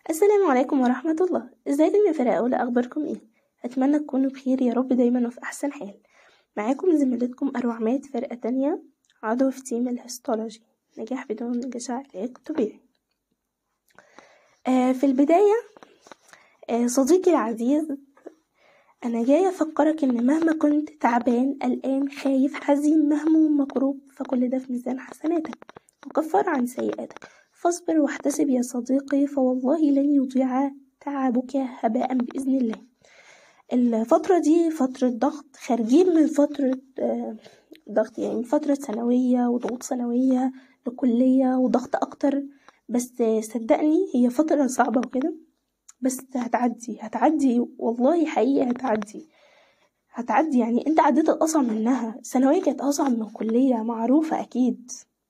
السلام عليكم ورحمة الله ازيكم يا فرقة أولى أخباركم ايه أتمنى تكونوا بخير يا رب دايما وفي أحسن حال معاكم زميلتكم أروع مات فرقة تانية عضو في تيم الهستولوجي نجاح بدون جشع علاج طبيعي آه في البداية آه صديقي العزيز أنا جاية أفكرك إن مهما كنت تعبان قلقان خايف حزين مهموم مكروب فكل ده في ميزان حسناتك وكفر عن سيئاتك فاصبر واحتسب يا صديقي فوالله لن يضيع تعبك هباء بإذن الله الفترة دي فترة ضغط خارجين من فترة آه، ضغط يعني فترة ثانوية وضغوط ثانوية لكلية وضغط أكتر بس صدقني هي فترة صعبة وكده بس هتعدي هتعدي والله حقيقي هتعدي هتعدي يعني انت عديت الأصعب منها ثانوية كانت أصعب من كلية معروفة أكيد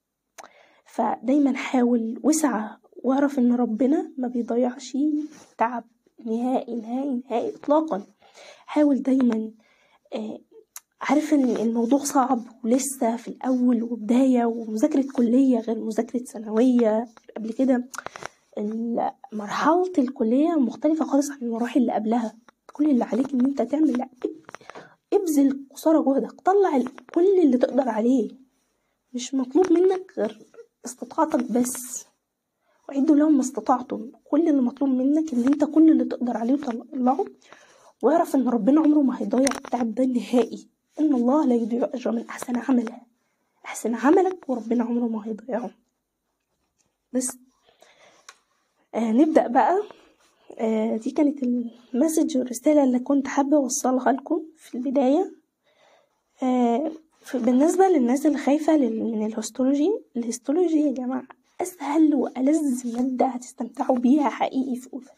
فدايما حاول واسعى واعرف ان ربنا ما بيضيعش تعب نهائي نهائي نهائي اطلاقا حاول دايما آه، عارف ان الموضوع صعب ولسه في الاول وبداية ومذاكرة كلية غير مذاكرة ثانوية قبل كده ال- مرحلة الكلية مختلفة خالص عن المراحل اللي قبلها كل اللي عليك ان انت تعمل لا ابذل قصارى جهدك طلع ال- كل اللي تقدر عليه مش مطلوب منك غير استطاعتك بس وعدوا لهم ما استطعتم كل اللي مطلوب منك ان انت كل اللي تقدر عليه تطلعه واعرف ان ربنا عمره ما هيضيع التعب ده نهائي ان الله لا يضيع اجر من احسن عملا احسن عملك وربنا عمره ما هيضيعه بس آه نبدأ بقى آه دي كانت المسج والرسالة اللي كنت حابة أوصلها لكم في البداية آه ف- بالنسبة للناس اللي خايفة لل- من الهستولوجي الهستولوجي يا جماعة أسهل وألذ مادة هتستمتعوا بيها حقيقي في أولى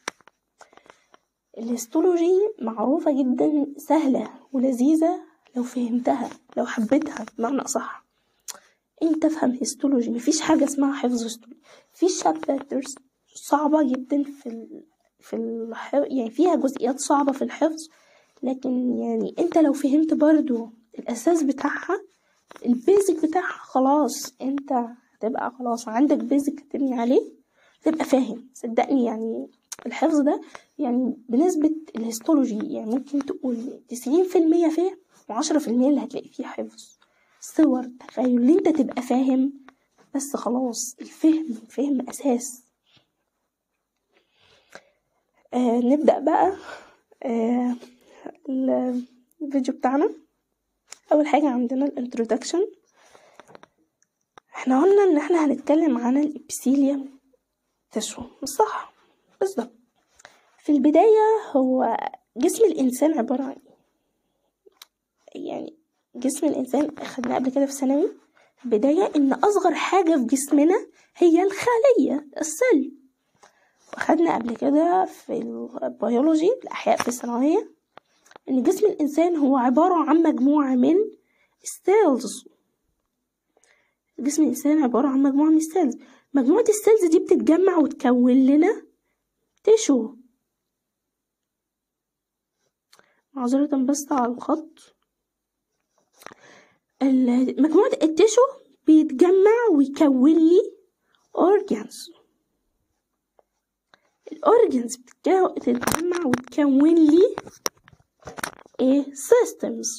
الهستولوجي معروفة جدا سهلة ولذيذة لو فهمتها لو حبيتها بمعنى أصح انت افهم هيستولوجي مفيش حاجة اسمها حفظ هيستولوجي في شابترز صعبة جدا في ال... في الح... يعني فيها جزئيات صعبة في الحفظ لكن يعني انت لو فهمت برضو الاساس بتاعها البيزك بتاعها خلاص انت هتبقى خلاص عندك بيزك تبني عليه تبقى فاهم صدقني يعني الحفظ ده يعني بنسبة الهيستولوجي يعني ممكن تقول تسعين في المية فهم وعشرة في المية اللي هتلاقي فيه حفظ صور تخيل اللي انت تبقى فاهم بس خلاص الفهم فهم أساس آه نبدأ بقى آه ال- الفيديو بتاعنا أول حاجة عندنا الانترودكشن احنا قلنا ان احنا هنتكلم عن الابسيليوم تشو صح بالظبط في البداية هو جسم الإنسان عبارة عن إيه؟ يعني جسم الإنسان أخدناه قبل كده في ثانوي بداية إن أصغر حاجة في جسمنا هي الخلية السل وأخدنا قبل كده في البيولوجي الأحياء في الثانوية إن جسم الإنسان هو عبارة عن مجموعة من السيلز جسم الإنسان عبارة عن مجموعة من السيلز مجموعة السيلز دي بتتجمع وتكون لنا تيشو معذرة بس على الخط ال- مجموعة التيشو بيتجمع ويكون لي organs الأورجنز بتتجمع وتكون لي ايه systems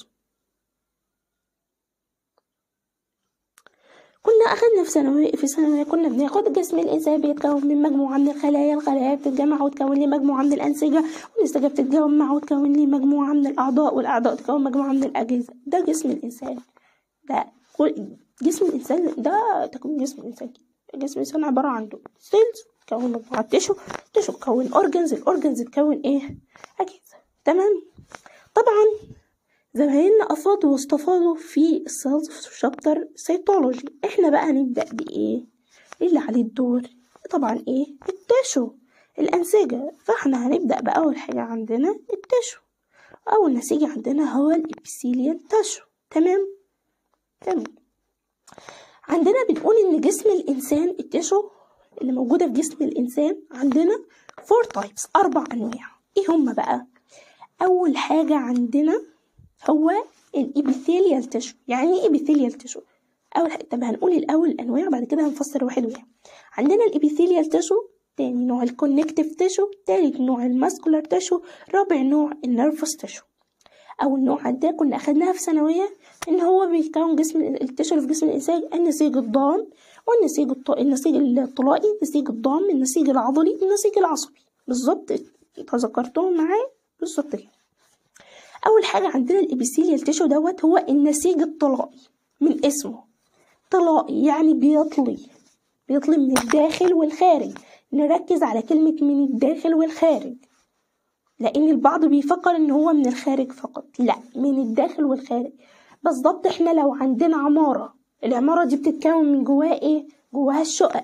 كنا أخدنا في ثانوية في ثانوية كنا بناخد جسم الإنسان بيتكون من مجموعة من الخلايا الخلايا بتتجمع وتكون لي مجموعة من الأنسجة والأنسجة بتتجمع وتكون لي مجموعة من الأعضاء والأعضاء تكون مجموعة من الأجهزة ده جسم الإنسان ده كل جسم الإنسان ده تكوين جسم الإنسان جسم الإنسان عبارة عن سيلز تكون مجموعة تشو تشو تكون أورجنز الأورجنز تكون إيه أجهزة تمام طبعا زمايلنا أفاضوا واستفاضوا في السيلز في شابتر سيتولوجي احنا بقى هنبدأ بإيه اللي عليه الدور طبعا إيه التشو الأنسجة فاحنا هنبدأ بأول حاجة عندنا التشو أول نسيج عندنا هو الإبسيليال تشو تمام تمام عندنا بنقول إن جسم الإنسان التشو اللي موجودة في جسم الإنسان عندنا فور تايبس أربع أنواع إيه هما بقى أول حاجة عندنا هو الإبيثيليال تشو يعني إيه إبيثيليال تشو أول حاجة طب هنقول الأول الأنواع بعد كده هنفسر واحد واحد عندنا الإبيثيليال تشو تاني نوع الكونكتيف تيشو تالت نوع الماسكولار تيشو رابع نوع النيرفس تيشو أول نوع ده كنا أخدناها في ثانوية إن هو بيكون جسم التيشو اللي في جسم الإنسان النسيج الضام والنسيج الط... النسيج الطلائي النسيج الضام النسيج العضلي النسيج العصبي بالظبط تذكرتهم معايا بالظبط كده أول حاجة عندنا الإبيثيليال تيشو دوت هو النسيج الطلائي من اسمه طلائي يعني بيطلي بيطلي من الداخل والخارج نركز على كلمة من الداخل والخارج لأن البعض بيفكر إن هو من الخارج فقط لا من الداخل والخارج بالظبط إحنا لو عندنا عمارة العمارة دي بتتكون من جواها إيه؟ جواها الشقق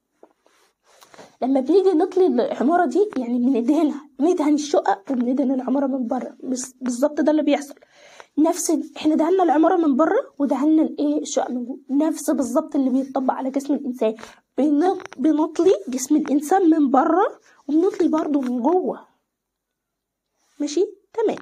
لما بنيجي نطلي العمارة دي يعني بندهنها بندهن الشقق وبندهن العمارة من بره بس- بالظبط ده اللي بيحصل نفس احنا دهنا العمارة من بره ودهنا الايه الشقق من جوه نفس بالظبط اللي بيطبق على جسم الإنسان بن- بنطلي جسم الإنسان من بره وبنطلي برضه من جوه ماشي تمام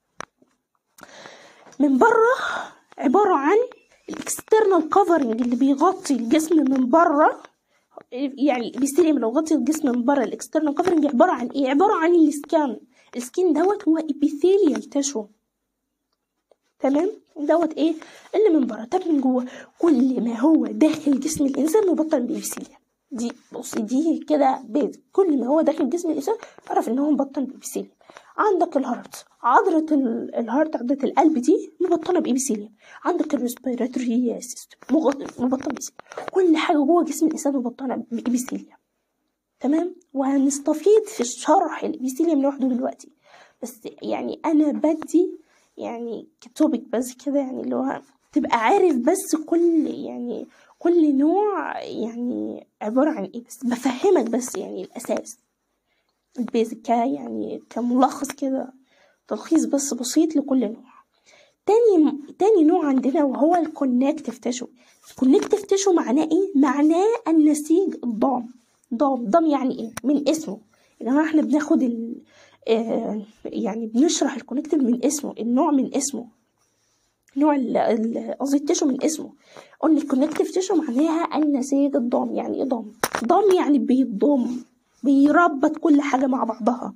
من بره عبارة عن الاكسترنال كفرنج اللي بيغطي الجسم من بره يعني بيستلم لو غطي الجسم من بره الاكسترنال كفرنج عبارة عن ايه عبارة عن السكان السكين دوت هو ابيثيليال تشو تمام دوت ايه اللي من بره طب من جوه كل ما هو داخل جسم الانسان مبطن بابيثيليا دي بصي دي كده بيت كل ما هو داخل جسم الانسان اعرف ان هو مبطن بابيثيليا عندك الهارت عضلة ال- الهارت عضلة القلب دي مبطنة بإبيثيليوم عندك الريسبيراتوري سيستم مبطنة بإبيثيليوم كل حاجة جوه جسم الإنسان مبطنة بإبيثيليوم تمام وهنستفيد في الشرح الإبيثيليوم لوحده دلوقتي بس يعني أنا بدي يعني كتوبك بس كده يعني اللي هو تبقى عارف بس كل يعني كل نوع يعني عبارة عن إيه بس بفهمك بس يعني الأساس البيزك ك- يعني كملخص كده تلخيص بس بسيط لكل نوع تاني تاني نوع عندنا وهو الكونكتيف تيشو الكونكتيف تيشو معناه ايه معناه النسيج الضام ضام ضام يعني ايه من اسمه يا جماعه احنا بناخد ال... آه يعني بنشرح الكونكتيف من اسمه النوع من اسمه نوع ال- ال- قصدي التيشو من اسمه قلنا الكونكتيف تيشو معناها النسيج الضام يعني ايه ضام ضام يعني بيضم بيربط كل حاجة مع بعضها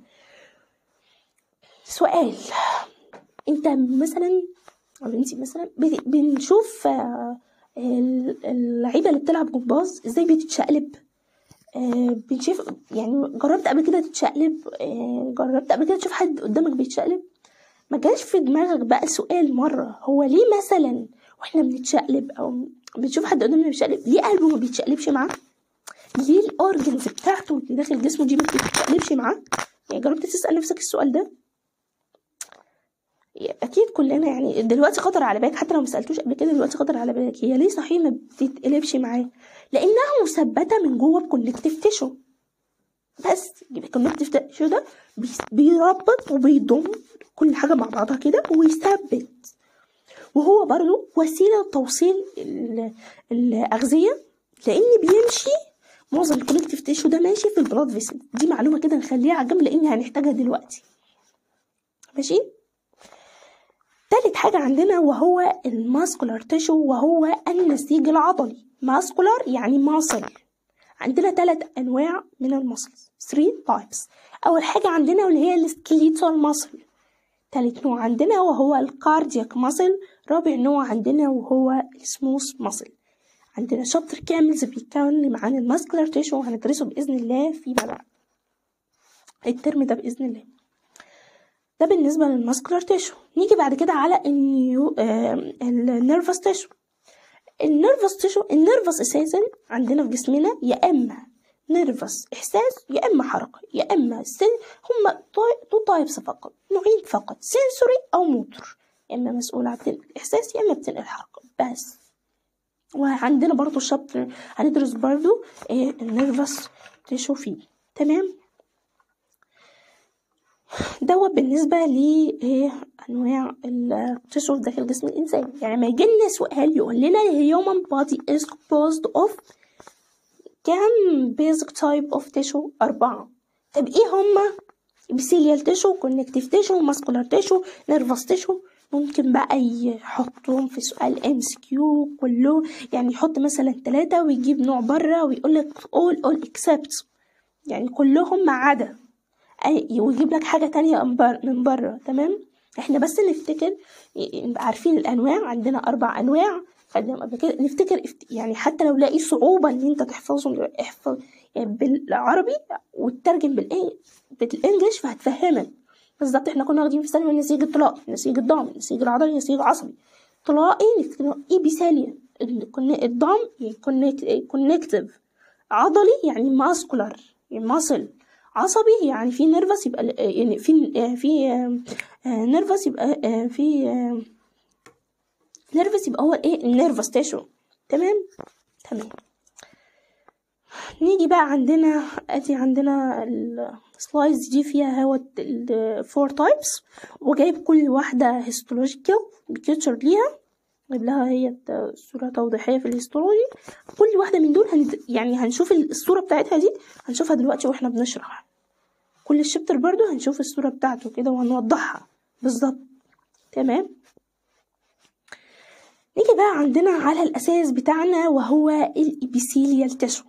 سؤال انت مثلا او انت مثلا بت- بنشوف آه، ال- اللعيبة اللي بتلعب جمباز ازاي بتتشقلب آه، بنشوف يعني جربت قبل كده تتشقلب آه، جربت قبل كده تشوف حد قدامك بيتشقلب ما جاش في دماغك بقى سؤال مرة هو ليه مثلا واحنا بنتشقلب او بنشوف حد قدامنا بيتشقلب ليه قلبه ما بيتشقلبش معاه ليه الاورجنز بتاعته اللي داخل جسمه دي ما بتتقلبش معاه يعني جربت تسأل نفسك السؤال ده اكيد كلنا يعني دلوقتي خطر على بالك حتى لو ما سالتوش قبل كده دلوقتي خطر على بالك هي ليه صحيح ما بتتقلبش معاه لانها مثبته من جوه بكونكتيف تيشو بس يبقى الكونكتيف تيشو ده بي- بيربط وبيضم كل حاجه مع بعضها كده ويثبت وهو برضو وسيله توصيل ال- الاغذيه لان بيمشي معظم الكونكتيف تيشو ده ماشي في البلاد فيسل دي معلومه كده نخليها على جنب لان هنحتاجها دلوقتي ماشي تالت حاجة عندنا وهو الماسكولار تيشو وهو النسيج العضلي ماسكولار يعني ماسل عندنا تلات أنواع من المسلز 3 types أول حاجة عندنا واللي هي السكليتال ماسل تالت نوع عندنا وهو الكاردياك ماسل رابع نوع عندنا وهو السموث ماسل عندنا شابتر كامل بيتكلم عن الماسكولار تيشو وهندرسه بإذن الله فيما بعد الترم ده بإذن الله ده بالنسبة للماسكولار تيشو نيجي بعد كده على النيو النيرفس تيشو النيرفس تيشو النيرفس اساسا عندنا في جسمنا يا اما نيرفس احساس يا اما حركه يا اما سن هما تو تايبس فقط نوعين فقط سنسوري او موتور يا اما مسؤول عن بتنقل الاحساس يا اما بتنقل الحركه بس وعندنا برضو الشابتر هندرس برضو إيه النيرفس تيشو فيه تمام دوت بالنسبة لأنواع التشو داخل جسم الإنسان يعني ما يجيلنا سؤال يقول لنا ال human body is composed of كام basic type of tissue أربعة طب إيه هما epithelial tissue connective tissue muscular tissue nervous tissue ممكن بقى يحطهم في سؤال ام سي كيو كله يعني يحط مثلا ثلاثة ويجيب نوع بره ويقول لك all all except يعني كلهم ما عدا أي ويجيب لك حاجة تانية من بر- من بره تمام احنا بس نفتكر نبقى عارفين الانواع عندنا اربع انواع خدناهم قبل كده نفتكر افت- يعني حتى لو لاقي صعوبة ان انت تحفظهم احفظ يعني بالعربي وتترجم بالإن- بالانجلش فهتفهمك بالظبط احنا كنا واخدين في ثانوي النسيج الطلائي النسيج الضامن النسيج العضلي النسيج العصبي طلائي نفتكر ايبيثاليا الضام كونكتيف عضلي يعني ماسكولار يعني ماسل عصبي يعني في نيرفس يبقى ال- يعني في في نيرفس يبقى آه، في نيرفس يبقى هو ايه النيرفس تيشو تمام تمام نيجي بقى عندنا ادي عندنا السلايدز دي فيها هو الفور تايبس وجايب كل واحدة هيستولوجيكال بيكتشر ليها جايب لها هي صورة توضيحية في الهيستولوجي كل واحدة من دول هن... يعني هنشوف الصورة بتاعتها دي هنشوفها دلوقتي واحنا بنشرح كل الشابتر برضو هنشوف الصورة بتاعته كده وهنوضحها بالظبط تمام نيجي بقى عندنا على الأساس بتاعنا وهو الإبيثيليال تشو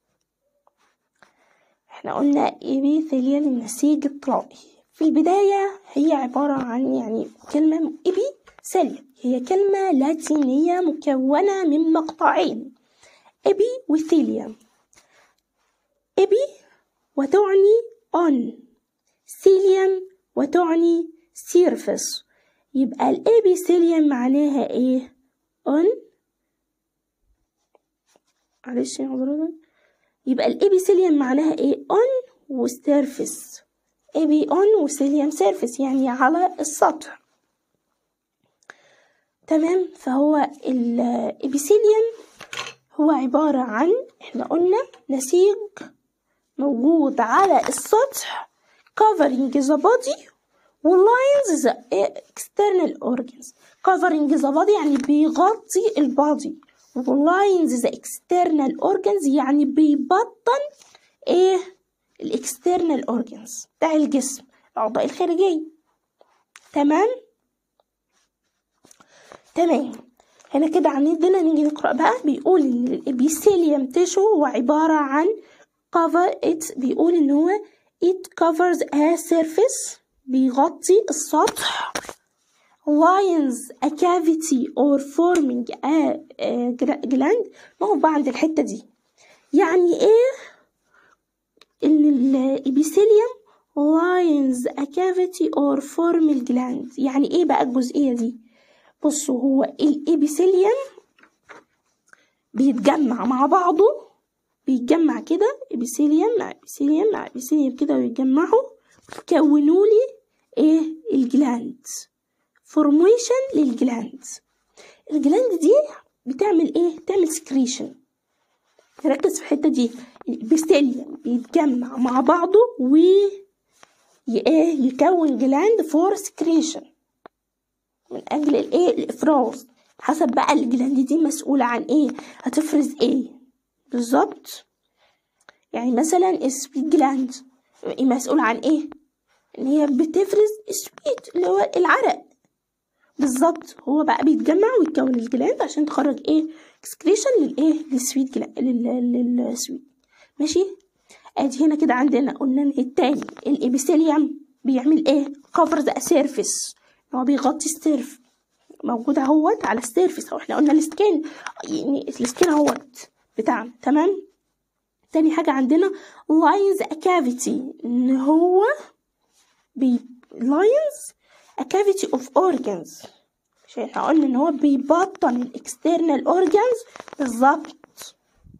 احنا قلنا إبيثيليال النسيج الطلائي في البداية هي عبارة عن يعني كلمة إبي سيليا هي كلمة لاتينية مكونة من مقطعين إبي وثيليا إبي وتعني on سيليم وتعني سيرفس يبقى الإبيثيليوم معناها إيه on معلش يا حضرتك يبقى الإبيثيليوم معناها إيه on وسيرفس إبي on وسيليوم سيرفس يعني على السطح تمام فهو الإبيثيليوم هو عبارة عن إحنا قلنا نسيج موجود على السطح covering the body واللاينز the external organs covering the body يعني بيغطي البادي واللاينز the external organs يعني بيبطن ايه الاكسترنال organs بتاع الجسم الأعضاء الخارجية تمام تمام هنا كده عندنا نيجي نقرأ بقى بيقول إن الإبيثيليوم تيشو هو عبارة عن cover it بيقول إن هو it covers a surface بيغطي السطح lines a cavity or forming a, a gland ما هو بقى عند الحتة دي يعني ايه ان الابيثيليوم lines a cavity or formal gland يعني ايه بقى الجزئية دي بصوا هو الابيثيليوم بيتجمع مع بعضه بيتجمع كده ابيثيليوم مع ابيثيليوم مع ابيثيليوم كده ويتجمعوا يكونوا لي ايه الجلاند فورميشن للجلاند الجلاند دي بتعمل ايه بتعمل سكريشن ركز في الحته دي الابيثيليوم بيتجمع مع بعضه و ايه يكون جلاند فور سكريشن من اجل الايه الافراز حسب بقى الجلاند دي مسؤولة عن ايه هتفرز ايه بالظبط يعني مثلا السويت جلاند مسؤول عن ايه ان هي بتفرز السويت اللي هو العرق بالظبط هو بقى بيتجمع ويتكون الجلاند عشان تخرج ايه اكسكريشن للايه للسويت جلاند للسويت ماشي ادي هنا كده عندنا قلنا التاني الابيثيليوم بيعمل ايه كفر ذا سيرفيس هو بيغطي السيرف موجود اهوت على السيرفيس هو احنا قلنا السكين يعني السكين اهوت بتاعنا تمام تاني حاجة عندنا lines a cavity ان هو بي lines a cavity of organs عشان احنا قلنا ان هو بيبطن الاكسترنال organs بالظبط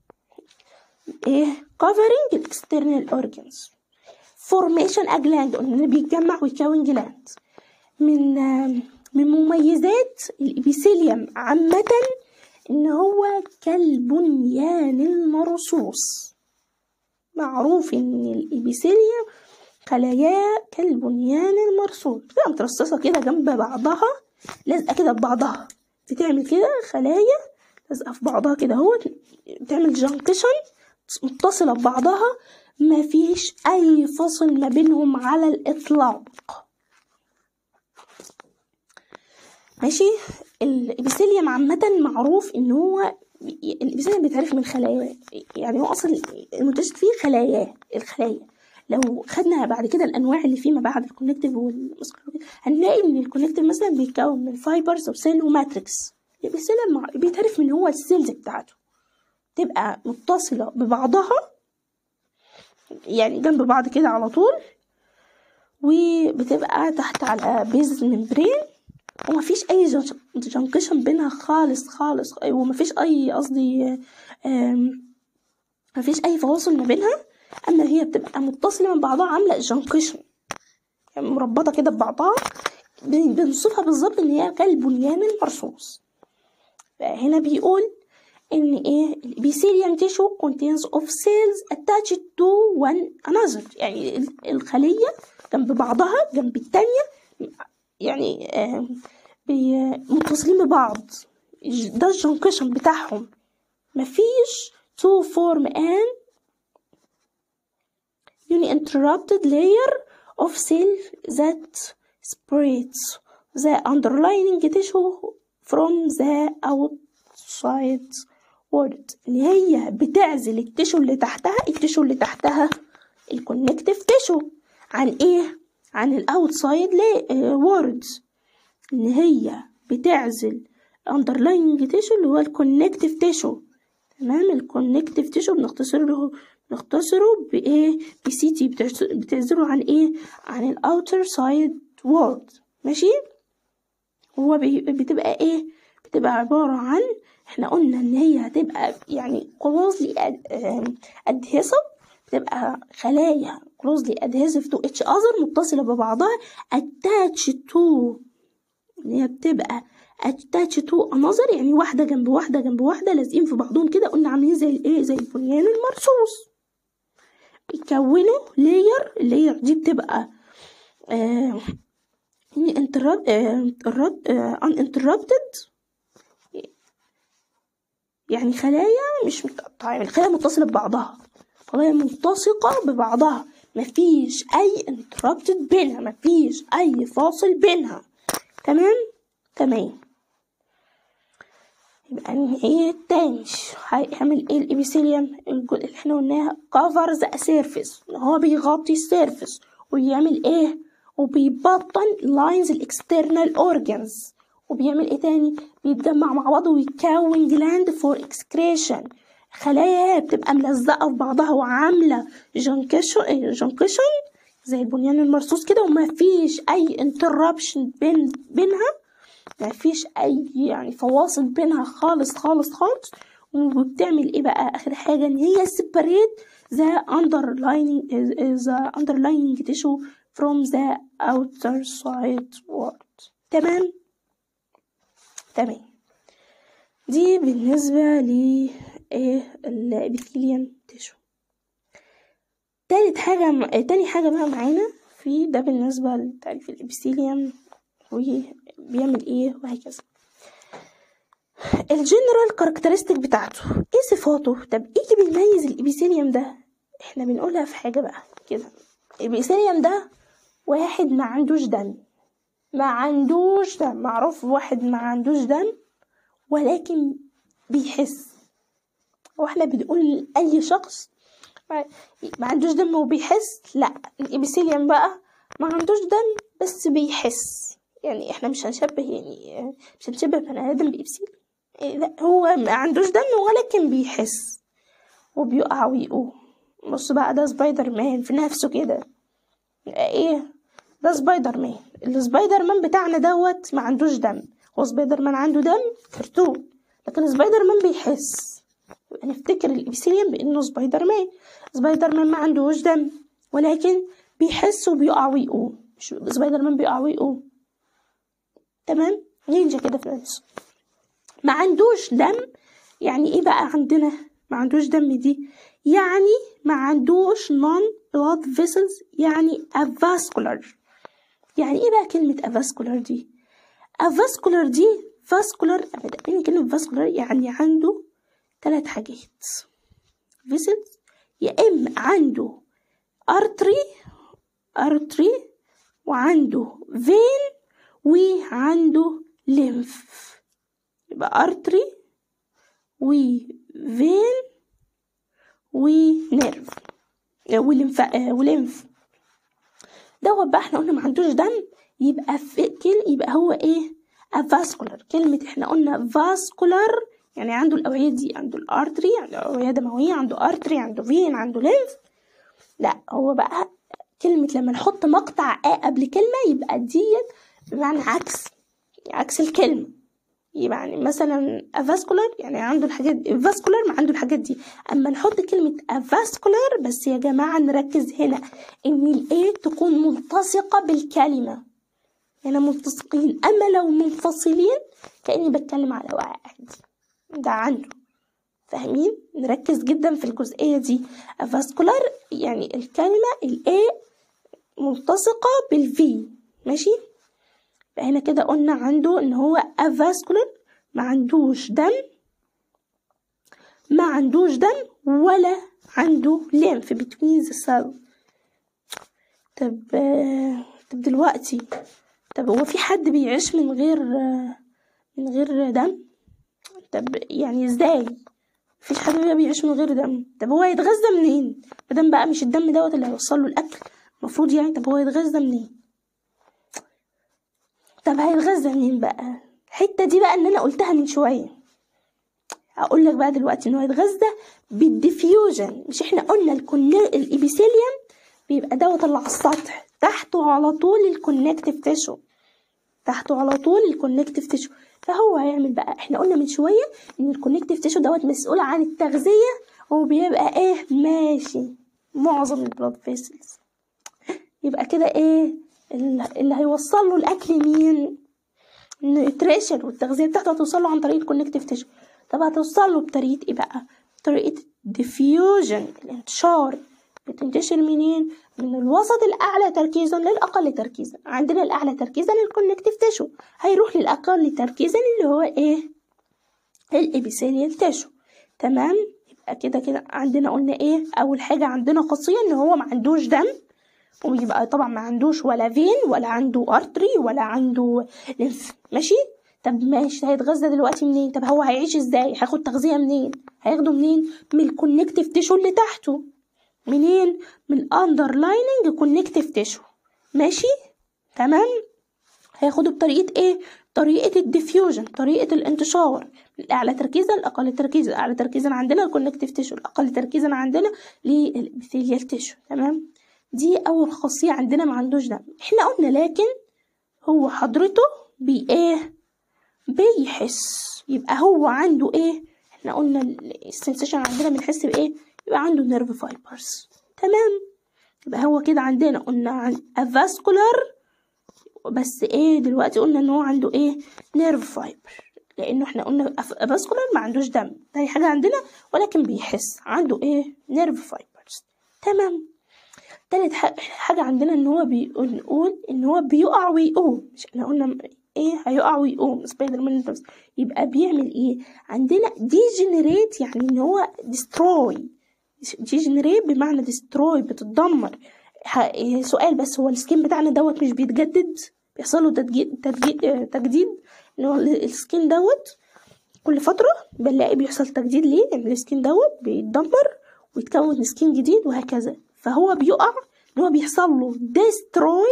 ايه covering الاكسترنال organs formation a gland قلنا انه بيتجمع ويكون جلاند من من مميزات الابيثيليوم عامة ان هو كالبنيان المرصوص معروف ان الابيثيليوم خلاياه كالبنيان المرصوص بتبقى مترصصة كده جنب بعضها لازقة كده ببعضها بتعمل كده خلايا لازقة في بعضها كده هو بتعمل جنكشن متصلة ببعضها ما فيش أي فصل ما بينهم على الإطلاق ماشي الإبيثيليوم عامة معروف إن هو الإبيثيليوم بيتعرف من خلايا يعني هو أصلا المنتشر فيه خلايا الخلايا لو خدنا بعد كده الأنواع اللي فيه ما بعد الكونكتيف والمسكولار هنلاقي إن الكونكتيف مثلا بيتكون من فايبرز أو سيل وماتريكس الإبيثيليوم بيتعرف من هو السيلز بتاعته تبقى متصلة ببعضها يعني جنب بعض كده على طول وبتبقى تحت على بيز ممبرين ومفيش اي جنكشن بينها خالص خالص ومفيش اي قصدي مفيش اي فواصل ما بينها اما هي بتبقى متصله من بعضها عامله جنكشن يعني مربطه كده ببعضها بنوصفها بالظبط ان هي كالبنيان المرصوص فهنا بيقول ان ايه الابيثيليوم تيشو contains of cells attached to one another يعني الخليه جنب بعضها جنب التانية يعني آه متصلين ببعض ده الجنكشن بتاعهم مفيش to form an uninterrupted layer of cell that separates the underlying tissue from the outside world اللي هي بتعزل التشو اللي تحتها التشو اللي تحتها الكونكتيف تشو عن ايه عن الاوتسايد ووردز ان هي بتعزل الاندرلاينج تيشو اللي هو الكونكتيف تيشو تمام الكونكتيف تيشو بنختصر له نختصره بايه بسي تي بتعزله عن ايه عن الاوتر سايد وورد ماشي هو بتبقى ايه بتبقى عبارة عن احنا قلنا ان هي هتبقى يعني closely adhesive بتبقى خلايا closely adhesive to each other متصلة ببعضها attached to ان هي بتبقى attached to another يعني واحدة جنب واحدة جنب واحدة لازقين في بعضهم كده قلنا عاملين زي الايه زي البنيان المرصوص بيكونوا لاير اللاير دي بتبقى آه uninterrupted يعني خلايا مش متقطعة يعني خلايا متصلة ببعضها خلايا ملتصقة ببعضها مفيش أي interrupted بينها مفيش أي فاصل بينها تمام تمام يبقى ايه تاني هيعمل ايه الابيثيليوم اللي احنا قلناها covers a surface هو بيغطي السيرفس ويعمل ايه وبيبطن lines الاكسترنال organs وبيعمل ايه تاني بيتجمع مع بعضه ويكون جلاند فور اكسكريشن خلايا بتبقى ملزقه في بعضها وعامله جنكشن جنكشن زي البنيان المرصوص كده ومفيش اي انتربشن بين بينها مفيش اي يعني فواصل بينها خالص خالص خالص وبتعمل ايه بقى اخر حاجه ان هي separate the underlying the underlying tissue from the outer side world تمام تمام دي بالنسبة ل ايه الابيثيليوم تيشو تالت حاجة تاني حاجة بقى معانا في ده بالنسبة لتعريف الابيثيليوم وبيعمل ايه وهكذا الجنرال كاركترستيك بتاعته ايه صفاته طب ايه اللي بيميز الابيثيليوم ده احنا بنقولها في حاجة بقى كده الابيثيليوم ده واحد ما عندوش دم ما عندوش دم معروف واحد ما عندوش دم ولكن بيحس واحنا بنقول لأي شخص ما عندوش دم وبيحس لا الإبيثيليوم بقى ما عندوش دم بس بيحس يعني احنا مش هنشبه يعني مش هنشبه بني آدم بإبسيل لا هو ما عندوش دم ولكن بيحس وبيقع ويقوم بص بقى ده سبايدر مان في نفسه كده ايه ده سبايدر مان السبايدر مان بتاعنا دوت ما عندوش دم هو سبايدر مان عنده دم كرتون لكن سبايدر مان بيحس نفتكر الابيثيليوم بانه سبايدر مان سبايدر مان ما عندوش دم ولكن بيحس وبيقع ويقوم مش سبايدر مان بيقع ويقوم تمام نينجا كده في نفسه ما عندوش دم يعني ايه بقى عندنا ما عندوش دم دي يعني ما عندوش non blood vessels يعني avascular يعني ايه بقى كلمة avascular دي avascular دي vascular يعني كلمة vascular يعني عنده ثلاث حاجات vessels يا اما عنده artery artery وعنده vein وعنده lymph يبقى artery وفين ونيرف وليمف وليمف دوت بقى احنا قلنا ما عندوش دم يبقى في كل يبقى هو ايه افاسكولار كلمة احنا قلنا فاسكولار يعني عنده الأوعية دي عنده الارتري عنده أوعية دموية عنده ارتري عنده فين عنده لينف لا هو بقى كلمة لما نحط مقطع آ قبل كلمة يبقى ديت بمعنى عكس عكس الكلمة يبقى يعني مثلا افاسكولار يعني عنده الحاجات فاسكولار ما عنده الحاجات دي اما نحط كلمة افاسكولار بس يا جماعة نركز هنا ان الايه تكون ملتصقة بالكلمة يعني ملتصقين اما لو منفصلين كأني بتكلم على واحد ده عنده فاهمين نركز جدا في الجزئية دي افاسكولار يعني الكلمة الايه ملتصقة بالفي ماشي فهنا كده قلنا عنده ان هو افاسكولار ما عندوش دم ما عندوش دم ولا عنده ليمف between the cell طب طب دلوقتي طب هو في حد بيعيش من غير من غير دم طب يعني ازاي مفيش حد بيعيش من غير دم طب هو هيتغذى منين مادام بقى مش الدم دوت اللي هيوصل له الاكل المفروض يعني طب هو هيتغذى منين طب هيتغذى منين بقى الحته دي بقى اللي انا قلتها من شويه اقول لك بقى دلوقتي انه هيتغذى بالديفيوجن مش احنا قلنا الكون الابيثيليوم بيبقى دوت اللي على السطح تحته على طول الكونكتيف تيشو تحته على طول الكونكتيف تيشو فهو هيعمل بقى احنا قلنا من شويه ان الكونكتيف تيشو دوت مسؤول عن التغذيه وبيبقى ايه ماشي معظم البلاد فيسلز يبقى كده ايه اللي هيوصل له الاكل مين النيوتريشن والتغذيه بتاعته هتوصل له عن طريق الكونكتيف تيشو طب هتوصل له بطريقه ايه بقى بطريقه ديفيوجن الانتشار بتنتشر منين من الوسط الاعلى تركيزا للاقل تركيزا عندنا الاعلى تركيزا الكونكتيف تيشو هيروح للاقل تركيزا اللي هو ايه الابيثيليال تيشو تمام يبقى كده كده عندنا قلنا ايه اول حاجه عندنا خاصيه ان هو ما عندوش دم ويبقى طبعا ما عندوش ولا فين ولا عنده ارتري ولا عنده لينف ماشي طب ماشي هيتغذى دلوقتي منين طب هو هيعيش ازاي هياخد تغذيه منين هياخده منين من الكونكتيف تيشو اللي تحته منين من اندرلايننج كونكتيف تيشو ماشي تمام هياخده بطريقه ايه طريقه الديفيوجن طريقه الانتشار الاعلى تركيزا الاقل تركيزا الاعلى تركيزا عندنا الكونكتيف تيشو الاقل تركيزا عندنا للابيثيليال تيشو تمام دي اول خاصيه عندنا ما عندوش دم احنا قلنا لكن هو حضرته بي ايه بيحس يبقى هو عنده ايه احنا قلنا السنسيشن عندنا بنحس بايه يبقى عنده نيرف فايبرز تمام يبقى هو كده عندنا قلنا عن افاسكولار بس ايه دلوقتي قلنا ان هو عنده ايه نيرف فايبر لانه احنا قلنا افاسكولار ما عندوش دم تاني حاجه عندنا ولكن بيحس عنده ايه نيرف فايبرز تمام تالت حاجة عندنا ان هو بيقول نقول ان هو بيقع ويقوم مش احنا قلنا ايه هيقع ويقوم سبايدر مان نفسه يبقى بيعمل ايه عندنا ديجنريت يعني ان هو ديستروي ديجنريت بمعنى ديستروي بتتدمر سؤال بس هو السكين بتاعنا دوت مش بيتجدد بيحصل له تجديد تجديد تجديد ان هو السكين دوت كل فترة بنلاقي بيحصل تجديد ليه ان السكين دوت بيتدمر ويتكون سكين جديد وهكذا فهو بيقع ان هو بيحصل له ديستروي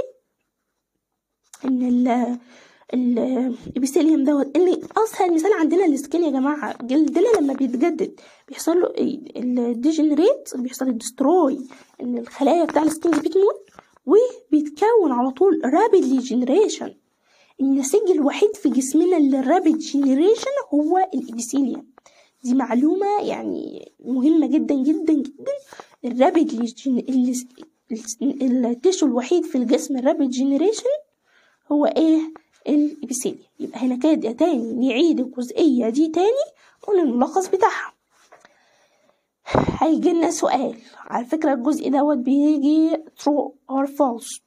ان ال الابيثيليوم دوت ان اسهل مثال عندنا السكين يا جماعه جلدنا لما بيتجدد بيحصل له الديجنريت بيحصل الدستروي ان الخلايا بتاع السكين دي بتموت وبيتكون على طول رابيدلي جنريشن النسيج الوحيد في جسمنا للرابيد جنريشن هو الابيثيليوم دي معلومة يعني مهمة جدا جدا جدا الرابيد التيشو الوحيد في الجسم الرابيد جنريشن هو ايه الابيثيليوم يبقى هنا كده تاني نعيد الجزئية دي تاني قول الملخص بتاعها هيجي لنا سؤال على فكرة الجزء دوت بيجي true or false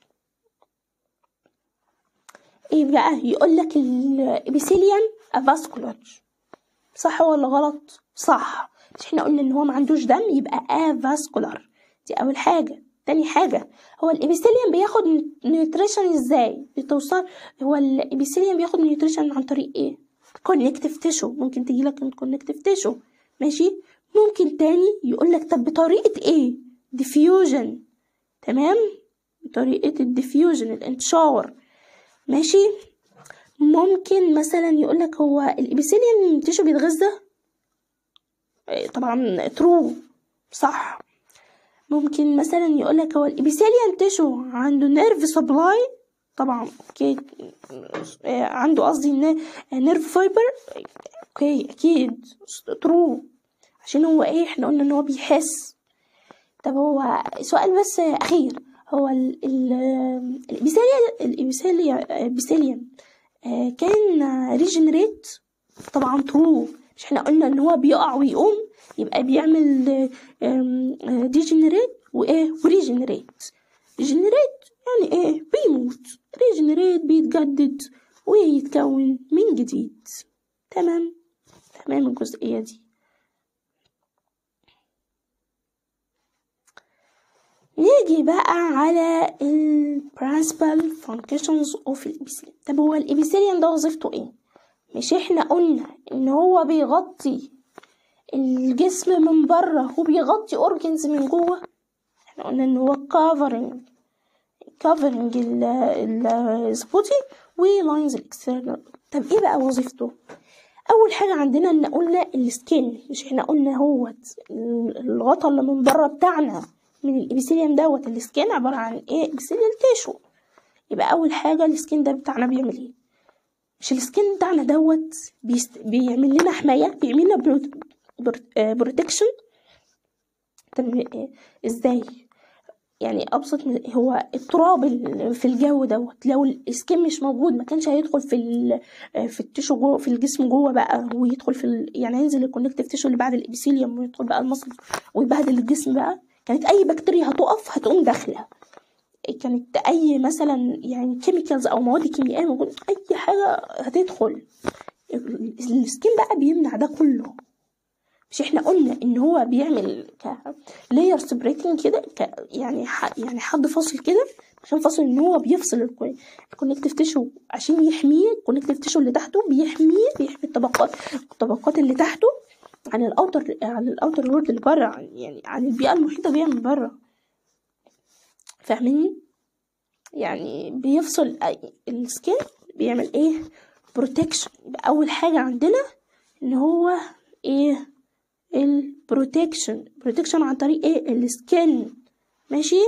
ايه بقى يقول لك الابيثيليوم افاسكولار صح ولا غلط صح مش احنا قلنا ان هو ما عندوش دم يبقى افاسكولار دي اول حاجه تاني حاجه هو الابيثيليوم بياخد نيوتريشن ازاي بتوصل هو الابيثيليوم بياخد نيوتريشن عن طريق ايه كونكتيف تيشو ممكن تجي لك من كونكتيف تيشو ماشي ممكن تاني يقولك طب بطريقة ايه diffusion تمام بطريقة الديفيوجن الانتشار ماشي ممكن مثلا يقولك هو الابيثيليوم تيشو بيتغذى إيه، طبعا ترو صح ممكن مثلا يقولك هو الابيثيليوم تيشو عنده نيرف سبلاي طبعا اوكي آه، عنده قصدي نيرف فايبر اوكي اكيد ترو عشان هو ايه احنا قلنا ان هو بيحس طب هو سؤال بس اخير هو ال- ال- الابيثيليا الابيثيليا الابيثيليوم آه، كان ريجنريت طبعا ترو مش احنا قلنا ان هو بيقع ويقوم يبقى بيعمل ديجنريت وايه وريجنريت ريجنريت يعني ايه بيموت ريجنريت بيتجدد ويتكون من جديد تمام تمام الجزئية دي نيجي بقى على ال principal functions of الإبيثيليوم طب هو الإبيثيليوم ده وظيفته ايه؟ مش احنا قلنا ان هو بيغطي الجسم من بره وبيغطي organs من جوه احنا قلنا ان هو covering covering ال ال body و lines external طب ايه بقى وظيفته؟ اول حاجه عندنا ان قلنا السكين مش احنا قلنا هو الغطا اللي من بره بتاعنا من الابيثيليوم دوت السكين عباره عن ايه ابيثيليال تيشو يبقى اول حاجه السكين ده بتاعنا بيعمل ايه مش السكين بتاعنا دوت بيست... بيعمل لنا حمايه بيعمل لنا بروت... بروت... آه، بروتكشن طب إيه؟ ازاي يعني ابسط من هو التراب اللي في الجو دوت لو السكين مش موجود ما كانش هيدخل في ال... في التيشو جوه في الجسم جوه بقى ويدخل في ال... يعني هينزل الكونكتيف تيشو اللي بعد الابيثيليوم ويدخل بقى المصل ويبهدل الجسم بقى كانت اي بكتيريا هتقف هتقوم داخله كانت اي مثلا يعني كيميكالز او مواد كيميائيه موجوده اي حاجه هتدخل السكين بقى بيمنع ده كله مش احنا قلنا ان هو بيعمل ك لاير سبريتنج كده ك يعني ح... يعني حد فاصل كده عشان فاصل ان هو بيفصل الكونكتيف تيشو عشان يحميه الكونكتيف تيشو اللي تحته بيحميه بيحمي الطبقات الطبقات اللي تحته عن الاوتر عن الاوتر وورد اللي بره عن يعني عن البيئه المحيطه بيها من بره فاهميني يعني بيفصل السكين بيعمل ايه بروتكشن يبقى اول حاجه عندنا ان هو ايه البروتكشن بروتكشن عن طريق ايه السكين ماشي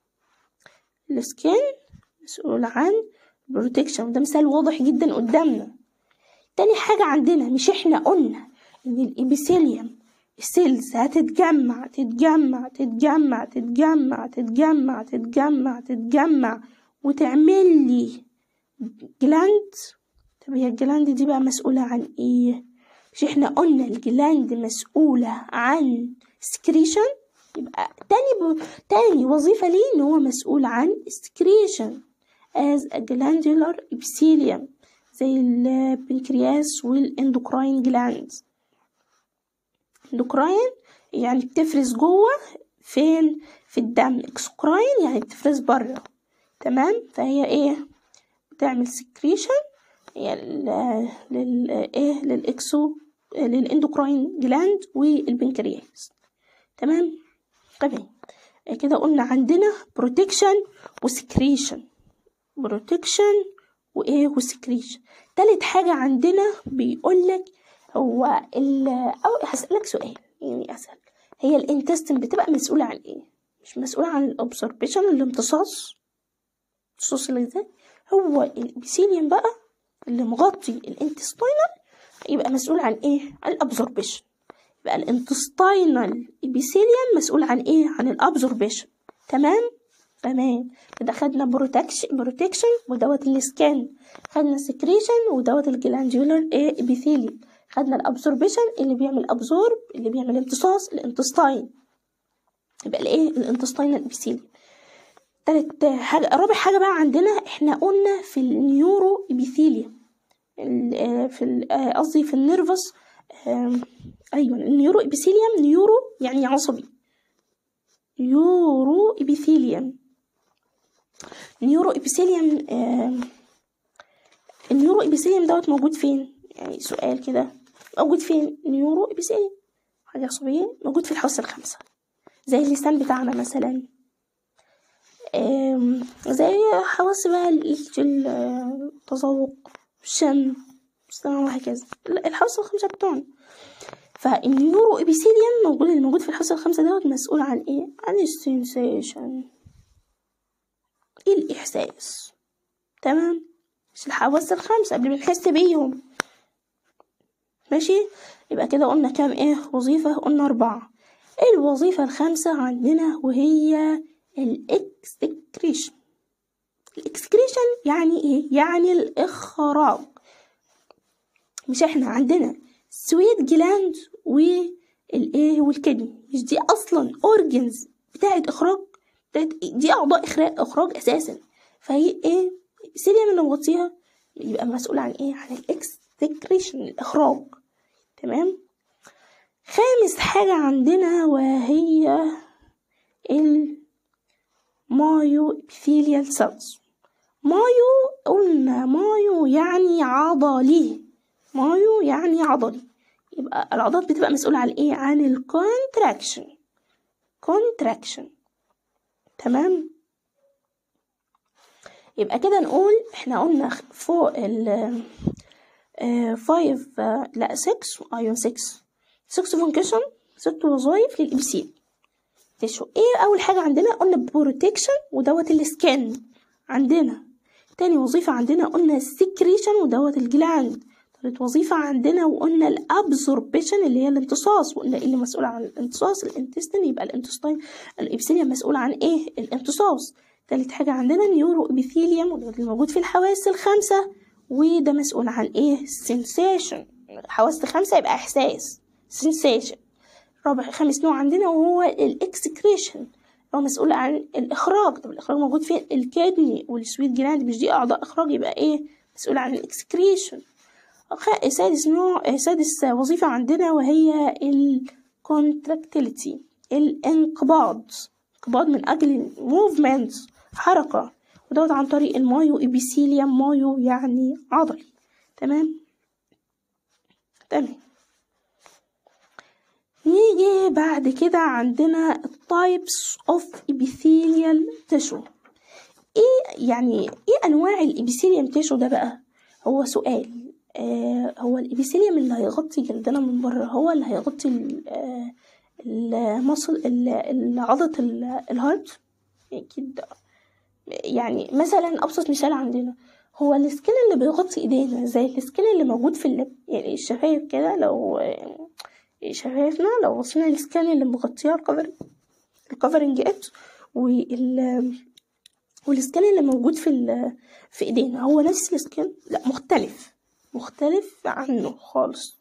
السكين مسؤول عن بروتكشن ده مثال واضح جدا قدامنا تاني حاجة عندنا مش احنا قلنا ان الابيثيليوم السيلز هتتجمع تتجمع تتجمع تتجمع تتجمع تتجمع تتجمع وتعمل لي جلاند طب هي الجلاند دي بقى مسؤولة عن ايه مش احنا قلنا الجلاند مسؤولة عن سكريشن يبقى تاني ب... تاني وظيفة ليه ان هو مسؤول عن سكريشن as a glandular epithelium زي البنكرياس والاندوكراين جلاندز اندوكراين يعني بتفرز جوه فين في الدم اكسوكراين يعني بتفرز بره تمام فهي ايه بتعمل سكريشن يعني لل ايه للاكسو للاندوكراين جلاند والبنكرياس تمام تمام كده قلنا عندنا بروتكشن وسكريشن بروتكشن وايه وسكريشن تالت حاجة عندنا بيقولك هو ال أو هسألك سؤال يعني أسأل هي الانتستين بتبقى مسؤولة عن ايه مش مسؤولة عن الابسوربشن الامتصاص امتصاص الغذاء هو الابيثيليوم بقى اللي مغطي الانتستينال يبقى مسؤول عن ايه عن الابزوربشن يبقى الانتستينال ابيثيليوم مسؤول عن ايه عن الابزوربشن تمام تمام كده خدنا بروتكشن بروتكشن ودوت السكان خدنا سكريشن ودوت الجلاندولار ايه ابيثيليوم خدنا الابزوربشن اللي بيعمل ابزورب اللي بيعمل امتصاص الانتستين يبقى الايه الانتستينال ابيثيليوم تالت حاجة رابع حاجة بقى عندنا احنا قلنا في النيورو ابيثيليوم في قصدي في النيرفس ايوه النيورو ابيثيليوم نيورو يعني عصبي نيورو ابيثيليوم نيورو ابيثيليوم النيورو ابيثيليوم دوت موجود فين يعني سؤال كده موجود فين نيورو ابيثيليوم حاجة عصبية موجود في الحواس الخمسة زي اللسان بتاعنا مثلا آم، زي حواس بقى ال- ال- التذوق الشم السمع وهكذا ال- الحواس الخمسة بتوعنا فالنيورو ابيثيليوم موجود اللي موجود في الحواس الخمسة دوت مسؤول عن ايه؟ عن السنسيشن الإحساس تمام مش الحواس الخمسة اللي بنحس بيهم ماشي يبقى كده قلنا كام ايه وظيفة قلنا أربعة الوظيفة الخامسة عندنا وهي الإكسكريشن الإكسكريشن يعني ايه؟ يعني الإخراج مش احنا عندنا سويت جلاند والايه والكدني مش دي اصلا اورجنز بتاعت اخراج بتاعت دي اعضاء اخراج اخراج اساسا فهي ايه سيليا من مغطيها يبقى مسؤول عن ايه عن الاكسكريشن الاخراج تمام خامس حاجة عندنا وهي المايو ابيثيليال سيلز مايو قلنا مايو يعني عضلي مايو يعني عضلي يبقى العضلات بتبقى مسؤولة عن ايه عن الكونتراكشن كونتراكشن تمام يبقى كده نقول احنا قلنا فوق ال 5 لا 6 ايوه 6 6 فانكشن ست وظايف للابسيل تشو ايه اول حاجه عندنا قلنا بروتكشن ودوت السكان عندنا تاني وظيفه عندنا قلنا السكريشن ودوت الجلاند تالت وظيفة عندنا وقلنا الابزوربشن اللي هي الامتصاص وقلنا ايه اللي مسؤول عن الامتصاص الانتستين يبقى الانتستين الابسيليوم مسؤول عن ايه الامتصاص تالت حاجة عندنا النيورو ابيثيليوم وده اللي موجود في الحواس الخمسة وده مسؤول عن ايه sensation حواس خمسة يبقى احساس sensation رابع خامس نوع عندنا وهو الاكسكريشن هو مسؤول عن الاخراج طب الاخراج موجود فين الكدني والسويت جلاند مش دي اعضاء اخراج يبقى ايه مسؤول عن الاكسكريشن خ- سادس نوع سادس وظيفة عندنا وهي الكونتراكتيليتي الانقباض انقباض من أجل موفمنت حركة ودوت عن طريق المايو إبيثيليوم مايو يعني عضلي تمام تمام نيجي بعد كده عندنا التايبس اوف epithelial tissue ايه يعني ايه انواع الابيثيليوم تيشو ده بقى هو سؤال آه هو الابيثيليوم اللي هيغطي جلدنا من بره هو اللي هيغطي ال- آه، المصل ال- ال- عضلة ال- الهارت اكيد يعني مثلا ابسط مثال عندنا هو السكين اللي بيغطي ايدينا زي السكين اللي موجود في اللب يعني الشفايف كده لو آه، شفايفنا لو بصينا السكان اللي مغطيها الكفر الكفرنج ات وال والسكان اللي موجود في ال... في ايدينا هو نفس السكان لا مختلف مختلف عنه خالص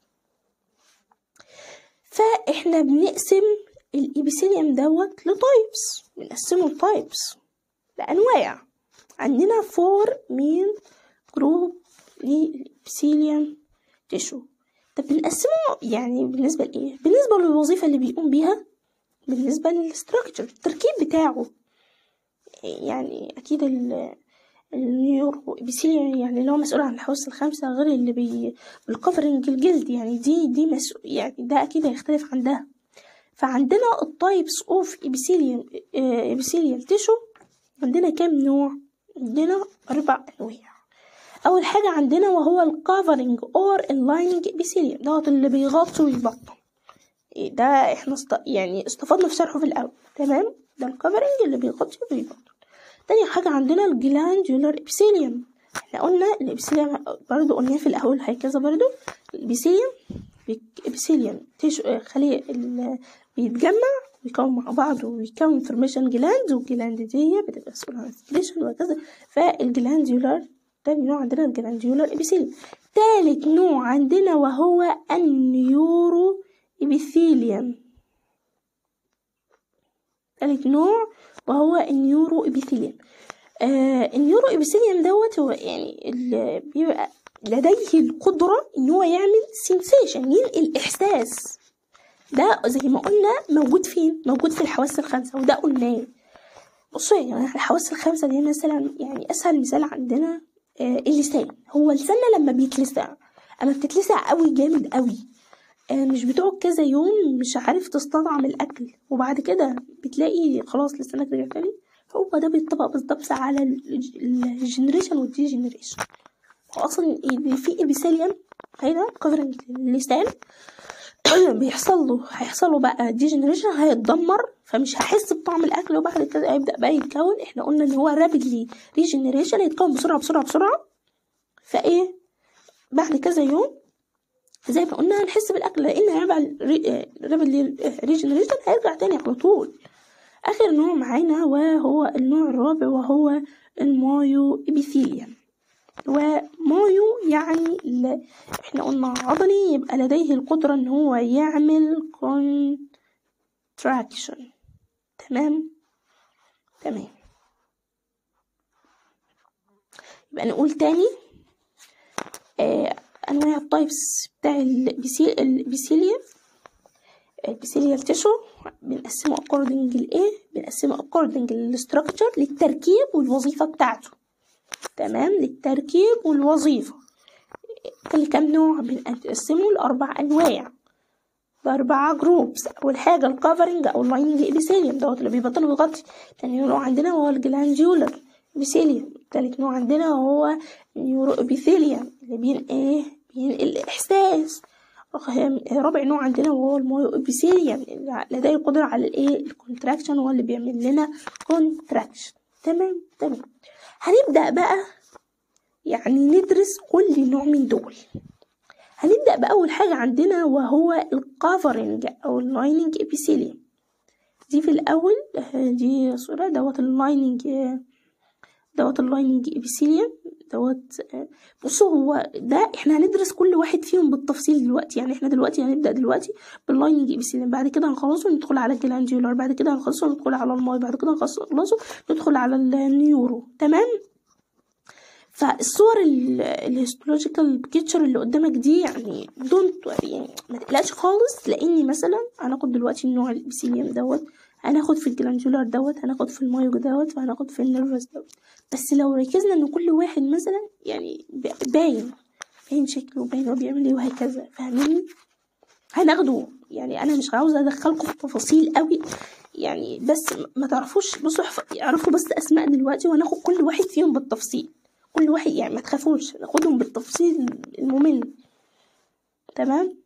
فاحنا بنقسم الابيثيليوم دوت لتايبس بنقسمه لتايبس لانواع عندنا فور مين جروب للابيثيليوم تيشو طب بنقسمه يعني بالنسبة لإيه؟ بالنسبة للوظيفة اللي بيقوم بيها بالنسبة للستراكشر التركيب بتاعه يعني أكيد ال النيورو ابيثيليوم يعني اللي هو مسؤول عن الحواس الخمسة غير اللي بي بالكفرنج الجلد يعني دي دي مسؤول يعني ده أكيد هيختلف عن ده فعندنا التايبس اوف ابيثيليوم ابيثيليال تيشو عندنا كام نوع؟ عندنا أربع أنواع أول حاجة عندنا وهو الكفرنج اور اللايننج ابيثيليوم دوت اللي بيغطي ويبطن ده احنا است... يعني استفدنا في شرحه في الأول تمام ده الكفرنج اللي بيغطي ويبطن تاني حاجة عندنا الجلاندولار ابيثيليوم احنا قلنا الابيثيليوم برضو قلناه في الأول هكذا برضو الابيثيليوم ابيثيليوم تيشو خلية ال... بيتجمع ويكون مع بعض ويكون فورميشن جلاند والجلاند دي بتبقى مسؤولة عن السكريشن وهكذا فالجلاندولار تاني نوع عندنا الجلاندولار ابيثيليوم تالت نوع عندنا وهو النيورو ابيثيليوم تالت نوع وهو النيورو ابيثيليوم آه النيورو ابيثيليوم دوت هو يعني اللي بيبقى لديه القدرة ان هو يعمل سensation ينقل احساس ده زي ما قلنا موجود فين موجود في الحواس الخمسة وده قلناه بصوا يعني الحواس الخمسة دي مثلا يعني اسهل مثال عندنا آه اللسان هو لساننا لما بيتلسع اما بتتلسع قوي جامد قوي آه، مش بتقعد كذا يوم مش عارف تستطعم الأكل وبعد كده بتلاقي خلاص لسانك رجع تاني هو ده بيطبق بالظبط على الجنريشن والدي جنريشن هو أصلا في إبيثيليوم هنا كفرنج اللسان بيحصل له هيحصل له بقى دي جنريشن هيتدمر فمش هحس بطعم الاكل وبعد كده هيبدا بقى يتكون احنا قلنا ان هو رابيدلي ريجنريشن هيتكون بسرعه بسرعه بسرعه فايه بعد كذا يوم زي ما قلنا هنحس بالاكل لان هيرجع رابيدلي ريجنريشن هيرجع تاني على طول اخر نوع معانا وهو النوع الرابع وهو المايو ابيثيليوم ومايو يعني ل... احنا قلنا عضلي يبقى لديه القدرة ان هو يعمل contraction تمام تمام يبقى نقول تاني آه انواع التايبس بتاع البيسيليا البيسيليال تيشو بنقسمه according لايه بنقسمه according للستراكشر للتركيب والوظيفة بتاعته تمام للتركيب والوظيفة كل كام نوع بنقسمه لأربع أنواع لأربعة جروبس أول حاجة الكفرنج أو اللايننج إبيثيليوم دوت اللي بيبطل ويغطي تاني نوع عندنا هو الجلانديولر إبيثيليوم تالت نوع عندنا هو نيورو إبيثيليوم اللي بين إيه بينقل الإحساس رابع نوع عندنا وهو المايو إبيثيليوم لديه القدرة على الإيه الكونتراكشن هو اللي بيعمل لنا كونتراكشن تمام تمام هنبدأ بقى يعني ندرس كل نوع من دول هنبدأ بأول حاجة عندنا وهو الكفرنج أو اللايننج إبيثيليوم دي في الأول دي صورة دوت اللايننج دوت اللايننج إبيثيليوم دوت بصوا هو ده احنا هندرس كل واحد فيهم بالتفصيل دلوقتي يعني احنا دلوقتي هنبدأ دلوقتي باللايننج إبيثيليوم بعد كده هنخلصه ندخل على الجلانديولار بعد كده هنخلصه ندخل على الماي بعد كده هنخلصه ندخل على النيورو تمام فالصور الهيستولوجيكال بيكتشر اللي قدامك دي يعني دونت يعني ما تقلقش خالص لاني مثلا هناخد دلوقتي النوع الابيثيليوم دوت هناخد في الجلاندولار دوت هناخد في المايو دوت وهناخد في النيرفس دوت بس لو ركزنا ان كل واحد مثلا يعني باين باين شكله باين هو بيعمل ايه وهكذا فاهمين هناخده يعني انا مش عاوزه ادخلكم في تفاصيل قوي يعني بس ما تعرفوش بصوا اعرفوا بس اسماء دلوقتي وهناخد كل واحد فيهم بالتفصيل كل واحد يعني ما تخافوش ناخدهم بالتفصيل الممل تمام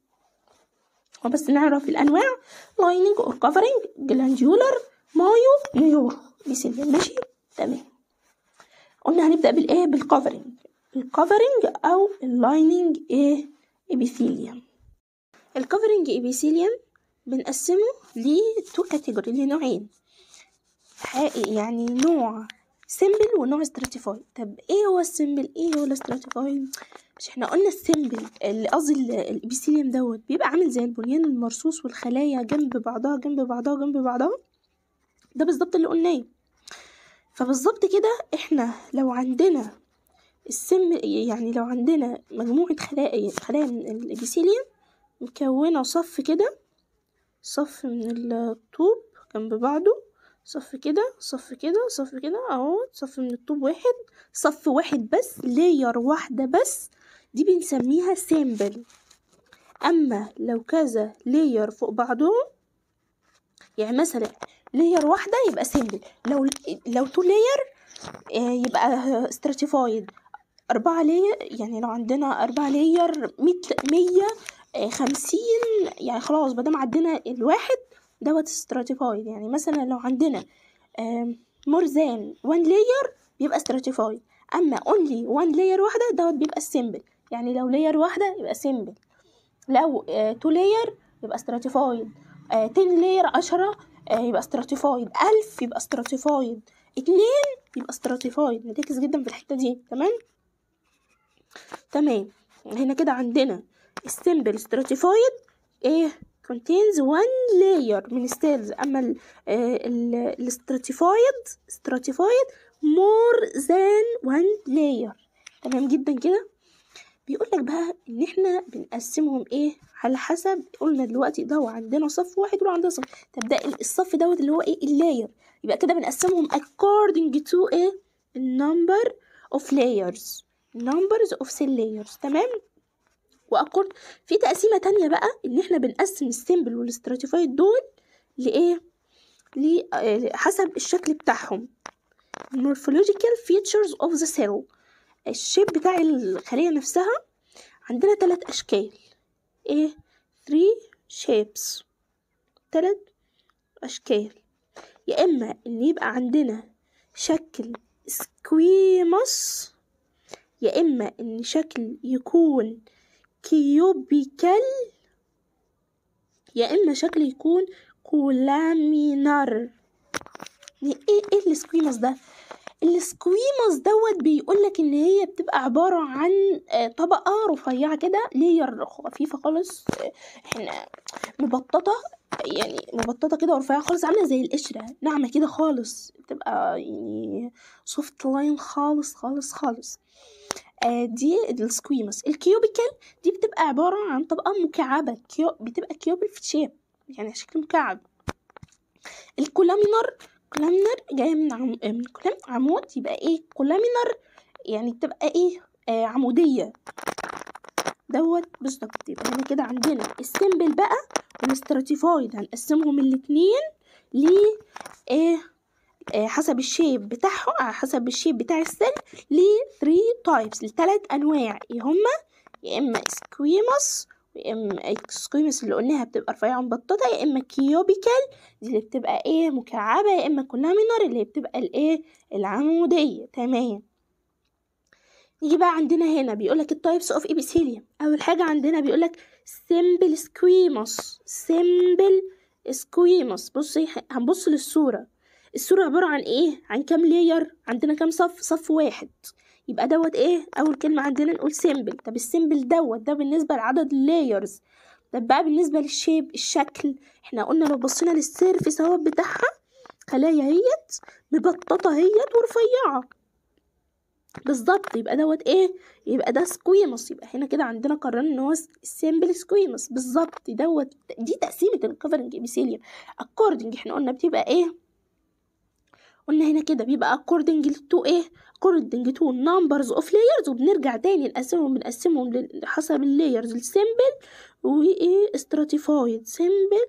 وبس نعرف الانواع لايننج اور كفرنج جلانديولر مايو نيورو بيسيل ماشي تمام قلنا هنبدا بالايه بالكفرنج الكفرنج او اللايننج ايه ابيثيليوم الكفرنج ابيثيليوم بنقسمه لتو كاتيجوري لنوعين يعني نوع سيمبل ونوع ستراتيفايد طب ايه هو السيمبل ايه هو الستراتيفايد مش احنا قلنا السيمبل اللي قصدي الابيثيليوم دوت بيبقى عامل زي البنيان المرصوص والخلايا جنب بعضها جنب بعضها جنب بعضها ده بالظبط اللي قلناه فبالظبط كده احنا لو عندنا السم يعني لو عندنا مجموعة خلايا خلايا من الابيثيليوم مكونة صف كده صف من الطوب جنب بعضه صف كده صف كده صف كده اهو صف من الطوب واحد صف واحد بس لاير واحدة بس دي بنسميها سامبل اما لو كذا لاير فوق بعضهم يعني مثلا لاير واحدة يبقى سامبل لو لو تو لاير يبقى ستراتيفايد أربعة لاير يعني لو عندنا أربعة لاير مية مية خمسين يعني خلاص مادام عندنا الواحد دوت stratified يعني مثلا لو عندنا more than one layer بيبقى stratified اما only one layer واحدة دوت بيبقى simple يعني لو layer واحدة يبقى simple لو two layer يبقى stratified ten layer عشرة يبقى stratified ألف يبقى stratified اتنين يبقى stratified نركز جدا في الحتة دي تمام تمام هنا كده عندنا السيمبل stratified ايه contains one layer من السيلز اما الستراتيفايد stratified more than one layer تمام جدا كده بيقول لك بقى ان احنا بنقسمهم ايه على حسب قلنا دلوقتي ده عندنا صف واحد وعندنا صف طب ده الصف دوت اللي هو ايه اللاير يبقى كده بنقسمهم according to ايه number of layers numbers of cell layers تمام واكورد في تقسيمه تانية بقى ان احنا بنقسم السيمبل والاستراتيفايد دول لايه ل- آه، حسب الشكل بتاعهم morphological features of the cell الشيب بتاع الخلية نفسها عندنا ثلاث أشكال ايه three shapes ثلاث أشكال يا إما إن يبقى عندنا شكل سكويموس يا إما إن شكل يكون كيوبيكال يا إما شكل يكون كولامينار ايه ايه السكويموس ده السكويموس دوت بيقولك ان هي بتبقى عبارة عن آه، طبقة رفيعة كده لير خفيفة خالص آه، احنا مبططة يعني مبططة كده ورفيعة خالص عاملة زي القشرة ناعمة كده خالص بتبقى يعني سوفت لاين خالص خالص خالص آه دي السكويموس الكيوبيكال دي بتبقى عبارة عن طبقة مكعبة كيو بتبقى كيوبل في شيب يعني شكل مكعب الكولامينر كولامينر جاية من عم... من كولام عمود يبقى ايه كولامينر يعني بتبقى ايه آه عمودية دوت بالظبط يبقى هنا كده عندنا السيمبل بقى والاستراتيفايد هنقسمهم الاتنين ل ايه آه حسب الشيب بتاعهم آه حسب الشيب بتاع السيل ل 3 تايبس لثلاث انواع ايه هما يا اما سكويموس يا اما سكويموس اللي قلناها بتبقى رفيعه مبططه يا اما كيوبيكال دي اللي بتبقى ايه مكعبه يا اما كولامينر اللي بتبقى الايه العموديه تمام نيجي بقى عندنا هنا بيقولك التايبس اوف ابيثيليوم اول حاجه عندنا بيقولك سيمبل سكويموس سيمبل سكويموس بصي هنبص للصوره الصوره عباره عن ايه عن كام لاير عندنا كام صف صف واحد يبقى دوت ايه اول كلمه عندنا نقول سيمبل طب السيمبل دوت ده بالنسبه لعدد اللايرز طب بقى بالنسبه للشيب الشكل احنا قلنا لو بصينا للسيرفيس اهو بتاعها خلايا هيت مبططه هيت ورفيعه بالظبط يبقى دوت ايه يبقى ده سكويموس يبقى هنا كده عندنا قررنا ان هو سيمبل سكويموس بالظبط دوت دي تقسيمه الكفرنج ابيثيليوم اكوردنج احنا قلنا بتبقى ايه قلنا هنا كده بيبقى according to ايه according to numbers of layers وبنرجع تاني نقسمهم بنقسمهم ل- حسب اللايرز السيمبل وايه stratified simple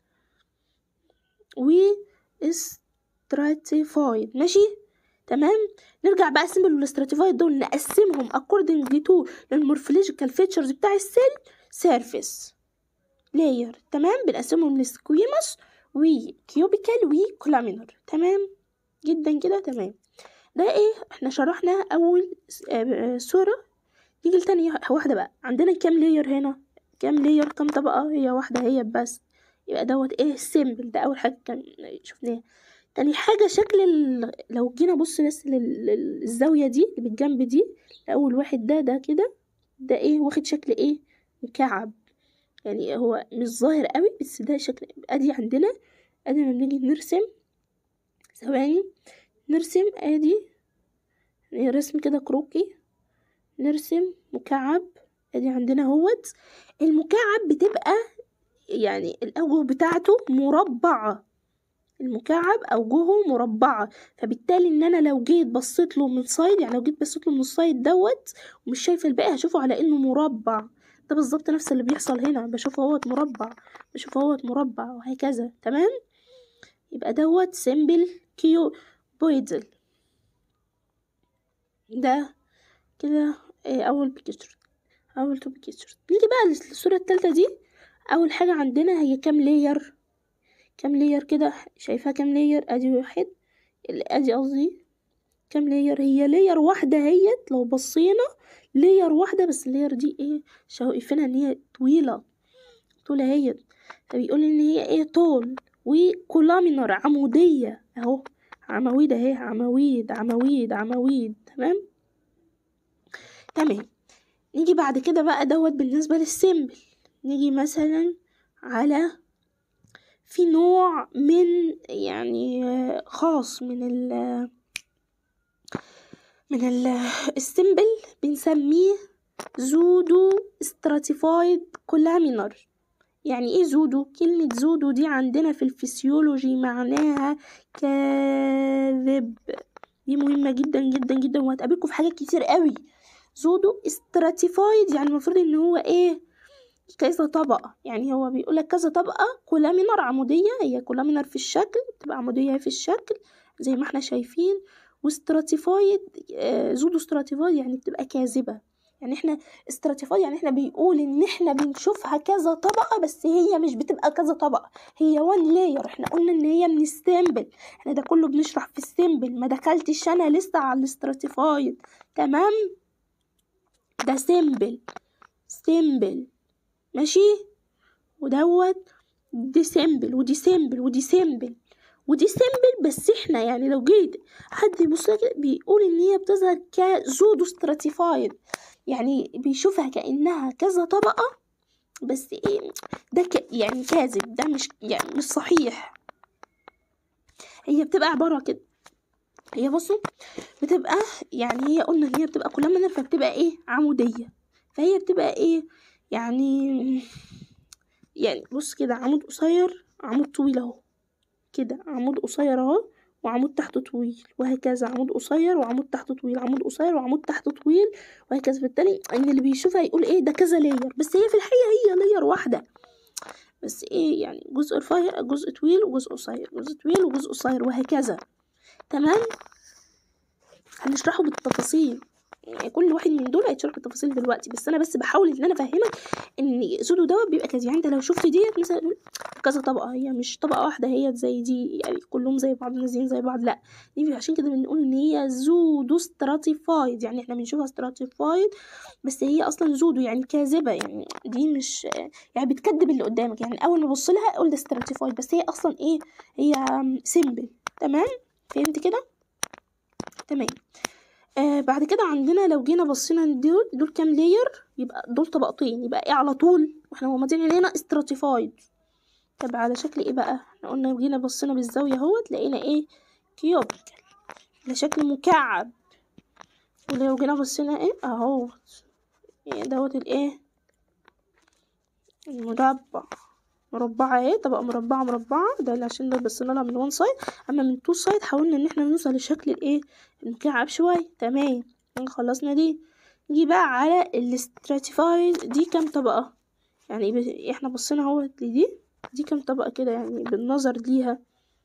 و stratified ماشي تمام نرجع بقى السيمبل والستراتيفايد دول نقسمهم according to المورفولوجيكال فيتشرز بتاع السيل سيرفيس لاير تمام بنقسمهم لسكويموس وكيوبيكال وكولامينر تمام جدا كده تمام ده ايه احنا شرحنا اول س- آه، آه، صورة نيجي لتاني واحدة بقى عندنا كام لاير هنا كام لاير كام طبقة هي واحدة هي بس يبقى دوت ايه السيمبل ده اول حاجة كان شفناها تاني حاجة شكل ال... لو جينا بص بس لل- لل- للزاوية دي اللي بالجنب دي اول واحد ده ده كده ده ايه واخد شكل ايه مكعب يعني هو مش ظاهر قوي بس ده شكل ادي عندنا ادي لما بنيجي نرسم ثواني نرسم ادي يعني رسم كده كروكي نرسم مكعب ادي عندنا اهوت المكعب بتبقى يعني الاوجه بتاعته مربعة المكعب اوجهه مربعة فبالتالي ان انا لو جيت بصيت له من سايد يعني لو جيت بصيت له من السايد دوت ومش شايف الباقي هشوفه على انه مربع ده بالظبط نفس اللي بيحصل هنا بشوفه اهوت مربع بشوفه اهوت مربع وهكذا تمام يبقى دوت سيمبل كيو بويدل ده كده إيه اول بيكتشر اول تو بيكتشر نيجي بقى للصورة التالتة دي اول حاجة عندنا هي كام لاير كام لاير كده شايفاها كام لاير ادي واحد ال- ادي قصدي كام لاير هي لاير واحدة هيت لو بصينا لاير واحدة بس اللاير دي ايه شايفينها ان هي طويلة طولة هيت فبيقول ان هي ايه طول وكولامينر عمودية اهو عواميد اهي عواميد عواميد عواميد تمام تمام نيجي بعد كده بقى دوت بالنسبة للسيمبل نيجي مثلا على في نوع من يعني آه، خاص من ال من ال السيمبل بنسميه زودو استراتيفايد كولامينر يعني ايه زودو كلمة زودو دي عندنا في الفسيولوجي معناها كاذب دي مهمة جدا جدا جدا وهتقابلكم في حاجات كتير قوي زودو استراتيفايد يعني المفروض ان هو ايه كذا طبقة يعني هو بيقول لك كذا طبقة كولامينر عمودية هي كولامينر في الشكل بتبقى عمودية في الشكل زي ما احنا شايفين واستراتيفايد آه، زودو استراتيفايد يعني بتبقى كاذبة يعني احنا استراتيفايد يعني احنا بيقول ان احنا بنشوفها كذا طبقة بس هي مش بتبقى كذا طبقة هي وان لاير احنا قلنا ان هي من السيمبل احنا ده كله بنشرح في السيمبل ما دخلتش انا لسه على الاستراتيفايد تمام ده سيمبل سيمبل ماشي ودوت دي سيمبل ودي سيمبل ودي سيمبل ودي سيمبل بس احنا يعني لو جيت حد يبص لها كده بيقول ان هي بتظهر كزودو ستراتيفايد يعني بيشوفها كانها كذا طبقه بس ايه ده ك يعني كاذب ده مش يعني مش صحيح هي بتبقى عباره كده هي بصوا بتبقى يعني هي قلنا ان هي بتبقى كلها من فبتبقى ايه عموديه فهي بتبقى ايه يعني يعني بص كده عمود قصير عمود طويل اهو كده عمود قصير اهو وعمود تحته طويل وهكذا عمود قصير وعمود تحته طويل عمود قصير وعمود تحته طويل وهكذا بالتالي ان اللي بيشوفها يقول ايه ده كذا لاير بس هي في الحقيقه هي لاير واحده بس ايه يعني جزء رفيع جزء طويل وجزء قصير جزء طويل وجزء قصير وهكذا تمام هنشرحه بالتفاصيل يعني كل واحد من دول هيتشرح بالتفاصيل دلوقتي بس انا بس بحاول ان انا افهمك ان سودو دوت بيبقى كذا يعني انت لو شفت ديت مثلا كذا طبقه هي مش طبقه واحده هي زي دي يعني كلهم زي بعض نازلين زي بعض لا دي عشان كده بنقول ان هي زودو ستراتيفايد يعني احنا بنشوفها ستراتيفايد بس هي اصلا زودو يعني كاذبه يعني دي مش يعني بتكذب اللي قدامك يعني اول ما ابص لها اقول ده ستراتيفايد بس هي اصلا ايه هي سيمبل تمام فهمت كده تمام آه بعد كده عندنا لو جينا بصينا دول دول كام لاير يبقى دول طبقتين يبقى ايه على طول واحنا مغمضين عينينا استراتيفايد طب على شكل ايه بقى احنا قلنا لو جينا بصينا بالزاويه اهوت لقينا ايه كيوبيكال على شكل مكعب ولو جينا بصينا ايه اهو إيه دوت الايه المربع مربعة ايه طبقة مربعة مربعة ده اللي عشان ده بصينا لها من وان سايد اما من تو سايد حاولنا ان احنا نوصل لشكل الايه المكعب شوية تمام خلصنا دي نيجي بقى على الاستراتيفايد دي كام طبقة يعني ب- احنا بصينا اهوت لدي دي كام طبقة كده يعني بالنظر ليها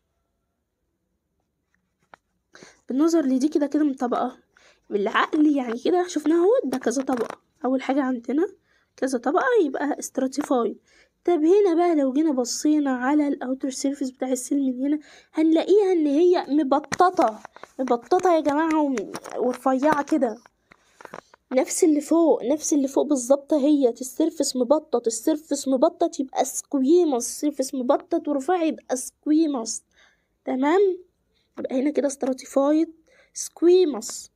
بالنظر لدي كده كده من طبقة بالعقل يعني كده شفناها اهوت ده كذا طبقة اول حاجة عندنا كذا طبقة يبقى استراتيفايد طب هنا بقى لو جينا بصينا على الاوتر سيرفيس بتاع السيل من هنا هنلاقيها ان هي مبططة مبططة يا جماعة وم- ورفيعة كده نفس اللي فوق نفس اللي فوق بالظبط هي السيرفس مبطط السيرفس مبطط يبقى سكويموس السيرفس مبطط ورفيع يبقى سكويموس تمام يبقى هنا كده ستراتيفايد سكويموس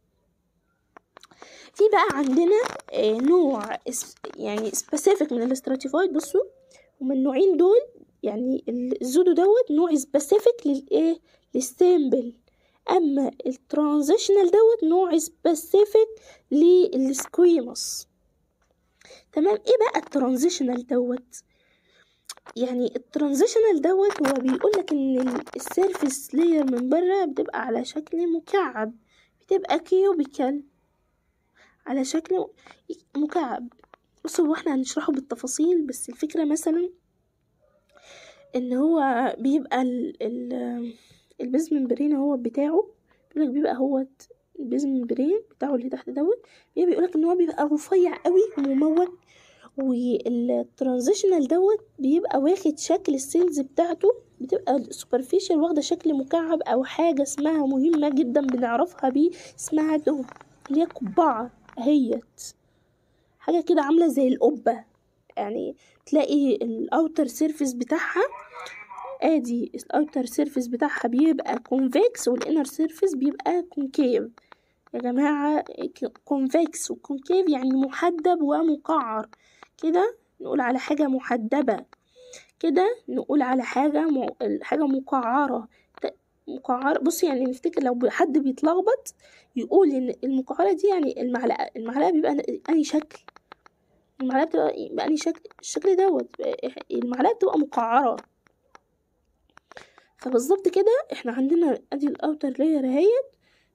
في بقى عندنا آه، نوع اس- يعني سبيسيفيك من الاستراتيفايد بصوا هما النوعين دول يعني الزودو دوت نوع سبيسيفيك للايه للسيمبل اما الترانزيشنال دوت نوع سبيسيفيك للسكويموس تمام ايه بقى الترانزيشنال دوت يعني الترانزيشنال دوت هو بيقول لك ان السيرفيس لاير من بره بتبقى على شكل مكعب بتبقى كيوبيكال على شكل مكعب بصوا هو احنا هنشرحه بالتفاصيل بس الفكرة مثلا ان هو بيبقى ال ال البيز ممبرين هو بتاعه بيقولك بيبقى هو البيز ممبرين بتاعه اللي تحت دوت بيبقى بيقولك ان هو بيبقى رفيع قوي ومموج والترانزيشنال دوت بيبقى واخد شكل السيلز بتاعته بتبقى السوبرفيشال واخدة شكل مكعب او حاجة اسمها مهمة جدا بنعرفها بيه اسمها دوم اللي هي قبعة اهيت حاجة كده عاملة زي القبة يعني تلاقي الاوتر سيرفيس بتاعها ادي الاوتر سيرفيس بتاعها بيبقى كونفكس والانر سيرفيس بيبقى كونكيف يا جماعة كونفكس وكونكيف يعني محدب ومقعر كده نقول على حاجة محدبة كده نقول على حاجة م... حاجة مقعرة ت- مقعرة بص يعني نفتكر لو حد بيتلخبط يقول ان المقعرة دي يعني المعلقة المعلقة بيبقى أي شكل المعلقة بتبقى يبقى أي شكل الشكل دوت المعلقة بتبقى مقعرة فبالظبط كده احنا عندنا ادي الاوتر لاير اهيت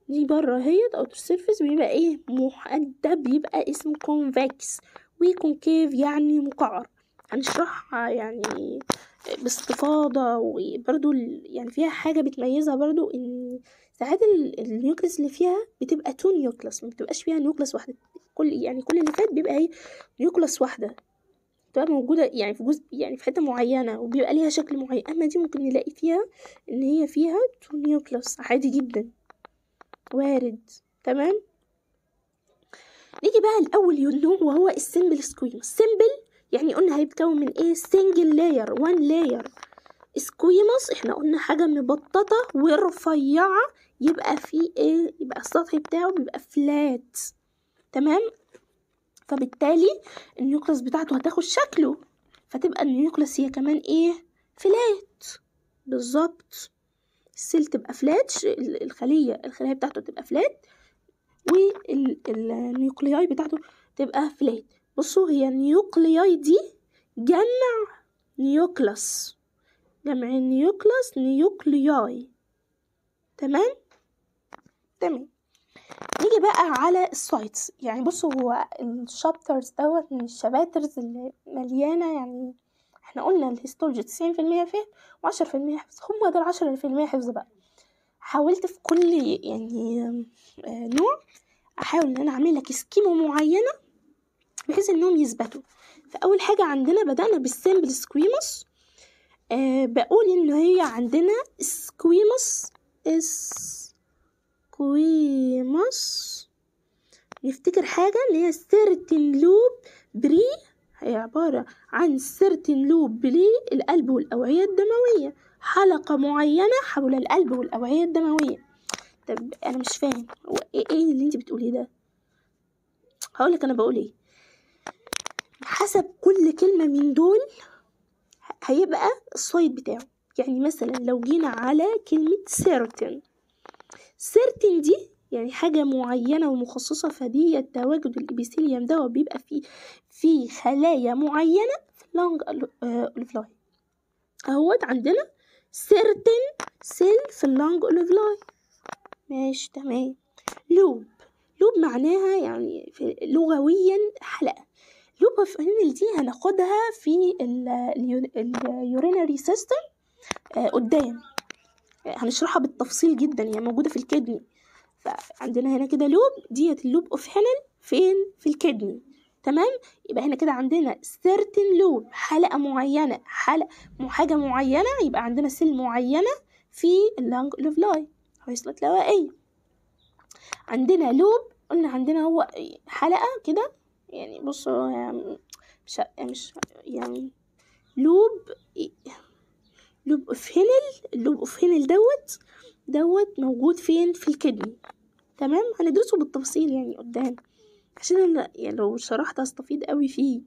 دي بره اهيت اوتر سيرفيس بيبقى ايه ده بيبقى اسمه كونفكس وكونكيف يعني مقعر هنشرحها يعني باستفاضة وبرضو يعني فيها حاجة بتميزها برضو ان ساعات النيوكلس اللي فيها بتبقى تو نيوكلس ما بتبقاش فيها نيوكلس واحدة كل يعني كل اللي فات بيبقى هي نيوكلس واحدة بتبقى موجودة يعني في جزء يعني في حتة معينة وبيبقى ليها شكل معين أما دي ممكن نلاقي فيها إن هي فيها تو نيوكلس عادي جدا وارد تمام نيجي بقى الأول نوع وهو السيمبل سكويموس سيمبل يعني قلنا هيتكون من ايه سنجل لاير وان لاير سكويموس احنا قلنا حاجة مبططة ورفيعة يبقى في ايه يبقى السطح بتاعه بيبقى فلات تمام فبالتالي النيوكلس بتاعته هتاخد شكله فتبقى النيوكلس هي كمان ايه فلات بالظبط السيل تبقى فلات الخلية الخلية بتاعته تبقى فلات والنيوكلياي بتاعته تبقى فلات بصوا هي النيوكلياي دي جمع نيوكلس جمع نيوكلس نيوكلياي تمام تمام نيجي بقى على السايتس يعني بصوا هو الشابترز دوت من الشباترز اللي مليانة يعني احنا قلنا الهيستولوجي تسعين في المية فهم وعشرة في المية حفظ هما دول عشرة في المية حفظ بقى حاولت في كل يعني نوع احاول ان انا اعمل لك سكيمة معينة بحيث انهم يثبتوا فاول حاجة عندنا بدأنا بالسيمبل سكويموس آه بقول ان هي عندنا سكويموس سكويموس نفتكر حاجة ان هي سيرتين لوب بري هي عبارة عن سيرتين لوب بري القلب والأوعية الدموية حلقة معينة حول القلب والأوعية الدموية طب أنا مش فاهم هو إيه, إيه اللي أنت بتقوليه ده هقولك أنا بقول إيه حسب كل كلمة من دول هيبقى الصيد بتاعه يعني مثلا لو جينا على كلمة سيرتين سيرتين دي يعني حاجة معينة ومخصصة فدي تواجد الإبيثيليوم ده بيبقى فيه في خلايا معينة في اللونج أولفلاي اهوت عندنا سيرتين سيل في اللونج أولفلاي ماشي تمام لوب لوب معناها يعني في لغويا حلقة لوب اوف دي هناخدها في اليورينري سيستم قدام هنشرحها بالتفصيل جدا هي يعني موجودة في الكدني فعندنا هنا كده لوب ديت اللوب اوف هينل فين في الكدني تمام يبقى هنا كده عندنا سيرتن لوب حلقة معينة حلقة حاجة معينة يبقى عندنا سيل معينة في اللانج لوفلاي حويصلات لوائية عندنا لوب قلنا عندنا هو حلقة كده يعني بصوا يعني مش مش يعني لوب لوب اوف هينل اللوب اوف هينل دوت دوت موجود فين في الكدني تمام هندرسه بالتفصيل يعني قدام عشان انا يعني لو شرحت هستفيد قوي فيه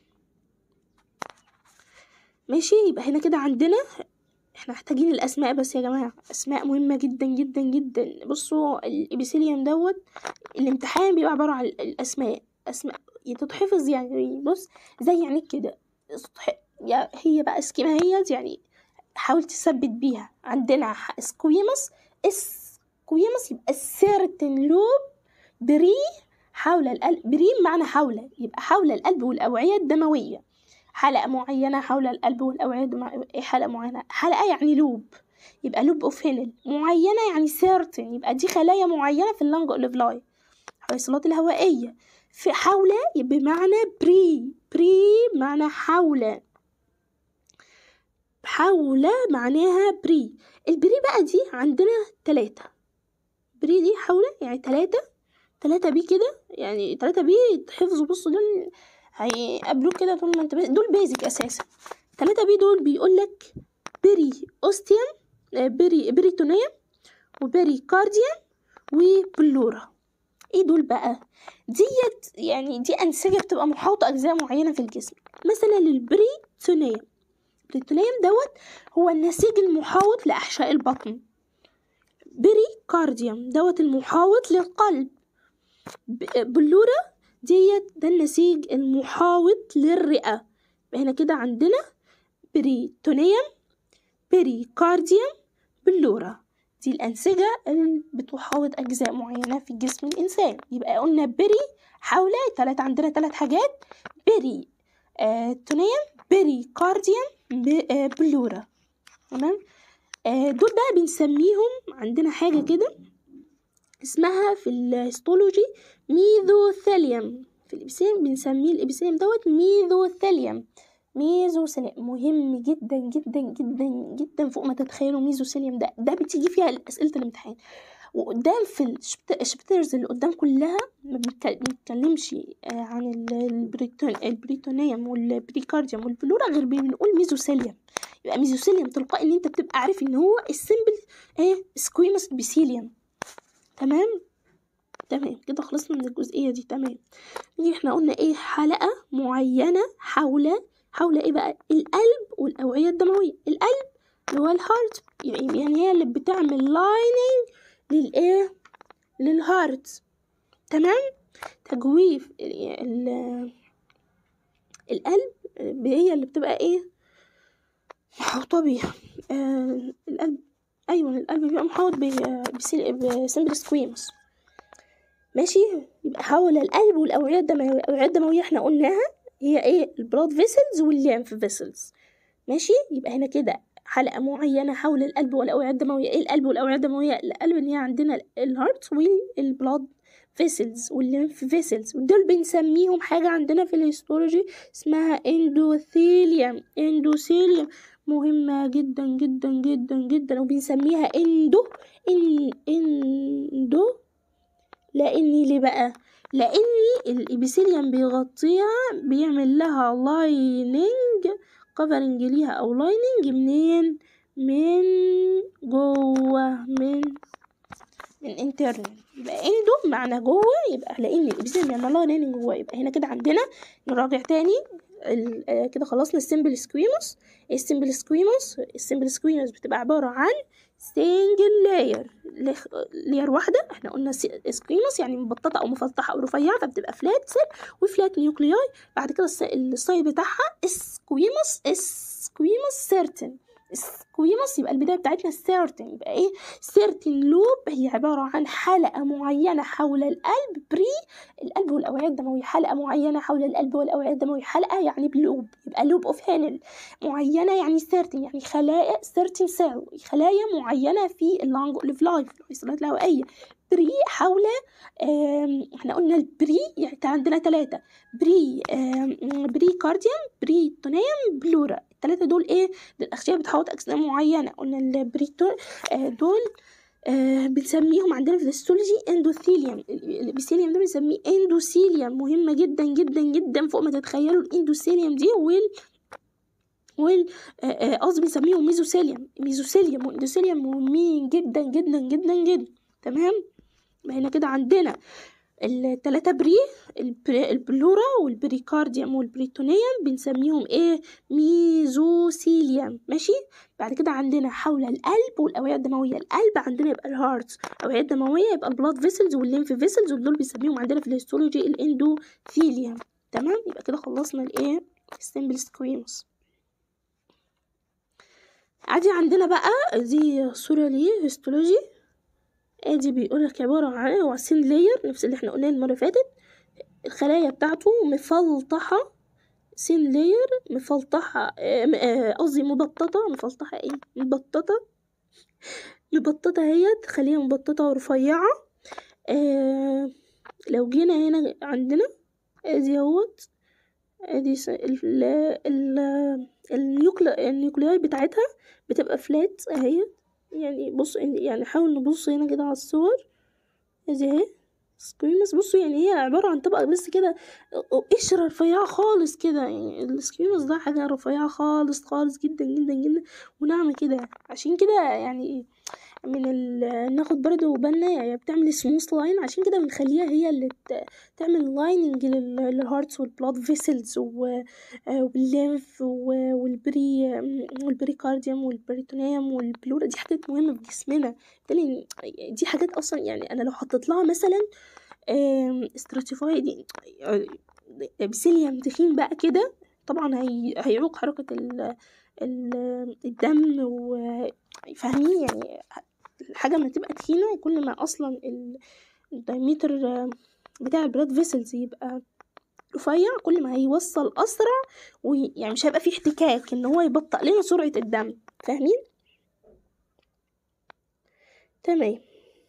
ماشي يبقى هنا كده عندنا احنا محتاجين الاسماء بس يا جماعه اسماء مهمه جدا جدا جدا بصوا الابيثيليوم دوت الامتحان بيبقى عباره عن الاسماء اسماء تتحفظ يعني بص زي يعني كده هي بقى اسكيما هي يعني حاول تثبت بيها عندنا سكويموس سكويموس يبقى سيرتن لوب بري حول القلب بري معنى حول يبقى حول القلب والأوعية الدموية حلقة معينة حول القلب والأوعية الدموية حلقة معينة حلقة يعني لوب يبقى لوب اوف هينل معينة يعني سيرتن يبقى دي خلايا معينة في اللنج اوليفلاي الحويصلات الهوائية في حول بمعنى بري بري معنى حول حول معناها بري البري بقى دي عندنا تلاتة بري دي حول يعني تلاتة تلاتة بي كده يعني تلاتة بي تحفظوا بصوا دول هيقابلوك كده طول ما انت دول بيزك اساسا تلاتة بي دول بيقولك بري اوستيوم بري بريتونيوم وبري كارديوم وبلورا ايه دول بقى ديت يعني دي انسجه بتبقى محاوطه اجزاء معينه في الجسم مثلا البريتونيوم البريتونيوم دوت هو النسيج المحاوط لاحشاء البطن بري كارديوم دوت المحاوط للقلب بلورا ديت ده النسيج المحاوط للرئه هنا كده عندنا بريتونيوم بري كارديوم بلورا دي الأنسجة اللي بتحاوط أجزاء معينة في جسم الإنسان يبقى قلنا بري حول تلات عندنا تلات حاجات بري آه تونيم بري كارديوم ب- آه بلورا تمام آه دول بقى بنسميهم عندنا حاجة كده اسمها في الهيستولوجي ميزوثيليوم في الإبسام بنسميه الإبسام دوت ميزوثيليوم ميزوثيليوم مهم جدا جدا جدا جدا فوق ما تتخيلوا ميزوثيليوم ده ده بتيجي فيها أسئلة الامتحان وقدام في الشبت- الشبترز اللي قدام كلها ما بنتك- بنتكلمش آه، عن ال- البريتون البريتونيوم والبريكارديوم والبلورا غير بنقول ميزوثيليوم يبقى ميزوثيليوم تلقائي ان انت بتبقى عارف ان هو السيمبل ايه سكويموس ابيثيليوم تمام تمام كده خلصنا من الجزئية دي تمام نيجي احنا قلنا ايه حلقة معينة حول حول ايه بقى القلب والأوعية الدموية القلب اللي هو الهارت يعني يعني هي اللي بتعمل لايننج للايه للهارت تمام تجويف ال- ال- القلب هي اللي بتبقى ايه محوطة بيها آه القلب ايوه القلب بيبقى محوط بسمبل سكويموس ماشي يبقى حول القلب والأوعية الدموية الأوعية الدموية احنا قلناها هي ايه البلاد فيسلز والليمف فيسلز ماشي يبقى هنا كده حلقة معينة حول القلب والأوعية الدموية ايه القلب والأوعية الدموية القلب اللي هي عندنا الهارت والبلاد فيسلز والليمف فيسلز ودول بنسميهم حاجة عندنا في الهيستولوجي اسمها اندوثيليوم اندوثيليوم مهمة جدا جدا جدا جدا وبنسميها اندو ان اندو لاني ليه بقى لاني الابيثيليوم بيغطيها بيعمل لها لايننج كفرنج ليها او لايننج منين من جوه من من انترنال يبقى اندو معنى جوه يبقى لان الابيثيليوم بيعمل لها لايننج جوه يبقى هنا كده عندنا نراجع تاني ال- آه كده خلصنا السيمبل سكويموس السيمبل سكويموس السيمبل سكويموس بتبقى عبارة عن سنجل لاير لاير واحدة احنا قلنا سكويموس يعني مبططة او مفلطحة او رفيعة فبتبقى فلات سيل وفلات نيوكلياي بعد كده الس- الساي بتاعها سكويموس سكويموس سيرتن سكويموس يبقى البداية بتاعتنا سيرتن يبقى ايه سيرتن لوب هي عبارة عن حلقة معينة حول القلب بري القلب والأوعية الدموية حلقة معينة حول القلب والأوعية الدموية حلقة يعني بلوب يبقى لوب اوف هانل معينة يعني سيرتن يعني خلايا سيرتن سيل خلايا معينة في اللانج اوف لايف الحصيلات الهوائية بري حول آم، احنا قلنا البري يعني كان عندنا ثلاثة بري آم، بري كارديوم بري تونيوم بلورا الثلاثة دول ايه دول الأغشية بتحوط أجزاء معينة قلنا البريتون آه، دول آه بنسميهم عندنا في الهيستولوجي اندوثيليوم الابيثيليوم ده بنسميه اندوثيليوم مهمة جدا جدا جدا فوق ما تتخيلوا الاندوثيليوم دي وال وال آه، آه، قصدي بنسميهم ميزوثيليوم ميزوثيليوم واندوثيليوم مهمين جدا جدا جدا جدا تمام يبقى هنا كده عندنا التلاتة بري البري- البلورا والبريكارديوم والبريتونيوم بنسميهم ايه ميزوثيليوم ماشي بعد كده عندنا حول القلب والاوعيه الدمويه القلب عندنا يبقى الهارت الاوعيه الدمويه يبقى البلاد فيسلز والليمف فيسلز ودول بنسميهم عندنا في الهيستولوجي الاندوثيليوم تمام يبقى كده خلصنا الايه السمبل سكويموس عادي عندنا بقى دي صورة ليه هيستولوجي ادي بيقولك عبارة عن هو سين لاير نفس اللي احنا قلناه المرة اللي فاتت الخلايا بتاعته مفلطحة سين لاير مفلطحة آه، م- آه، قصدي مبططة مفلطحة ايه مبططة مبططة هي خليها مبططة ورفيعة آه لو جينا هنا عندنا ادي اهوت ادي س- ال ال النيوكلا النيوكلياي بتاعتها بتبقى فلات اهي يعني بص يعني حاول نبص هنا كده على الصور ادي اهي سكويمس بصوا يعني هي عبارة عن طبقة بس كده قشرة رفيعة خالص كده يعني السكويمس ده حاجة رفيعة خالص خالص جدا جدا جدا وناعمة كده عشان كده يعني من ال... ناخد برضه بالنا يعني بتعمل سموث لاين عشان كده بنخليها هي اللي ت... تعمل لايننج لل... للهارتس والبلاد فيسلز و... آه، والليمف و... والبري والبريكارديوم والبريتونيوم والبلورا دي حاجات مهمة في جسمنا بالتالي دي حاجات اصلا يعني انا لو حطيت لها مثلا استراتيفاي دي بسيليوم تخين بقى كده طبعا هي... هيعوق حركة ال... ال... الدم وفاهمين يعني الحاجة ما تبقى تخينة كل ما أصلا الدايمتر بتاع البلاد فيسلز يبقى رفيع كل ما هيوصل أسرع ويعني مش هيبقى فيه احتكاك إن هو يبطئ لنا سرعة الدم فاهمين؟ تمام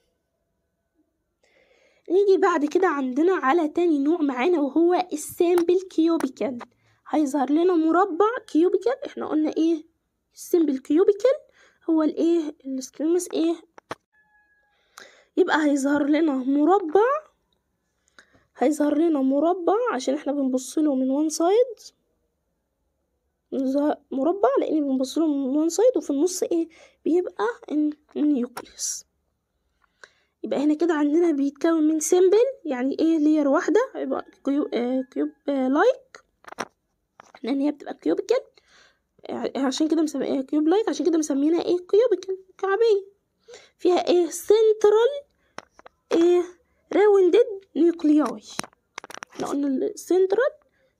نيجي بعد كده عندنا على تاني نوع معانا وهو السامبل كيوبيكال هيظهر لنا مربع كيوبيكال احنا قلنا ايه السامبل كيوبيكال هو الايه السكريمس ايه يبقى هيظهر لنا مربع هيظهر لنا مربع عشان احنا بنبص له من وان سايد مربع لان بنبص له من وان سايد وفي النص ايه بيبقى النيوكليوس يبقى هنا كده عندنا بيتكون من سيمبل يعني ايه لير واحدة يبقى كيوب, آه كيوب آه لايك لان هي بتبقى كيوبيكال عشان كده مسميها كيوب لايك عشان كده مسمينها ايه كيوبيكال كعبية فيها ايه سنترال ايه راوندد نيوكلياي احنا قلنا السنترال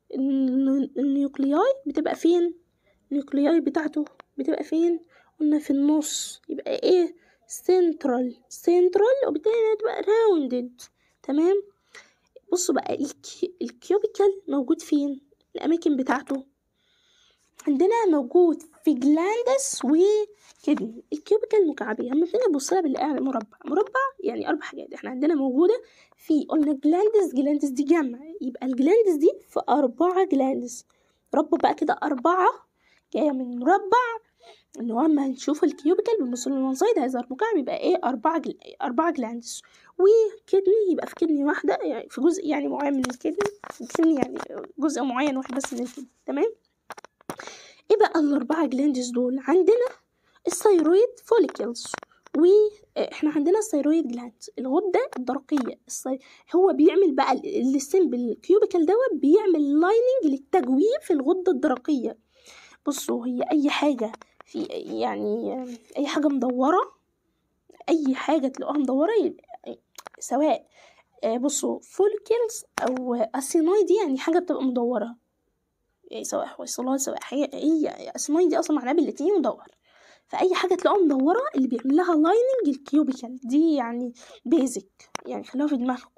النيوكلياي بتبقى فين النيوكلياي بتاعته بتبقى فين قلنا في النص يبقى ايه سنترال سنترال وبالتالي هتبقى راوندد تمام بصوا بقى الكيوبيكال موجود فين الاماكن بتاعته عندنا موجود في جلاندس وكدني الكيوبيكال مكعبية اما فين نبص لها بالاعلى مربع مربع يعني اربع حاجات احنا عندنا موجودة في قلنا جلاندس جلاندس دي جمع يبقى الجلاندس دي في اربعة جلاندس ربع بقى كده اربعة جاية من مربع ان هو اما هنشوف الكيوبيكال بنبص له من سايد هيظهر مكعب يبقى ايه أربعة جل... أربعة جلاندس وكدني يبقى في كدني واحدة يعني في جزء يعني معين من الكدني الكدني يعني جزء معين واحد بس من الكدني تمام ايه بقى الأربعة جلاندس دول عندنا الثيرويد فوليكلز واحنا عندنا الثيرويد جلاند الغدة الدرقية الصي... هو بيعمل بقى السيمبل كيوبيكال دوت بيعمل لايننج للتجويف في الغدة الدرقية بصوا هي أي حاجة في يعني اي حاجه مدوره اي حاجه تلاقوها مدوره سواء بصوا فولكلز او اسيناي دي يعني حاجه بتبقى مدوره يعني سواء حويصلات سواء حاجه هي اسيناي دي اصلا معناها باللاتيني مدور فاي حاجه تلاقوها مدوره اللي بيعمل لها لايننج الكيوبيكال دي يعني بيزك يعني خلوها في دماغكم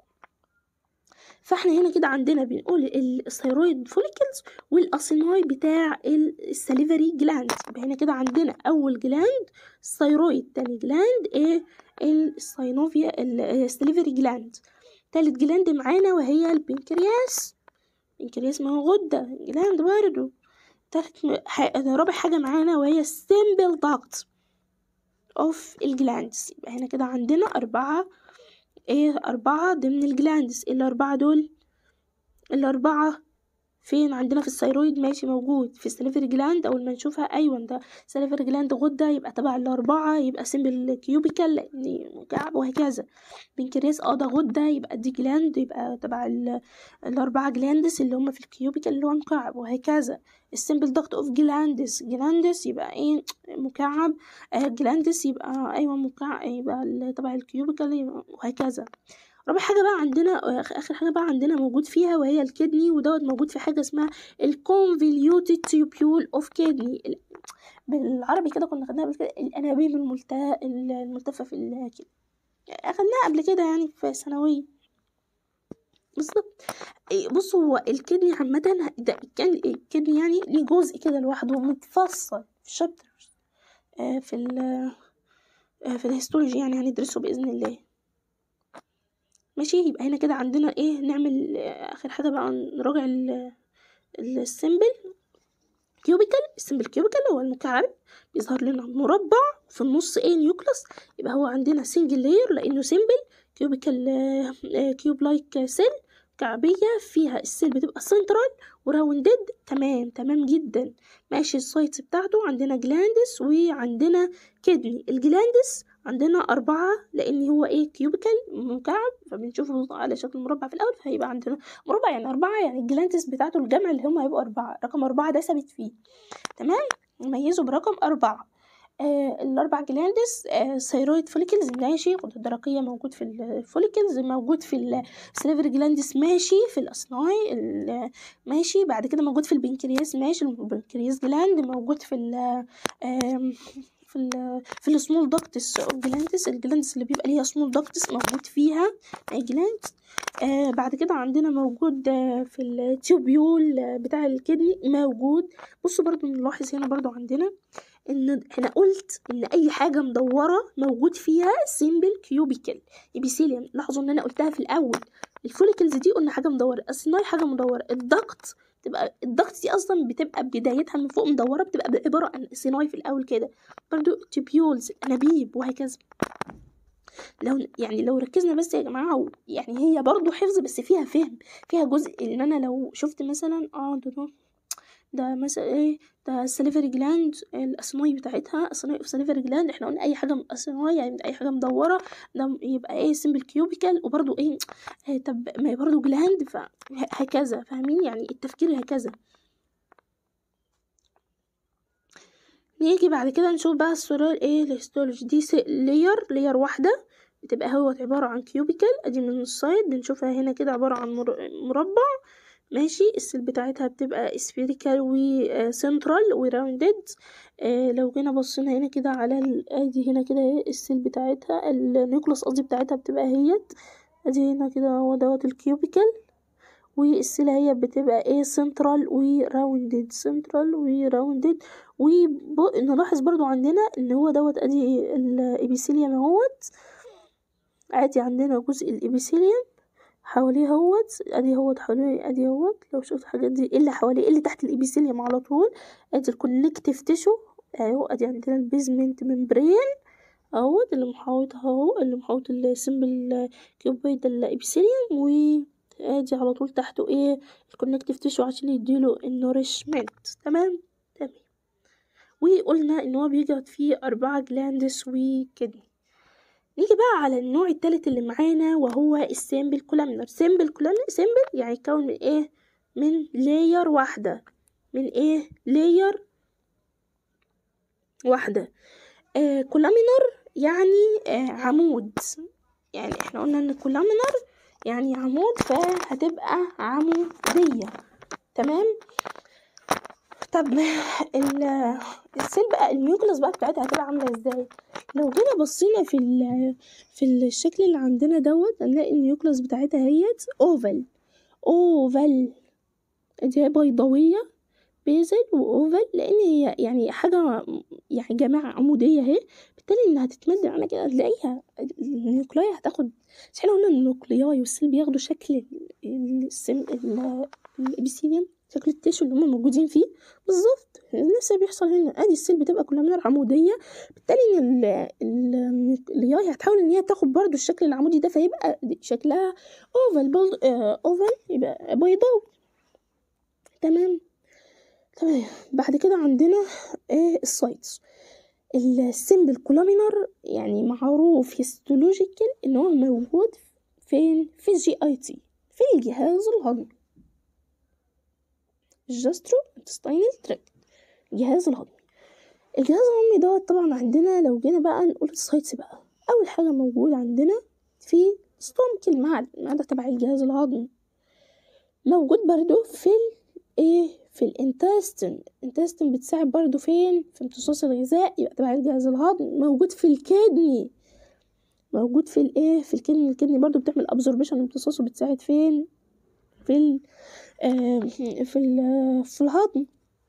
فاحنا هنا كده عندنا بنقول الثيرويد فوليكلز والاسيناي بتاع السليفري جلاند يبقى هنا كده عندنا اول جلاند الثيرويد تاني جلاند ايه الساينوفيا السليفري جلاند تالت جلاند معانا وهي البنكرياس البنكرياس ما هو غدة جلاند برضه تالت رابع حاجة معانا وهي السيمبل داكت اوف الجلاندز يبقى هنا كده عندنا أربعة ايه أربعة ضمن الجلاندز الأربعة دول الأربعة فين عندنا في الثيرويد ماشي موجود في السليفري جلاند أول ما نشوفها أيوة ده سليفري جلاند غدة يبقى تبع الأربعة يبقى سيمبل كيوبيكال لأن مكعب وهكذا بنكرياس اه ده غدة يبقى دي جلاند يبقى تبع الأربعة جلاندس اللي هما في الكيوبيكال اللي هو مكعب وهكذا السيمبل دكت اوف جلاندس جلاندس يبقى ايه مكعب آه جلاندس يبقى ايوه مكعب يبقى تبع الكيوبيكال وهكذا رابع حاجة بقى عندنا آخر حاجة بقى عندنا موجود فيها وهي الكدني ودوت موجود في حاجة اسمها الكونفوليوتد تيوبيول اوف كدني بالعربي كده كنا خدناها قبل كده الأنابيب الملتهى الملتفة في الكدني أخدناها قبل كده يعني في ثانوية بالظبط بصوا هو الكدني عامة ده كان الكدني يعني ليه جزء كده لوحده متفصل في الشابترز آه في ال آه في الهيستولوجي يعني هندرسه بإذن الله ماشي يبقى هنا كده عندنا ايه نعمل اخر حاجه بقى نراجع السيمبل كيوبيكال السيمبل كيوبيكال هو المكعب بيظهر لنا مربع في النص ايه نيوكلس يبقى هو عندنا سنجل لاير لانه سيمبل كيوبيكال كيوب لايك سيل كعبية فيها السيل بتبقى سنترال وراوندد تمام تمام جدا ماشي السايتس بتاعته عندنا جلاندس وعندنا كدني الجلاندس عندنا أربعة لأن هو إيه كيوبيكال مكعب فبنشوفه على شكل مربع في الأول فهيبقى عندنا مربع يعني أربعة يعني الجلانتس بتاعته الجمع اللي هم هيبقوا أربعة رقم أربعة ده ثابت فيه تمام نميزه برقم أربعة آه الأربع جلاندس آه ثيرويد فوليكلز ماشي غدة درقية موجود في الفوليكلز موجود في السليفري جلاندس ماشي في الأصناي ماشي بعد كده موجود في البنكرياس ماشي البنكرياس جلاند موجود في ال في ال في السمول داكتس اوف جلاندس الجلاندس اللي بيبقى ليها سمول داكتس موجود فيها جلاندز آه بعد كده عندنا موجود آه في التيوبيول آه بتاع الكدني موجود بصوا برضو نلاحظ هنا برضو عندنا ان انا قلت ان اي حاجه مدوره موجود فيها سيمبل كيوبيكال ابيثيليوم لاحظوا ان انا قلتها في الاول الفوليكلز دي قلنا حاجه مدوره السيناي حاجه مدوره الضغط تبقى الضغط دي اصلا بتبقى بدايتها من فوق مدوره بتبقى عباره عن سيناي في الاول كده برضو تيبيولز انابيب وهكذا لو يعني لو ركزنا بس يا جماعه يعني هي برضو حفظ بس فيها فهم فيها جزء ان انا لو شفت مثلا اه ده ده, ده مثلا ايه ده السليفري جلاند الاسماي بتاعتها اسماي اوف سليفري جلاند احنا قلنا اي حاجه اسماي يعني اي حاجه مدوره ده يبقى ايه سيمبل كيوبيكال وبرضو ايه, إيه طب ما هي برضو جلاند فهكذا فاهمين يعني التفكير هكذا نيجي بعد كده نشوف بقى الصورة ايه الهيستولوجي دي لير لير واحدة بتبقى هو عبارة عن كيوبيكال ادي من السايد بنشوفها هنا كده عبارة عن مربع ماشي السيل بتاعتها بتبقى سفيريكال وسنترال وراوندد آه لو جينا بصينا هنا كده على ادي هنا كده السيل بتاعتها النيوكلس قصدي بتاعتها بتبقى هيت ادي هنا كده هو دوت الكيوبيكال والسيل هي بتبقى ايه سنترال وراوندد سنترال وراوندد ونلاحظ برضو عندنا ان هو دوت ادي الابيثيليوم اهوت ادي عندنا جزء الابيثيليوم حواليه هوت ادي هوت حواليه ادي هوت لو شفت الحاجات دي اللي حواليه اللي تحت الابيثيليوم على طول ادي الكونكتيف تيشو اهو ادي عندنا البيزمنت ممبرين اهوت اللي محاوط اهو اللي محاوط السمبل كيوبيد الابيثيليوم و ادي على طول تحته ايه الكونكتيف تيشو عشان يديله النورشمنت تمام تمام وقلنا ان هو بيوجد فيه اربعة جلاندس وكدني نيجي بقى على النوع التالت اللي معانا وهو السامبل كولامنر سامبل كولامنر سامبل يعني يتكون من ايه من لاير واحدة من ايه لاير واحدة آه كولامينر يعني آه عمود يعني احنا قلنا ان كولامينر يعني عمود فهتبقى عمودية تمام طب السيل بقى النيوكلس بقى بتاعتها هتبقى عاملة ازاي لو جينا بصينا في في الشكل اللي عندنا دوت هنلاقي النيوكلس بتاعتها هيت اوفل اوفل دي بيضاوية بيزل واوفل لان هي يعني حاجة يعني جماعة عمودية اهي بالتالي انها تتمد معانا كده هتلاقيها النيوكلاي هتاخد مش احنا قلنا النيوكلياي والسيل بياخدوا شكل السم الابيثيليوم شكل التيشو اللي هم موجودين فيه بالظبط نفس اللي بيحصل هنا ادي السيل بتبقى كلها من عموديه بالتالي ان الياي هتحاول ان هي تاخد برضو الشكل العمودي ده فيبقى شكلها اوفل بلد اوفل يبقى بيضاوي تمام تمام بعد كده عندنا ايه السايتس السيمبل كولامينر يعني معروف هيستولوجيكال ان هو موجود فين في الجي اي تي في الجهاز الهضمي الجاسترو انتستينال تراكت الجهاز الهضمي الجهاز الهضمي ده طبعا عندنا لو جينا بقى نقول السايتس بقى اول حاجه موجود عندنا في ستومك المعدة المعدة تبع الجهاز الهضمي موجود برضو في ايه في الانتستين الانتستين بتساعد برضو فين في امتصاص الغذاء يبقى تبع الجهاز الهضمي موجود في الكدني موجود في الايه في الكدني الكدني برضو بتعمل ابزوربشن امتصاص وبتساعد فين في ال آه في ال في الهضم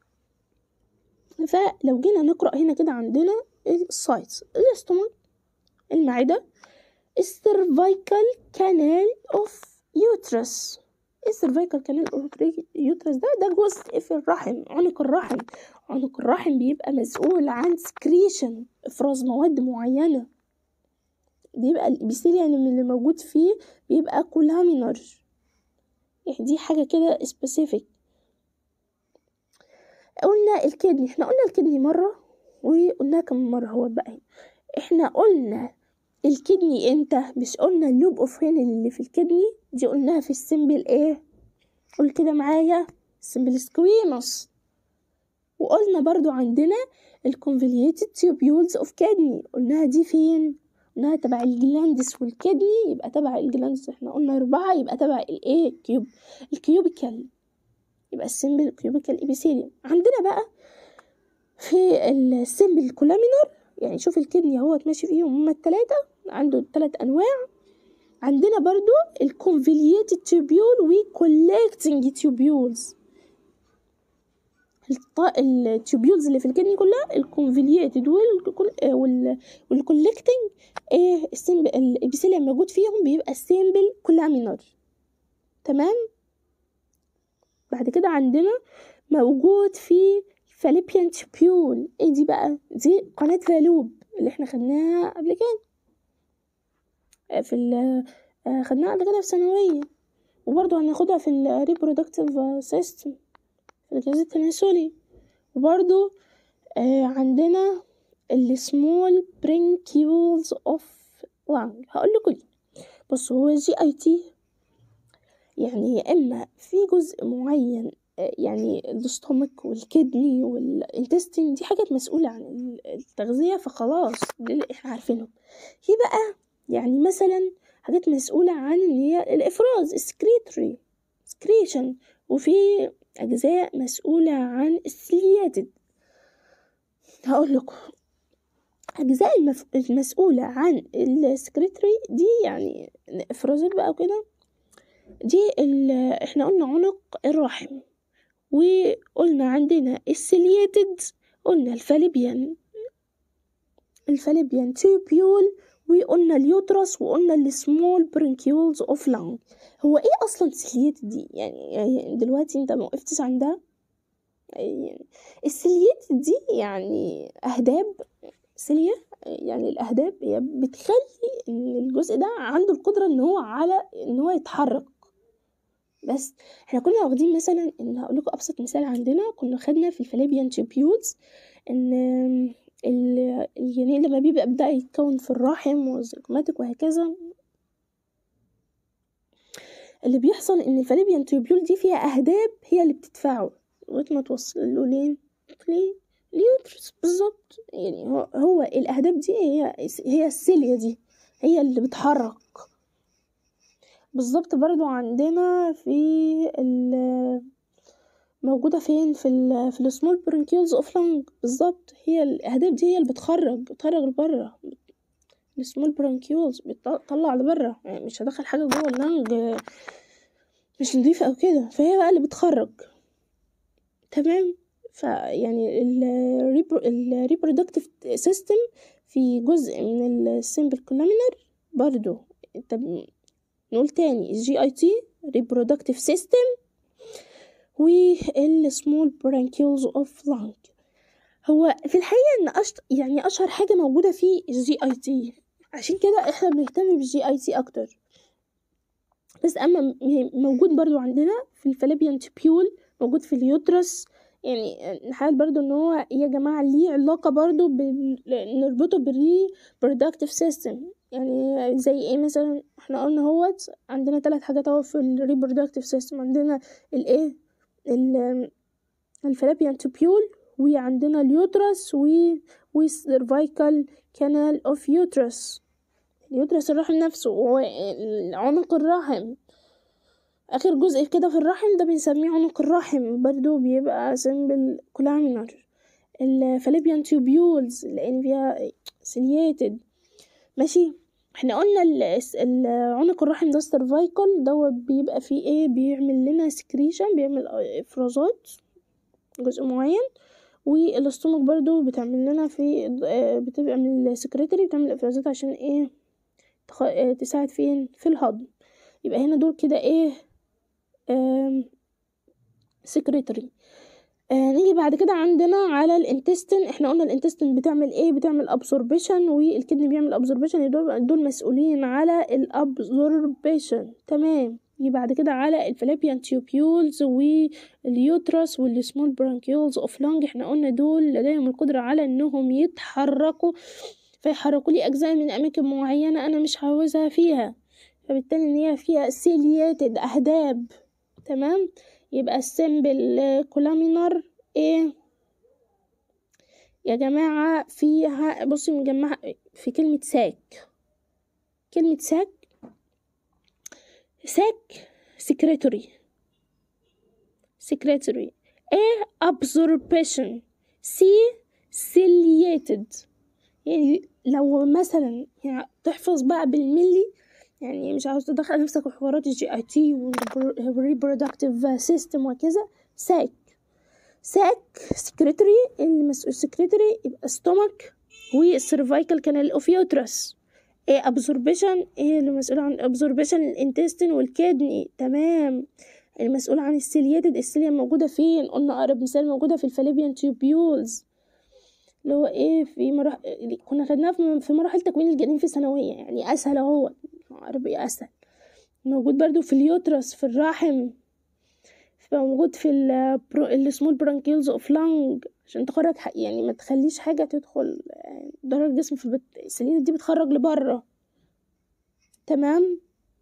فلو جينا نقرا هنا كده عندنا السايتس الاستومك المعده السيرفايكال كانال اوف يوترس السيرفايكال كانال اوف يوترس ده ده جزء في الرحم عنق الرحم عنق الرحم بيبقى مسؤول عن سكريشن افراز مواد معينه بيبقى الابيثيليوم اللي موجود فيه بيبقى كولامينر يعني دي حاجه كده سبيسيفيك قلنا الكدني احنا قلنا الكدني مره وقلناها كم مره هو بقى احنا قلنا الكدني امتى مش قلنا اللوب اوف هين اللي في الكدني دي قلناها في السمبل ايه قول كده معايا سمبل سكويموس وقلنا برضو عندنا الكونفوليوتد تيوبيولز اوف كدني قلناها دي فين قلناها تبع الجلاندس والكدني يبقى تبع الجلاندس احنا قلنا أربعة يبقى تبع الايه كيوب الكيوبيكال يبقى السمبل كيوبيكال ابيثيليوم عندنا بقى في السمبل كولامينر يعني شوف الكدني هو ماشي فيهم هما التلاتة عنده تلات أنواع عندنا برضو الكونفيلياتد تيوبيول وكولكتنج تيوبيولز التيوبيولز اللي في الكدني كلها الكونفيلياتد والكولكتنج ايه الابيثيليوم موجود فيهم بيبقى سيمبل كولامينر تمام بعد كده عندنا موجود في فاليبيان تيبيول ايه دي بقى دي قناة فالوب اللي احنا خدناها قبل كده في ال خدناها قبل كده في ثانوية وبرضه هناخدها في الريبرودكتيف سيستم في الجهاز التناسلي وبرضه آه عندنا السمول برينكيولز اوف لانج هقول لكم ليه بصوا هو الجي اي تي يعني يا اما في جزء معين يعني الاستومك والكدني والانتستين دي حاجات مسؤولة عن التغذية فخلاص دي اللي احنا عارفينهم في بقى يعني مثلا حاجات مسؤولة عن ان هي الافراز السكريتري سكريشن وفي اجزاء مسؤولة عن السلياتد هقول لكم اجزاء المف... المسؤولة عن السكريتري دي يعني افرازات بقى وكده دي احنا قلنا عنق الرحم وقلنا عندنا السلياتد قلنا الفاليبيان الفاليبيان تيوبيول وقلنا اليوترس وقلنا السمول برينكيولز اوف لانج هو ايه اصلا السلياتد دي يعني دلوقتي انت ما وقفتش عندها يعني السلياتد دي يعني اهداب سلية يعني الاهداب هي بتخلي ان الجزء ده عنده القدرة ان هو على ان هو يتحرك بس احنا كنا واخدين مثلا ان هقول لكم ابسط مثال عندنا كنا خدنا في الفاليبيان تيبيوتس ان الجنين لما بيبقى بدا يتكون في الرحم والزيجوماتيك وهكذا اللي بيحصل ان الفاليبيان تيوبيول دي فيها اهداب هي اللي بتدفعه لغايه ما توصل له لين اليوترس بالظبط يعني هو, هو الاهداب دي هي هي السيليا دي هي اللي بتحرك بالظبط برضو عندنا في ال موجودة فين في ال في السمول برونكيولز اوف لانج بالظبط هي الاهداب دي هي اللي بتخرج بتخرج لبره السمول برونكيولز بتطلع لبره يعني مش هدخل حاجة جوه اللانج مش نضيفة او كده فهي بقى اللي بتخرج تمام فيعني الريبرودكتيف سيستم في جزء من السيمبل كولامينر برضو طب نقول تاني الجي اي تي reproductive system والسمول برانكيولز اوف لانج هو في الحقيقة ان أشط... يعني اشهر حاجة موجودة في الجي اي تي عشان كده احنا بنهتم بالجي اي تي اكتر بس اما موجود برضو عندنا في الفاليبيان تيبيول موجود في اليوترس يعني نحاول برضو ان هو يا جماعة ليه علاقة برضو ب... نربطه بالري productive system يعني زي ايه مثلا احنا قلنا هوت عندنا ثلاث حاجات اهو في الريبرودكتيف سيستم عندنا الايه الفلابيان تيبيول وعندنا اليوترس و والسيرفايكال كانال اوف يوترس اليوترس الرحم نفسه وعنق الرحم اخر جزء كده في الرحم ده بنسميه عنق الرحم برضو بيبقى سيمبل كولامينر الفاليبيان تيوبيولز لان فيها سيلياتد ماشي احنا قلنا عنق الرحم ده السيرفايكل دوت بيبقى فيه ايه بيعمل لنا سكريشن بيعمل افرازات جزء معين والاستومك برضو بتعمل لنا في بتبقى من السكريتري بتعمل افرازات عشان ايه تخ... تساعد فين في الهضم يبقى هنا دول كده ايه سكريتري آه نيجي بعد كده عندنا على الانتستين احنا قلنا الانتستين بتعمل ايه بتعمل ابسوربيشن والكدني بيعمل ابسوربيشن دول دول مسؤولين على الابسوربيشن تمام يجي بعد كده على الفلابيان تيوبيولز واليوترس والسمول برانكيولز اوف لونج احنا قلنا دول لديهم القدرة على انهم يتحركوا فيحركوا لي اجزاء من اماكن معينة انا مش عاوزها فيها فبالتالي ان هي فيها سيلياتد اهداب تمام يبقى السمبل كولامينر ايه يا جماعة فيها بصي مجمعة في كلمة ساك كلمة ساك ساك سكريتوري سكريتوري ايه absorption سي ciliated يعني لو مثلا يعني تحفظ بقى بالملي يعني مش عاوز تدخل نفسك في حوارات الجي اي تي والريبرودكتيف سيستم وكذا ساك ساك سكرتري المسؤول سكرتري يبقى ستومك والسيرفايكال كانال اوف يوترس ايه ابزوربيشن ايه اللي مسؤول عن ابزوربيشن الانتستين والكدني تمام المسؤول عن السيلياتد السيليا موجودة فين قلنا أقرب مثال موجودة في الفاليبيان تيوبيولز اللي هو ايه في مراحل كنا خدناها في مراحل تكوين الجنين في الثانوية يعني أسهل أهو عربي أسهل موجود برضو في اليوترس في الرحم موجود في السمول برانكيلز اوف لانج عشان تخرج يعني ما تخليش حاجة تدخل ضرر الجسم في البت... السليلة دي بتخرج لبره تمام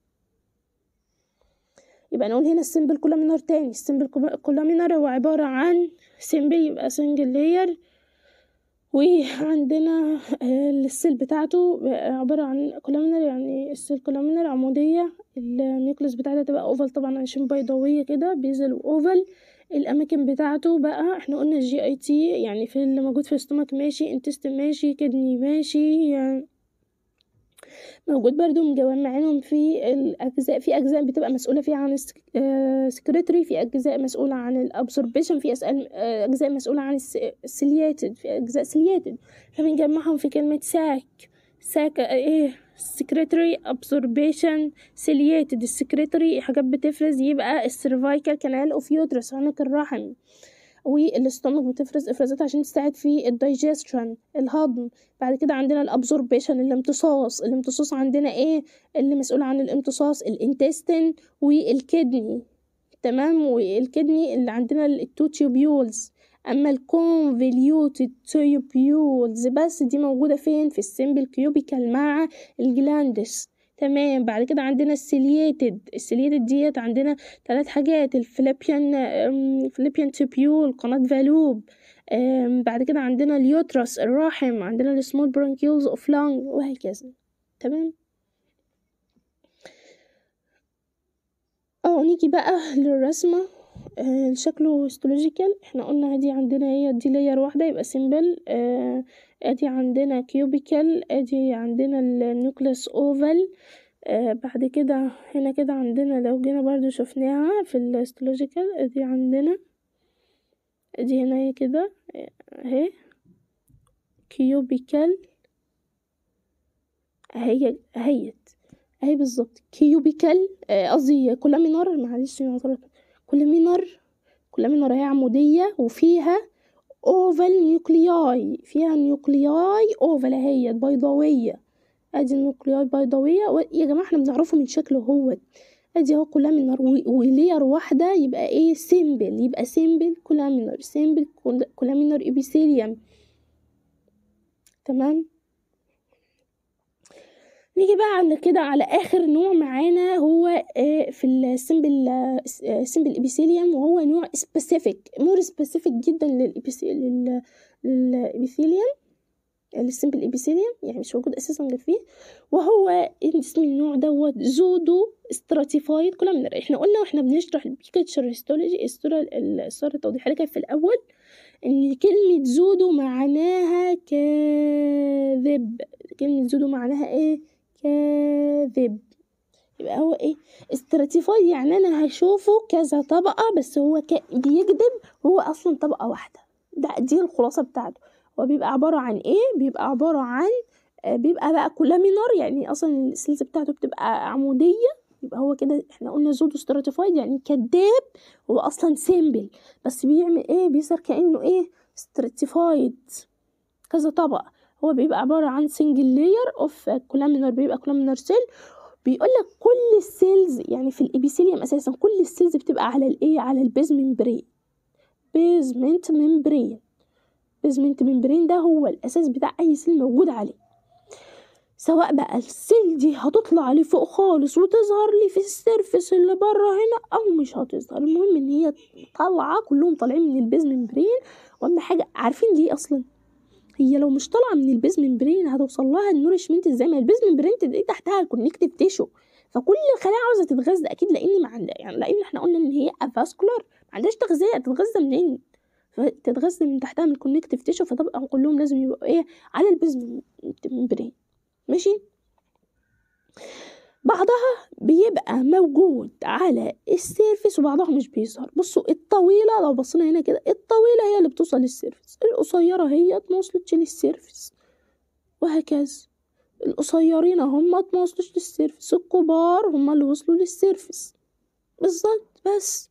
يبقى نقول هنا السيمبل كولامينار تاني السيمبل كولامينار هو عبارة عن سيمبل يبقى سنجل لاير وعندنا السيل بتاعته عبارة عن كولامينر يعني السيل كولامينر عمودية النيوكليس بتاعتها تبقى اوفال طبعا عشان بيضاوية كده بيزل اوفال الاماكن بتاعته بقى احنا قلنا الجي اي تي يعني في اللي موجود في الاستومك ماشي انتست ماشي كدني ماشي يعني موجود برضو مجمعينهم في الأجزاء في أجزاء بتبقى مسؤولة فيها عن السكريتري في أجزاء مسؤولة عن الأبسوربيشن في أجزاء مسؤولة عن السلياتد في أجزاء سلياتد فبنجمعهم في كلمة ساك ساك ايه secretory absorption ciliated السكريتري حاجات بتفرز يبقى السيرفايكال كانال اوف يوترس عنق الرحم والاستومك بتفرز افرازات عشان تساعد في الدايجيشن الهضم بعد كده عندنا الابزوربيشن الامتصاص الامتصاص عندنا ايه اللي مسؤول عن الامتصاص الانتستين والكدني تمام والكدني اللي عندنا التو تيوبيولز اما الكونفوليوتد تيوبيولز بس دي موجوده فين في السيمبل كيوبيكال مع الجلاندس تمام بعد كده عندنا السيلياتد السيلياتد ديت عندنا ثلاث حاجات الفليبيان فليبيان تيبيول قناة فالوب بعد كده عندنا اليوترس الرحم عندنا السمول برانكيولز اوف لانج وهكذا تمام اه نيجي بقى للرسمة آه شكله هيستولوجيكال احنا قلنا دي عندنا هي دي لاير واحدة يبقى سيمبل آه ادي عندنا كيوبيكال ادي عندنا النيوكليس اوفال آه بعد كده هنا كده عندنا لو جينا برضو شفناها في الاستولوجيكال ادي عندنا ادي هنا هي كده اهي كيوبيكال اهي اهيت اهي بالظبط كيوبيكال قصدي آه كولامينار معلش معذرة كولامينار كولامينار هي عمودية وفيها اوفال نيوكلياي فيها نيوكلياي اوفال اهي بيضاوية ادي النيوكلياي بيضاوية يا جماعة احنا بنعرفه من شكله هو ادي اهو كولامينر ولير واحدة يبقى ايه سيمبل يبقى سيمبل كولامينر سيمبل كولامينر ابيثيليوم تمام نيجي بقى عند كده على اخر نوع معانا هو في السيمبل سيمبل ابيثيليوم وهو نوع سبيسيفيك مور سبيسيفيك جدا للابيثيليوم السيمبل ابيثيليوم يعني مش موجود اساسا غير فيه وهو اسم النوع دوت زودو ستراتيفايد كولامينر احنا قلنا واحنا بنشرح البيكتشر هيستولوجي الصوره الصوره التوضيحيه كانت في الاول ان كلمه زودو معناها كاذب كلمه زودو معناها ايه كاذب يبقى هو ايه استراتيفايد يعني انا هشوفه كذا طبقة بس هو ك... بيكذب هو اصلا طبقة واحدة ده دي الخلاصة بتاعته هو بيبقى عبارة عن ايه بيبقى عبارة عن بيبقى بقى كولامينار يعني اصلا السلسلة بتاعته بتبقى عمودية يبقى هو كده احنا قلنا زودو ستراتيفايد يعني كذاب هو اصلا سيمبل بس بيعمل ايه بيظهر كانه ايه ستراتيفايد كذا طبقة هو بيبقى عبارة عن سنجل لاير اوف كولامينر بيبقى كولامينر سيل بيقول لك كل السيلز يعني في الابيثيليوم اساسا كل السيلز بتبقى على الايه على البيز ممبرين بيزمنت ممبرين بيزمنت ممبرين ده هو الاساس بتاع اي سيل موجود عليه سواء بقى السيل دي هتطلع لي فوق خالص وتظهر لي في السيرفس اللي بره هنا او مش هتظهر المهم ان هي طالعه كلهم طالعين من البيز ممبرين واهم حاجه عارفين ليه اصلا هي لو مش طالعه من البيز ممبرين هتوصل لها النورشمنت ازاي ما البيز ممبرين دي تحتها الكونكتيف تيشو فكل الخلايا عاوزه تتغذى اكيد لان ما عندها يعني لان احنا قلنا ان هي افاسكولار ما عندهاش تغذيه تتغذى منين فتتغذى من تحتها من الكونكتيف تيشو فطبعا كلهم لازم يبقوا ايه على البيز ممبرين ماشي بعضها بيبقى موجود على السيرفس وبعضها مش بيظهر بصوا الطويلة لو بصينا هنا كده الطويلة هي اللي بتوصل للسيرفس القصيرة هي ما وصلتش للسيرفس وهكذا القصيرين هم ما وصلوش للسيرفس الكبار هم اللي وصلوا للسيرفس بالظبط بس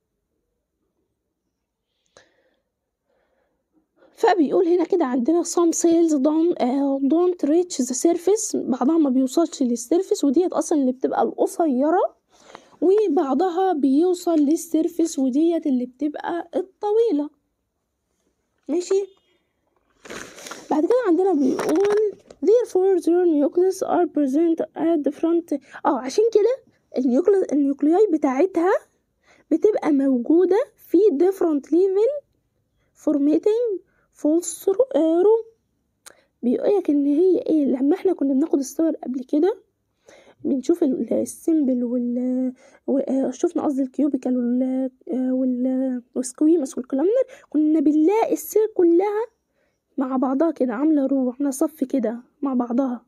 فبيقول هنا كده عندنا some cells don't, uh, don't reach the surface بعضها ما بيوصلش للسيرفس وديت اصلا اللي بتبقى القصيرة وبعضها بيوصل للسيرفس وديت اللي بتبقى الطويلة ماشي بعد كده عندنا بيقول therefore their nucleus are present at the front اه عشان كده النيوكلياي بتاعتها بتبقى موجودة في different level formatting false room بيقولك ان هي ايه لما احنا كنا بناخد الصور قبل كده بنشوف السيمبل وال شفنا قصدي الكيوبيكال وال وال والسكويمس والكلامنر كنا بنلاقي السير كلها مع بعضها كده عاملة رو عاملة صف كده مع بعضها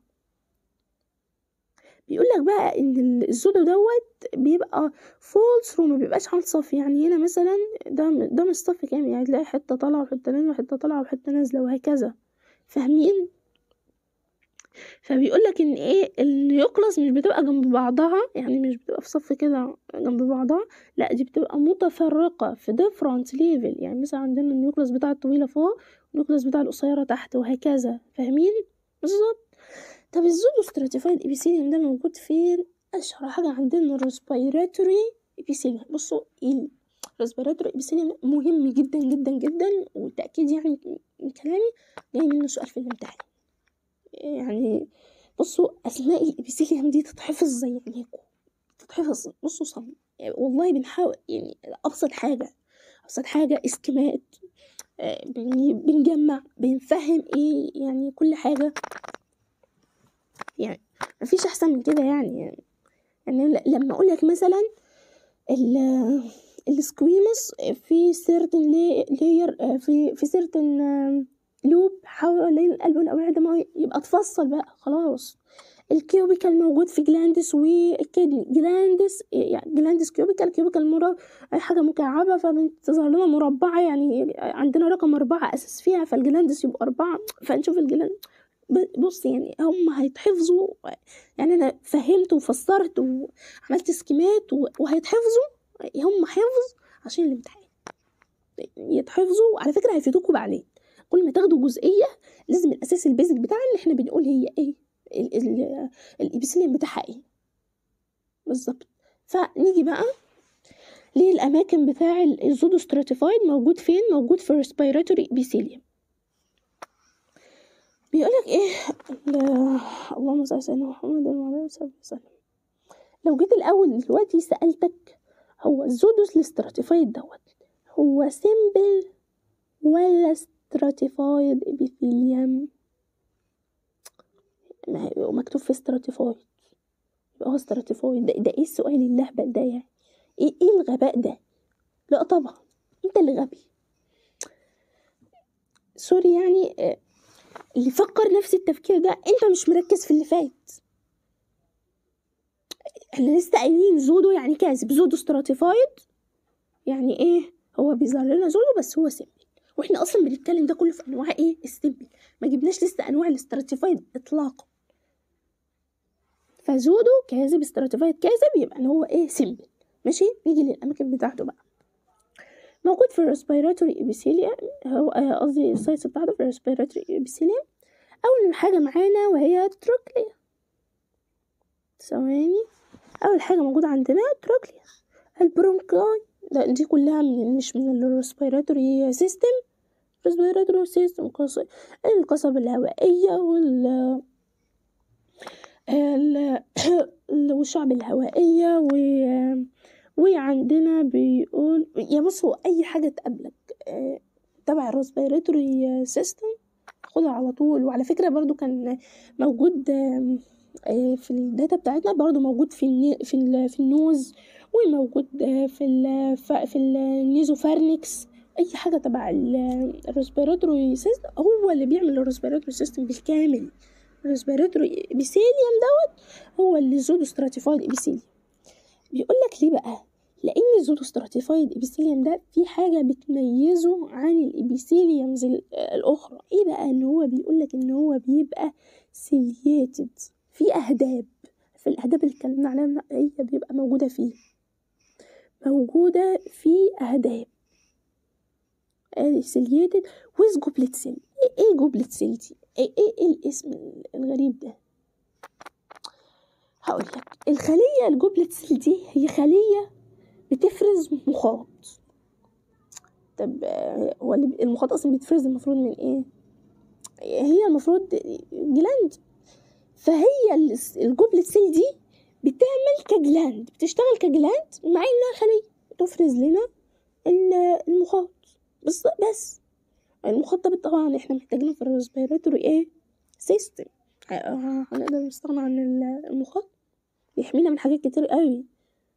بيقول لك بقى ان الزودو دوت بيبقى فولس رو ما بيبقاش عامل صف يعني هنا مثلا ده ده مش صف كامل يعني تلاقي حته طالعه وحته نازله وحته طالعه وحته نازله وهكذا فاهمين فبيقول لك ان ايه النيوكلاس مش بتبقى جنب بعضها يعني مش بتبقى في صف كده جنب بعضها لا دي بتبقى متفرقه في ديفرنت ليفل يعني مثلا عندنا النيوكلاس بتاع الطويله فوق والنيوكلاس بتاع القصيره تحت وهكذا فاهمين بالظبط طب الزودو ستراتيفايد ابيثيليوم ده موجود فين اشهر حاجه عندنا الريسبيراتوري ابيثيليوم بصوا الريسبيراتوري ابيثيليوم مهم جدا جدا جدا والتاكيد يعني من كلامي جاي منه سؤال في الامتحان يعني بصوا اسماء الابيثيليوم دي تتحفظ زي عينيكم تتحفظ بصوا صم يعني والله بنحاول يعني ابسط حاجه ابسط حاجه اسكيمات بنجمع بنفهم ايه يعني كل حاجه يعني مفيش احسن من كده يعني يعني, يعني لما اقول لك مثلا السكويمس في سيرتن لاير في في سيرتن لوب حوالين القلب والاوعيه الدمويه يبقى تفصل بقى خلاص الكيوبيكال موجود في جلاندس والكدني جلاندس يعني جلاندس كيوبيكال كيوبيكال مربع حاجه مكعبه فبتظهر لنا مربعه يعني عندنا رقم أربعة أساس فيها فالجلاندس يبقى أربعة فنشوف الجلاندس بص يعني هم هيتحفظوا يعني انا فهمت وفسرت وعملت سكيمات وهيتحفظوا هم حفظ عشان الامتحان يتحفظوا على فكره هيفيدوكوا بعدين كل ما تاخدوا جزئيه لازم الاساس البيزك بتاعها اللي احنا بنقول هي ايه الابيسيليوم بتاعها ايه بالظبط فنيجي بقى للاماكن بتاع الزودو ستراتيفايد موجود فين موجود في الريسبيراتوري ابيثيليوم بيقولك ايه اللهم صل على سيدنا محمد وعلى اله وصحبه وسلم لو جيت الاول دلوقتي سالتك هو الزودوس الاستراتيفايد دوت هو سيمبل ولا ستراتيفايد ابيثيليوم مكتوب في ستراتيفايد يبقى هو ستراتيفايد ده, ده ايه السؤال اللهبل ده يعني ايه ايه الغباء ده لا طبعا انت اللي غبي سوري يعني اللي فكر نفس التفكير ده انت مش مركز في اللي فات احنا لسه قايلين زودو يعني كاذب زودو ستراتيفايد يعني ايه هو بيظهر لنا زودو بس هو سيمبل واحنا اصلا بنتكلم ده كله في انواع ايه السيمبل ما جبناش لسه انواع الاستراتيفايد اطلاقا فزودو كاذب استراتيفايد كاذب يبقى ان هو ايه سيمبل ماشي نيجي للاماكن بتاعته بقى موجود في الريسبيراتوري ابيثيليوم هو قصدي السايتس بتاعته في الريسبيراتوري ابيثيليوم اول حاجه معانا وهي تروكليا ثواني اول حاجه موجوده عندنا تروكليا البرونكاي ده دي كلها من مش من الريسبيراتوري سيستم الريسبيراتوري سيستم القصبة الهوائية وال والشعب الهوائية و وعندنا بيقول يا بص هو اي حاجه تقابلك تبع الريسبيراتوري سيستم خدها على طول وعلى فكره برضو كان موجود في الداتا بتاعتنا برضو موجود في في في النوز وموجود في ال في النيزوفارنكس اي حاجه تبع الريسبيراتوري سيستم هو اللي بيعمل الريسبيراتوري سيستم بالكامل الريسبيراتوري ابيثيليوم دوت هو اللي زودو ستراتيفايد ابيثيليوم بيقول لك ليه بقى لان الزودو ستراتيفايد ابيثيليوم ده في حاجه بتميزه عن الابيثيليومز الاخرى ايه بقى ان هو بيقول لك ان هو بيبقى سيلياتد في اهداب في الاهداب اللي اتكلمنا عليها هي بيبقى موجوده فيه موجوده في اهداب سيلياتد ويز جوبلت سيل ايه جوبلت سيل دي ايه ايه الاسم الغريب ده هقول لك الخليه الجوبلت سيل دي هي خليه بتفرز مخاط طب هو المخاط اصلا بيتفرز المفروض من ايه هي المفروض جلاند فهي الجوبلت سيل دي بتعمل كجلاند بتشتغل كجلاند مع انها خليه تفرز لنا المخاط بس بس المخاط ده طبعا احنا محتاجينه في الريسبيراتوري ايه سيستم هنقدر نستغنى عن المخاط بيحمينا من حاجات كتير قوي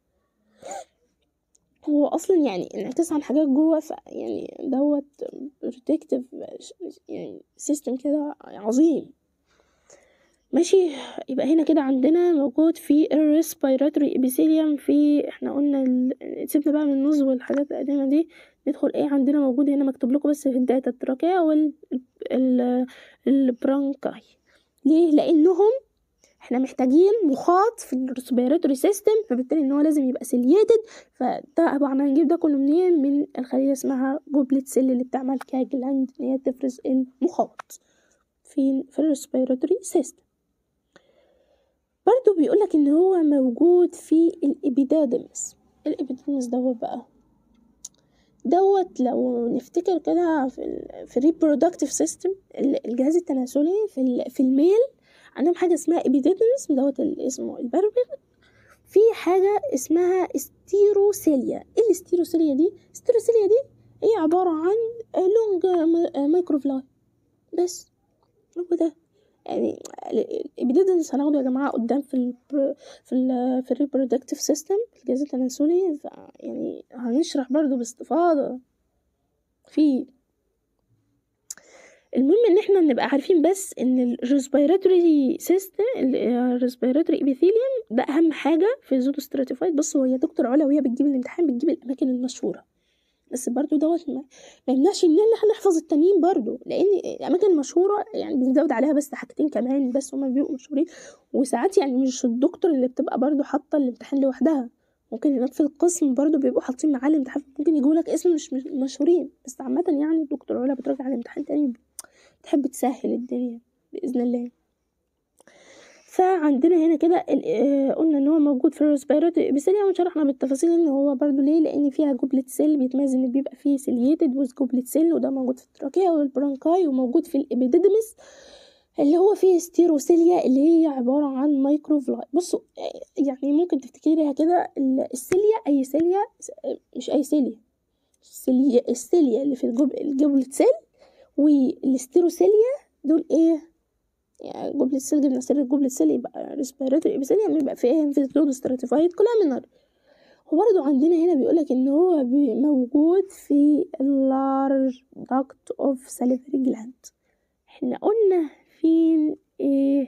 هو اصلا يعني انعكاس عن حاجات جوه يعني دوت بروتكتيف يعني سيستم كده عظيم ماشي يبقى هنا كده عندنا موجود في الريسبيراتوري ابيثيليوم في احنا قلنا ال... سيبنا بقى من النص والحاجات القديمه دي ندخل ايه عندنا موجود هنا مكتوب لكم بس في الداتا التراكية وال ال... البرانكاي ليه لانهم احنا محتاجين مخاط في الريسبيراتوري سيستم فبالتالي ان هو لازم يبقى سيلياتد فده طبعا هنجيب ده كله منين من الخليه اسمها جوبلت سيل اللي بتعمل كجلاند ان هي تفرز المخاط في في الريسبيراتوري سيستم برضو بيقولك ان هو موجود في الابيدادمس الابيدادمس دوت بقى دوت لو نفتكر كده في ال في الريبرودكتيف سيستم الجهاز التناسلي في ال في الميل عندهم حاجه اسمها ابيدادمس دوت اسمه البربر في حاجه اسمها استيروسيليا ايه الاستيروسيليا دي الاستيروسيليا دي هي عباره عن لونج مايكروفلاي بس هو ده يعني الابيديدنس هناخده يا جماعه قدام في ال في ال في الريبرودكتيف سيستم الجهاز التناسلي يعني هنشرح برضو باستفاضه في المهم ان احنا نبقى عارفين بس ان الريسبيراتوري سيستم الريسبيراتوري ابيثيليوم ده اهم حاجه في الزودو ستراتيفايد بص هو يا دكتور علا وهي بتجيب الامتحان بتجيب الاماكن المشهوره بس برضو دوت ما يمنعش ان احنا نحفظ التانيين برضو لان الاماكن المشهوره يعني بنزود عليها بس حاجتين كمان بس هما بيبقوا مشهورين وساعات يعني مش الدكتور اللي بتبقى برضو حاطه الامتحان لوحدها ممكن هناك في القسم برضو بيبقوا حاطين معاه الامتحان ممكن يجيبوا لك اسم مش مشهورين بس عامه يعني الدكتور علا بتراجع على الامتحان تاني بتحب تسهل الدنيا باذن الله فعندنا هنا كده قلنا ان هو موجود في الريسبيراتوري ابيثيليوم وشرحنا بالتفاصيل ان هو برضو ليه لان فيها جوبلت سيل بيتميز ان بيبقى فيه سيلييتد ويز جوبلت سيل وده موجود في التراكية والبرانكاي وموجود في الابيديدمس اللي هو فيه ستيروسيليا اللي هي عبارة عن مايكروفلاي بصوا يعني ممكن تفتكريها كده السيليا اي سيليا مش اي سيليا السيليا السيليا اللي في الجوبلت سيل والستيروسيليا دول ايه يعني جبل السيل جبنا سير الجبل السيل يبقى ريسبيراتوري ابيثيليوم يبقى فيه انفيزلود ستراتيفايد كولامينر وبرضه عندنا هنا بيقولك ان هو موجود في اللارج داكت اوف ساليفري جلاند احنا قلنا فين ايه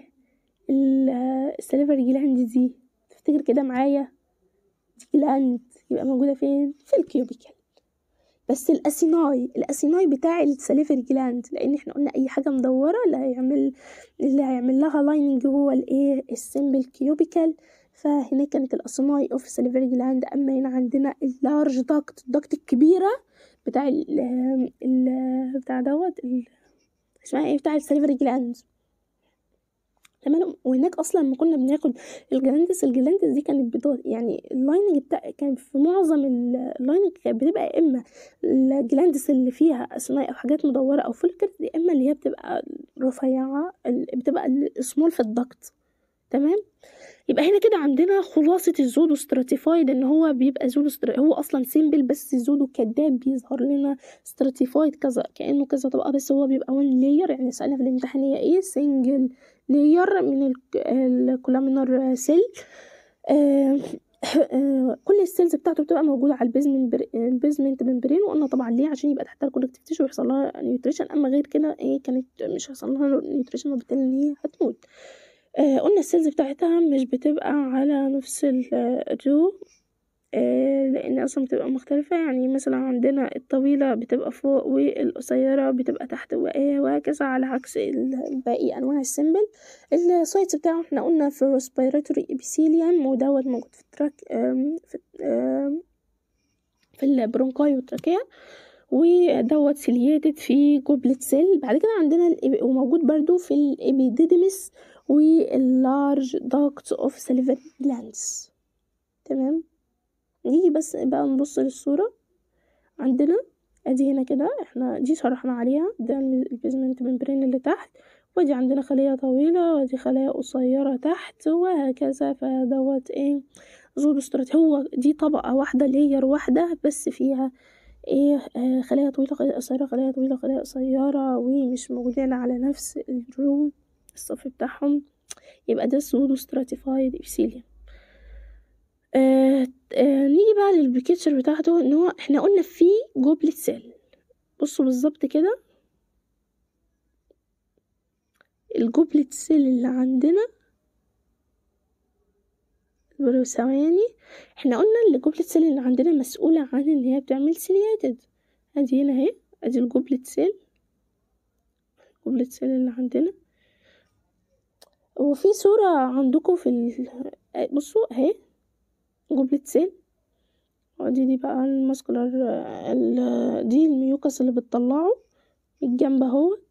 الساليفري جلاند دي تفتكر كده معايا دي جلاند يبقى موجودة فين في الكيوبيكال بس الاسيناي الاسيناي بتاع السليفري جلاند لان احنا قلنا اي حاجه مدوره اللي هيعمل اللي هيعمل لها لايننج هو الايه السيمبل كيوبيكال فهنا كانت الاسيناي اوف سليفري جلاند اما هنا عندنا اللارج داكت الداكت الكبيره بتاع ال ال بتاع دوت اسمها ايه بتاع السليفري جلاند تمام وهناك اصلا لما كنا بناخد الجلاندس الجلاندس دي كانت بيضاء يعني اللايننج بتاع كان في معظم اللايننج كانت بتبقى يا اما الجلاندس اللي فيها اثناء او حاجات مدوره او فولكر يا اما اللي هي بتبقى رفيعه بتبقى السمول في الضغط تمام يبقى هنا كده عندنا خلاصة الزودو ستراتيفايد ان هو بيبقى زودو ستر... هو اصلا سيمبل بس زودو كداب بيظهر لنا ستراتيفايد كذا كأنه كذا طبقة بس هو بيبقى وان لاير يعني سألنا في الامتحان هي ايه سنجل لاير من الكولامينر سيل آه كل السيلز بتاعته بتبقى موجودة على البيزمنت البيزمنت ممبرين وقلنا طبعا ليه عشان يبقى تحتها الكونكتيف تيشو ويحصل لها نيوتريشن اما غير كده ايه كانت مش هيحصل لها نيوتريشن وبالتالي ان هي هتموت آه قلنا السيلز بتاعتها مش بتبقى على نفس الرو آه لان اصلا بتبقى مختلفة يعني مثلا عندنا الطويلة بتبقى فوق والقصيرة بتبقى تحت وهكذا على عكس باقي انواع السيمبل السايتس بتاعه احنا قلنا في الريسبيراتوري ابيثيليوم ودوت موجود في التراك في, في البرونكاي والتراكية ودوت سيلياتد في جوبلت سيل بعد كده عندنا وموجود برضو في الابيديدمس واللارج داكت اوف سليفري جلاندز تمام نيجي بس بقى نبص للصورة عندنا ادي هنا كده احنا دي شرحنا عليها ده البيزمنت ممبرين اللي تحت ودي عندنا خلية طويلة ودي خلايا قصيرة تحت وهكذا فدوت ايه زودوسترات هو دي طبقة واحدة لير واحدة بس فيها ايه آه خلايا طويلة خلايا قصيرة خلايا طويلة خلايا قصيرة ومش موجودين على نفس الروم الصف بتاعهم يبقى ده سودو ستراتيفايد ابسيليوم آه آه نيجي بقى للبيكتشر بتاعته ان هو احنا قلنا فيه جوبلت سيل بصوا بالظبط كده الجوبلت سيل اللي عندنا برو ثواني احنا قلنا ان الجوبلت سيل اللي عندنا مسؤولة عن ان هي بتعمل سيلياتد ادي هنا اهي ادي الجوبلت سيل الجوبلت سيل اللي عندنا وفي صورة عندكم في ال... بصوا اهي جوبلت سيل ودي دي بقى الماسكولار ال... دي الميوكس اللي بتطلعه الجنب اهوت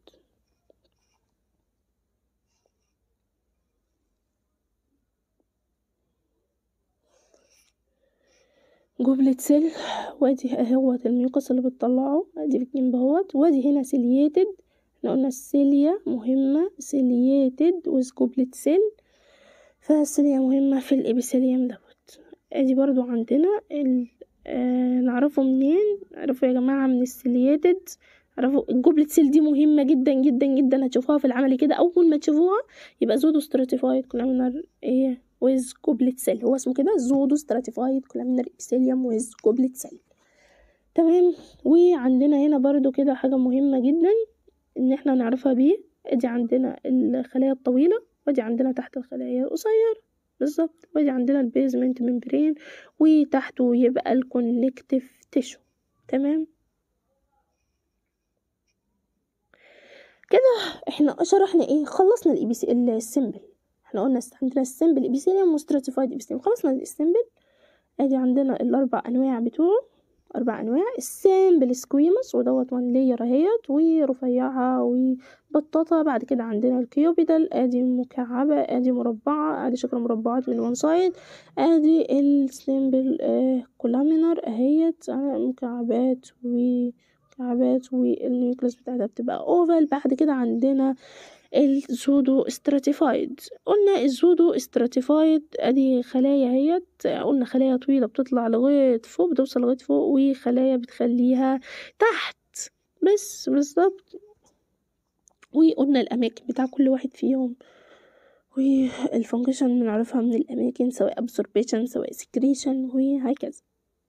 جوبلت سيل وادي اهوت الميوكس اللي بتطلعه ادي في الجنب اهوت وادي هنا سيلياتد احنا قلنا السيليا مهمة سيلياتد ويز جوبلت سيل فالسيليا مهمة في الابيثيليوم دوت ادي برضو عندنا ال... آه نعرفه منين نعرفه يا جماعة من السيلياتد عرفوا الجوبلت سيل دي مهمة جدا جدا جدا هتشوفوها في العملي كده أول ما تشوفوها يبقى زودو ستراتيفايد كولامينار ايه ويز جوبلت سيل هو اسمه كده زودو ستراتيفايد كولامينار ابيثيليوم ويز جوبلت سيل تمام وعندنا هنا برضو كده حاجة مهمة جدا ان احنا نعرفها بيه ادي عندنا الخلايا الطويلة وادي عندنا تحت الخلايا القصيرة بالظبط وادي عندنا البيزمنت ممبرين وتحته يبقى الكونكتيف تيشو تمام كده احنا شرحنا ايه خلصنا الاي بي سي السيمبل احنا قلنا عندنا السيمبل ابيثيليوم وستراتيفايد ابيثيليوم خلصنا السيمبل ادي عندنا الاربع انواع بتوعه اربع انواع السيمبل سكويموس ودوت وان لاير اهيت ورفيعها وبطاطا بعد كده عندنا الكيوبيدال ادي مكعبة ادي مربعة ادي شكل مربعات من وان سايد ادي السيمبل آه كولامينر اهيت مكعبات و مكعبات والنيوكليس بتاعتها بتبقى اوفال بعد كده عندنا الزودو استراتيفايد قلنا الزودو استراتيفايد ادي خلايا هيت قلنا خلايا طويلة بتطلع لغاية فوق بتوصل لغاية فوق وخلايا بتخليها تحت بس بالظبط وقلنا الاماكن بتاع كل واحد فيهم والفانكشن بنعرفها من الاماكن سواء absorption سواء secretion وهكذا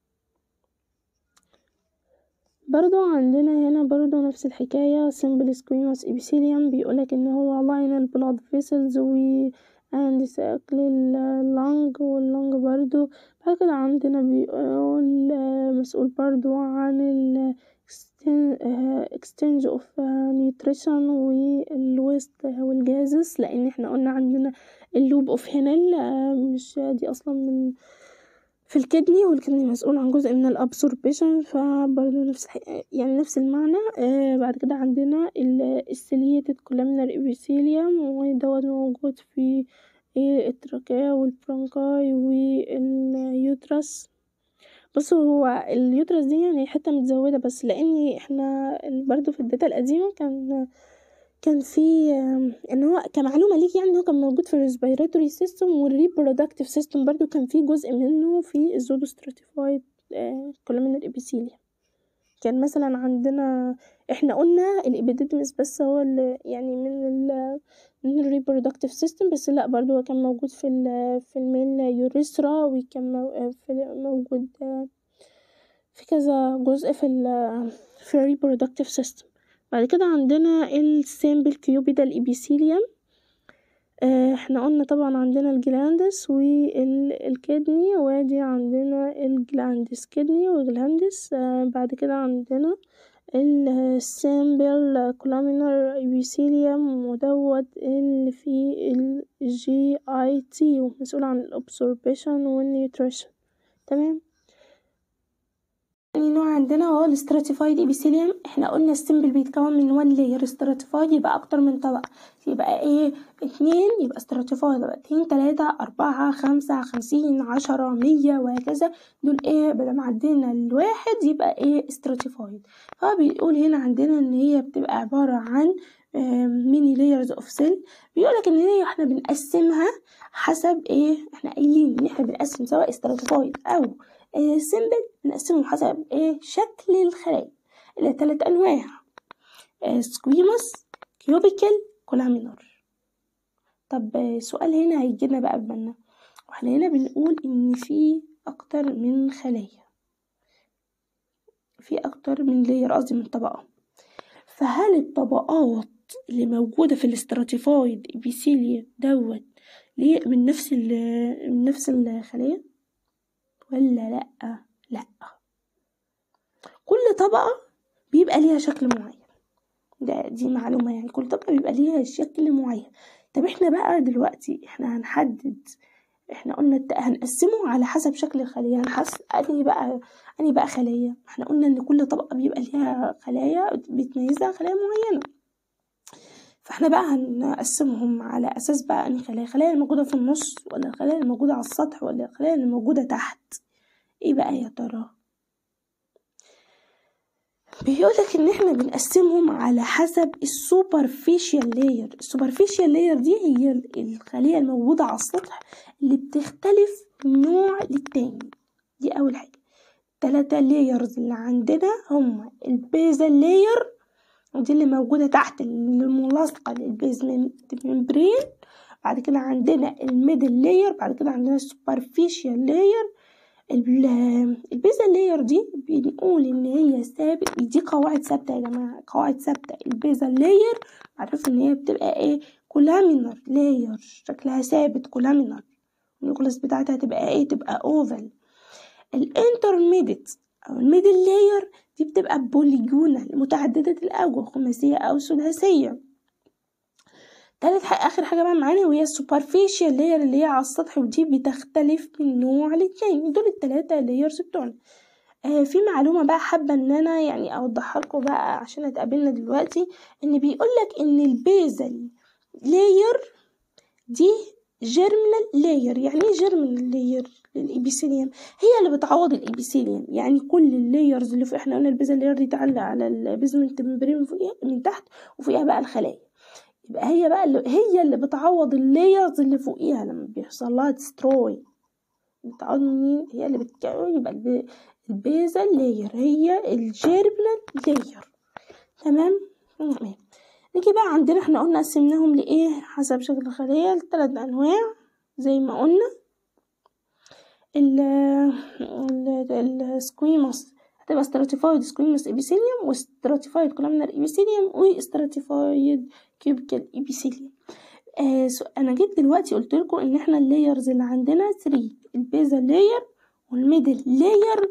برضو عندنا هنا برضو نفس الحكاية simple squamous epithelium بيقولك ان هو line blood vessels و and ساقل اللنج واللنج برضو بعد كده عندنا بيقول مسؤول برضو عن ال exchange of nutrition والويست والجازس لان احنا قلنا عندنا اللوب اوف هينل مش دي اصلا من في الكدني والكدني مسؤول عن جزء من الابسوربيشن فبرضه نفس يعني نفس المعنى آه بعد كده عندنا السيليتد كولامينار ابيثيليوم ودوت موجود في التراكية والبرونكاي واليوترس بصوا هو اليوترس دي يعني حتة متزودة بس لأن احنا برضه في الداتا القديمة كان كان في ان هو كمعلومه ليك يعني هو كان موجود في الريسبيراتوري سيستم والريبرودكتيف سيستم برضو كان في جزء منه في الزودو ستراتيفايد كولومينال ابيثيليوم كان مثلا عندنا احنا قلنا الابيديدمس بس هو اللي يعني من ال من الريبرودكتيف سيستم بس لا برضو هو كان موجود في ال في الميل يوريثرا وكان مو- في موجود في كذا جزء في ال في الريبرودكتيف سيستم بعد كده عندنا السامبل كيوبيدال ابيثيليوم احنا قلنا طبعا عندنا الجلاندس والكدني وادي عندنا الجلاندس كدني وجلاندس آه بعد كده عندنا السامبل كولامينر ابيثيليوم ودوت اللي فيه الجي اي تي ومسؤول عن الابسوربشن والنيوتريشن تمام تاني نوع عندنا هو الاستراتيفايد ابيثيليوم احنا قلنا السمبل بيتكون من وان لاير استراتيفايد يبقى اكتر من طبقة يبقى ايه اتنين يبقى استراتيفايد يبقى اتنين تلاتة اربعة خمسة خمسين عشرة مية وهكذا دول ايه بدل ما عدينا الواحد يبقى ايه استراتيفايد فبيقول هنا عندنا ان هي بتبقى عبارة عن ميني لايرز اوف سيل بيقولك ان هي احنا بنقسمها حسب ايه احنا قايلين ان احنا بنقسم سواء استراتيفايد او آه سيمبل بنقسمهم حسب ايه شكل الخلايا الى تلات انواع آه سكويموس كيوبيكال كولامينار طب آه سؤال هنا هيجينا بقى ببالنا واحنا هنا بنقول ان في اكتر من خلايا في اكتر من لاير قصدي من طبقة فهل الطبقات اللي موجودة في الاستراتيفايد ابيثيليا دوت ليه من نفس من نفس الخلية ولا لأ لأ كل طبقة بيبقى ليها شكل معين ده دي معلومة يعني كل طبقة بيبقى ليها شكل معين طب احنا بقى دلوقتي احنا هنحدد احنا قلنا هنقسمه على حسب شكل الخلية هنحس اني بقى اني بقى خلية احنا قلنا ان كل طبقة بيبقى ليها خلايا بتميزها خلايا معينة فاحنا بقى هنقسمهم على اساس بقى ان خلايا الخلايا الموجودة في النص ولا الخلايا الموجودة على السطح ولا الخلايا اللي موجودة تحت ايه بقى يا ترى بيقولك ان احنا بنقسمهم على حسب السوبرفيشال لاير السوبرفيشال لاير دي هي الخلية الموجودة على السطح اللي بتختلف من نوع للتاني دي اول حاجة تلاتة لايرز اللي عندنا هما البيزل لاير ودي اللي موجودة تحت الملاصقة للبيزمنت ممبرين بعد كده عندنا الميدل لاير بعد كده عندنا السوبرفيشال لاير البيزل لاير دي بنقول ان هي ثابت دي قواعد ثابته يا جماعه قواعد ثابته البيزل لاير معروف ان هي بتبقى ايه كولامينر لاير شكلها ثابت كولامينر النيوكليس بتاعتها تبقى ايه تبقى اوفل الانترميديت او الميدل لاير دي بتبقى بوليجونال متعدده الاوجه خماسيه او ثلاثيه تالت حاجة آخر حاجة بقى معانا وهي السوبرفيشال لاير اللي هي على السطح ودي بتختلف من نوع للتاني دول التلاتة لايرز بتوعنا آه في معلومة بقى حابة ان انا يعني اوضحها لكم بقى عشان اتقابلنا دلوقتي ان بيقولك ان البيزل لاير دي جيرمينال لاير يعني ايه جيرمينال لاير للابيثيليوم هي اللي بتعوض الابيثيليوم يعني كل اللايرز اللي فوق احنا قلنا البيزل لاير دي تعلق على البيزمنت ممبرين من فوقيها من تحت وفوقيها بقى الخلايا يبقى هي بقى اللي هي اللي بتعوض اللايرز اللي فوقيها لما بيحصل لها ديستروي بتعوض مين هي اللي بتكون يبقى البيزل لاير هي الجيربلال لاير تمام تمام نيجي بقى عندنا احنا قلنا قسمناهم لايه حسب شكل الخلية لثلاث انواع زي ما قلنا السكويموس هتبقى stratified squamous epithelium و stratified columnar epithelium و stratified cubical epithelium آه انا جيت دلوقتي قلت لكم ان احنا اللايرز اللي عندنا 3 البيزل لاير والميدل لاير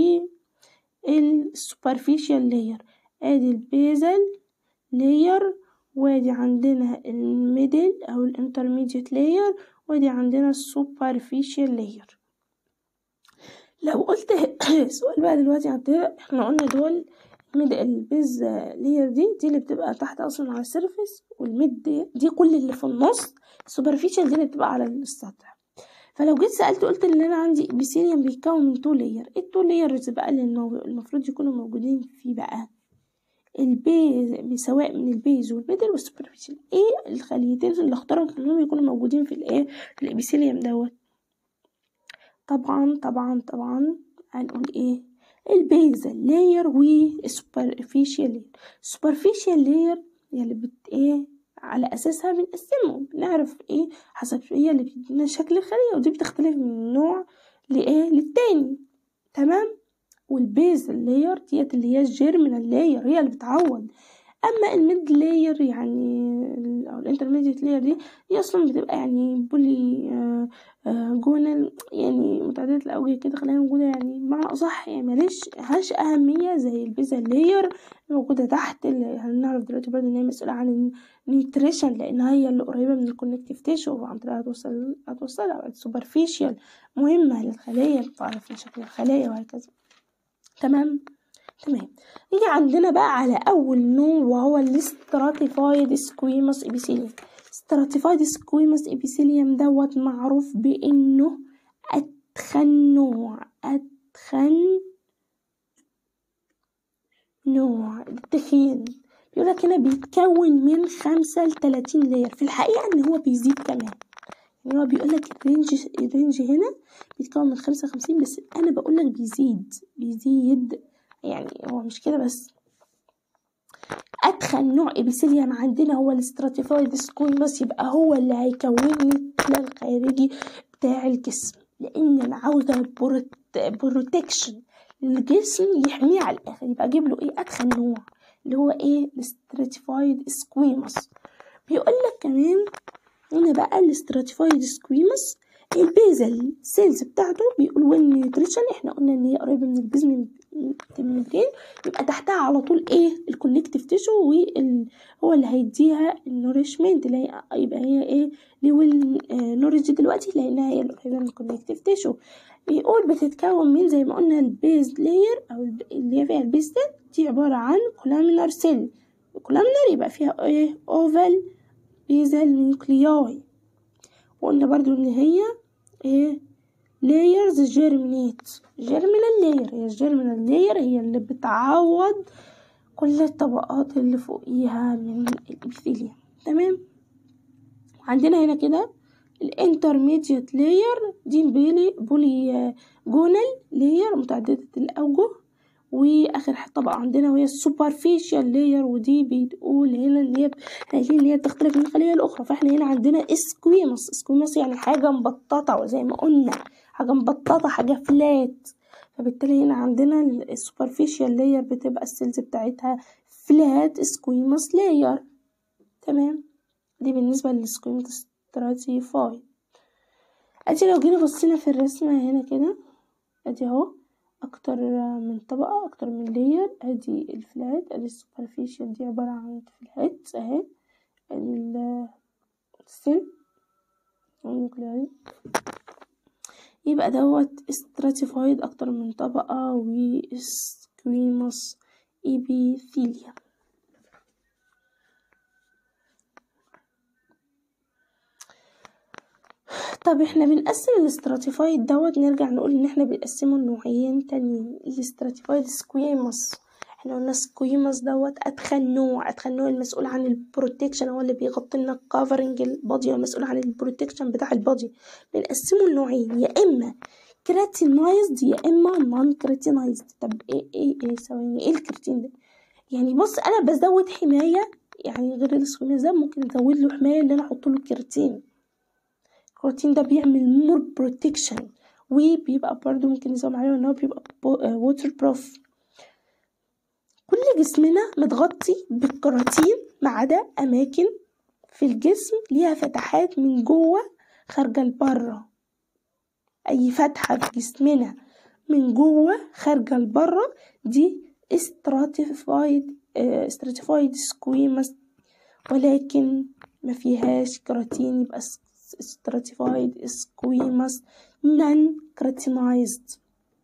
والسوبرفيشال لاير ادي البيزل لاير وادي عندنا الميدل او الانترميديت لاير وادي عندنا السوبرفيشال لاير لو قلت سؤال بقى دلوقتي عندنا احنا قلنا دول ميد البيز لير دي دي اللي بتبقى تحت اصلا على السيرفيس والميد دي, دي كل اللي في النص السوبرفيشال دي اللي بتبقى على السطح فلو جيت سألت قلت ان انا عندي ابيثيليوم بيتكون من تو لاير ايه التو لايرز بقى اللي المفروض يكونوا موجودين فيه بقى البيز سواء من البيز والميدل والسوبرفيشال ايه الخليتين اللي اختارهم انهم يكونوا موجودين في الايه في الابيثيليوم دوت طبعا طبعا طبعا هنقول ايه البيزل لاير والسوبرفيشال لاير السوبرفيشال لاير هي اللي بت ايه على اساسها بنقسمهم بنعرف ايه حسب هي اللي بتدينا شكل الخلية ودي بتختلف من نوع لايه للتاني تمام والبيزل لاير ديت اللي هي الجيرمينال لاير هي اللي بتعوض اما الميد لاير يعني او الانترميديت لاير دي دي اصلا بتبقى يعني بولي آه آه جونال يعني متعدده الاوجه كده خلينا موجوده يعني بمعنى اصح يعني ملهاش هاش اهميه زي البيزا لاير موجوده تحت اللي هنعرف دلوقتي برضه ان هي مسؤوله عن النيوتريشن لانها هي اللي قريبه من الكونكتيف تيشو وعن طريقها هتوصل هتوصلها سوبرفيشال مهمه للخلايا بتعرف شكل الخلايا وهكذا تمام تمام نيجي عندنا بقى على اول نوع وهو الاستراتيفايد سكويموس ابيثيليوم استراتيفايد سكويموس ابيثيليوم دوت معروف بانه اتخن نوع اتخن نوع التخين بيقولك هنا بيتكون من خمسة لتلاتين لاير في الحقيقة ان هو بيزيد كمان يعني هو بيقولك الرينج الرينج هنا بيتكون من خمسة وخمسين بس انا بقولك بيزيد بيزيد يعني هو مش كده بس اتخن نوع ابيثيليوم عندنا هو الاستراتيفايد سكويموس يبقى هو اللي هيكون لي الخلايا الخارجي بتاع الجسم لان انا عاوزه بروت... بروتكشن للجسم يحميه على الاخر يبقى اجيب له ايه اتخن نوع اللي هو ايه الاستراتيفايد سكويموس بيقول لك كمان هنا بقى الاستراتيفايد سكويموس البيزل سيلز بتاعته بيقول وين نيوتريشن احنا قلنا ان هي قريبه من البيزم الممبرين يبقى تحتها على طول ايه الكونكتيف تيشو وال هو اللي هيديها النوريشمنت اللي هي يبقى هي ايه ليول نورج دلوقتي لانها هي القريبه من الكونكتيف تيشو بيقول بتتكون من زي ما قلنا البيز لاير او اللي هي فيها البيز دي عباره عن كولامينار سيل الكولامينار يبقى فيها ايه اوفال بيزل نيوكلياي وقلنا برضو ان هي ايه لايرز جيرمينيت جيرمينال لاير هي الجيرمينال لاير هي اللي بتعوض كل الطبقات اللي فوقيها من الابيثيليوم تمام وعندنا هنا كده الانترميديت لاير دي بولي بولي جونال لاير متعددة الأوجه واخر طبقه عندنا وهي السوبرفيشال لاير ودي بتقول هنا ان هي قايلين ان هي بتختلف من الخليه الاخرى فاحنا هنا عندنا اسكويموس اسكويموس يعني حاجه مبططه وزي ما قلنا حاجه مبططه حاجه فلات فبالتالي هنا عندنا السوبرفيشال لاير بتبقى السيلز بتاعتها فلات سكويموس لاير تمام دي بالنسبه للسكويموس ستراتيفايد ادي لو جينا بصينا في الرسمه هنا كده ادي اهو اكتر من طبقة اكتر من لاير ادي الفلات ادي السوبرفيشال دي عبارة عن فلات اهي ادي السيل النيوكلياري يبقى دوت استراتيفايد اكتر من طبقة وسكويموس ايبيثيليا طب احنا بنقسم الاستراتيفايد دوت نرجع نقول ان احنا بنقسمه لنوعين تانيين الاستراتيفايد سكويموس احنا قلنا سكويموس دوت اتخن نوع اتخن نوع المسؤول عن البروتكشن هو اللي بيغطي لنا كفرنج البادي هو المسؤول عن البروتكشن بتاع البادي بنقسمه لنوعين يا اما كراتينايزد يا اما نون كراتينايزد طب ايه ايه ايه ثواني ايه الكراتين ده يعني بص انا بزود حمايه يعني غير السكويموس ده ممكن ازود له حمايه اللي انا احط له الكراتين الكروتين ده بيعمل مور بروتكشن وبيبقى برضو ممكن نزوم عليه ان هو بيبقى ووتر بروف كل جسمنا متغطي بالكراتين ما عدا اماكن في الجسم ليها فتحات من جوه خارجه لبره اي فتحه في جسمنا من جوه خارجه لبره دي استراتيفايد استراتيفايد سكويمس ولكن ما فيهاش كراتين يبقى stratified squamous non keratinized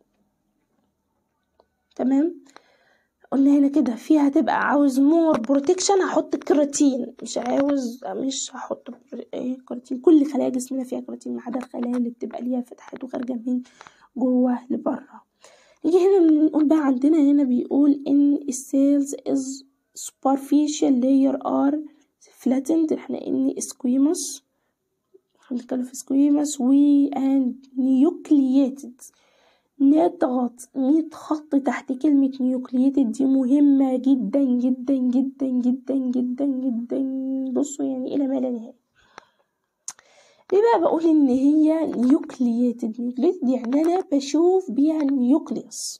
تمام قلنا هنا كده فيها هتبقى عاوز مور بروتكشن هحط كراتين مش عاوز مش هحط ايه كراتين كل خلايا جسمنا فيها كراتين ما عدا الخلايا اللي بتبقى ليها فتحات وخارجه من جوه لبره نيجي هنا بنقول بقى عندنا هنا بيقول ان السيلز is superficial layer are flattened احنا ان squamous بنتكلم في سكويمس و and nucleated نضغط مية خط تحت كلمة نيوكليتد دي مهمة جدا جدا جدا جدا جدا جدا بصوا يعني إلى ما لا نهاية ليه بقى بقول إن هي نيوكليتد نيوكليتد يعني أنا بشوف بيها النيوكليوس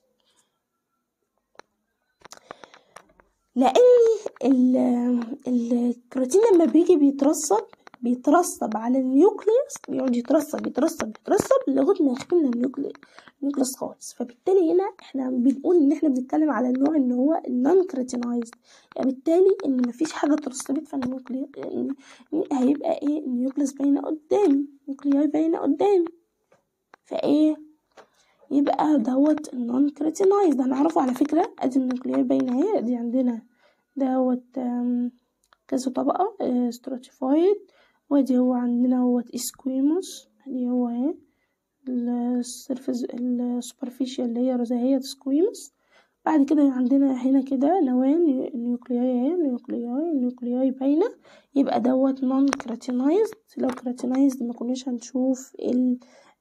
لأن الكروتين لما بيجي بيترسب بيترسب على النيوكليوس بيقعد يترسب يترسب يترسب لغايه ما يخلي النيوكليوس خالص فبالتالي هنا احنا بنقول ان احنا بنتكلم على النوع ان هو النون كريتينايزد يعني بالتالي ان مفيش حاجه اترسبت فالنيوكليوس هيبقى ايه النيوكليوس باينه قدامي النيوكلياي باينه قدامي فايه يبقى دوت النون كريتينايزد هنعرفه على فكره ادي النيوكلياي باينه اهي ادي عندنا دوت كذا طبقه ستراتيفايد وادي هو عندنا هو اسكويموس ادي هو اهي السيرفيس السوبرفيشال اللي هي رزاهية سكويموس بعد كده عندنا هنا كده نواه نيوكلياي اهي نيوكلياي نيوكلياي باينة يبقى دوت نون كراتينايزد لو كراتينايزد ما كناش هنشوف ال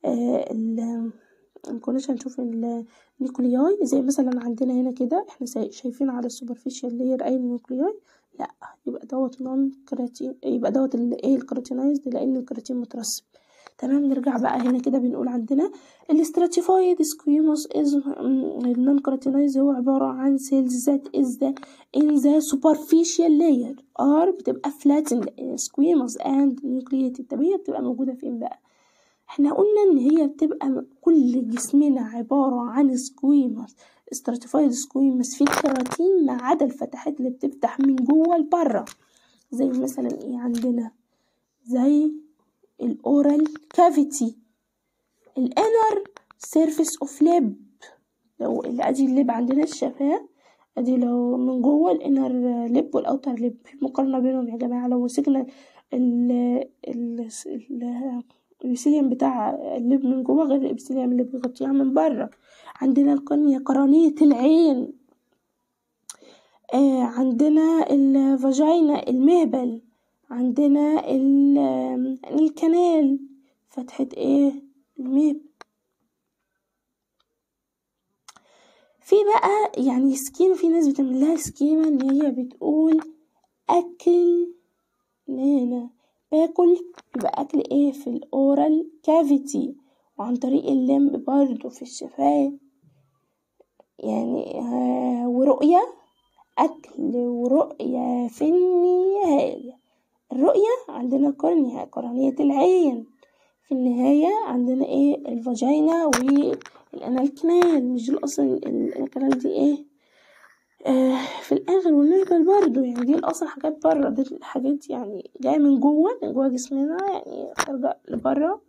ال ما كناش هنشوف النيوكلياي زي مثلا عندنا هنا كده احنا شايفين على السوبرفيشال لاير اي نيوكلياي لا يبقى دوت نون كراتين يبقى دوت ايه الكراتينايزد لان الكراتين مترسب تمام نرجع بقى هنا كده بنقول عندنا الاستراتيفايد سكويموس از النون كراتينايز هو عبارة عن سيلز ذات از ذا ان ذا سوبرفيشال لاير ار بتبقى فلاتند سكويموس اند نيوكليتد طب هي بتبقى موجودة فين بقى احنا قلنا ان هي بتبقى كل جسمنا عبارة عن سكويموس استراتيفايد سكويموس في الكراتين ما عدا الفتحات اللي بتفتح من جوه لبره زي مثلا ايه عندنا زي الاورال كافيتي الانر سيرفيس اوف ليب لو ادي الليب عندنا الشفاه ادي لو من جوه الانر ليب والاوتر ليب في مقارنه بينهم يا جماعه لو مسكنا ال الابسيليوم بتاع الليب من جوه غير الابسيليوم اللي بيغطيها من بره عندنا القرنية قرنية العين آه عندنا الفاجينا المهبل عندنا الكنال فتحة ايه المهبل في بقى يعني سكيمة في ناس بتعمل لها سكيمة ان هي بتقول اكل هنا باكل يبقى اكل ايه في الاورال كافيتي وعن طريق اللمب برضو في الشفايف يعني آه ورؤية أكل ورؤية في النهاية الرؤية عندنا القرنية قرنية العين في النهاية عندنا ايه الفاجينا والانال كنال مش دول اصلا الكنال دي ايه آه في الاخر والنرجل برضو يعني دي اصلا حاجات بره دي الحاجات يعني جايه من جوه من جوه جسمنا يعني خارجه لبره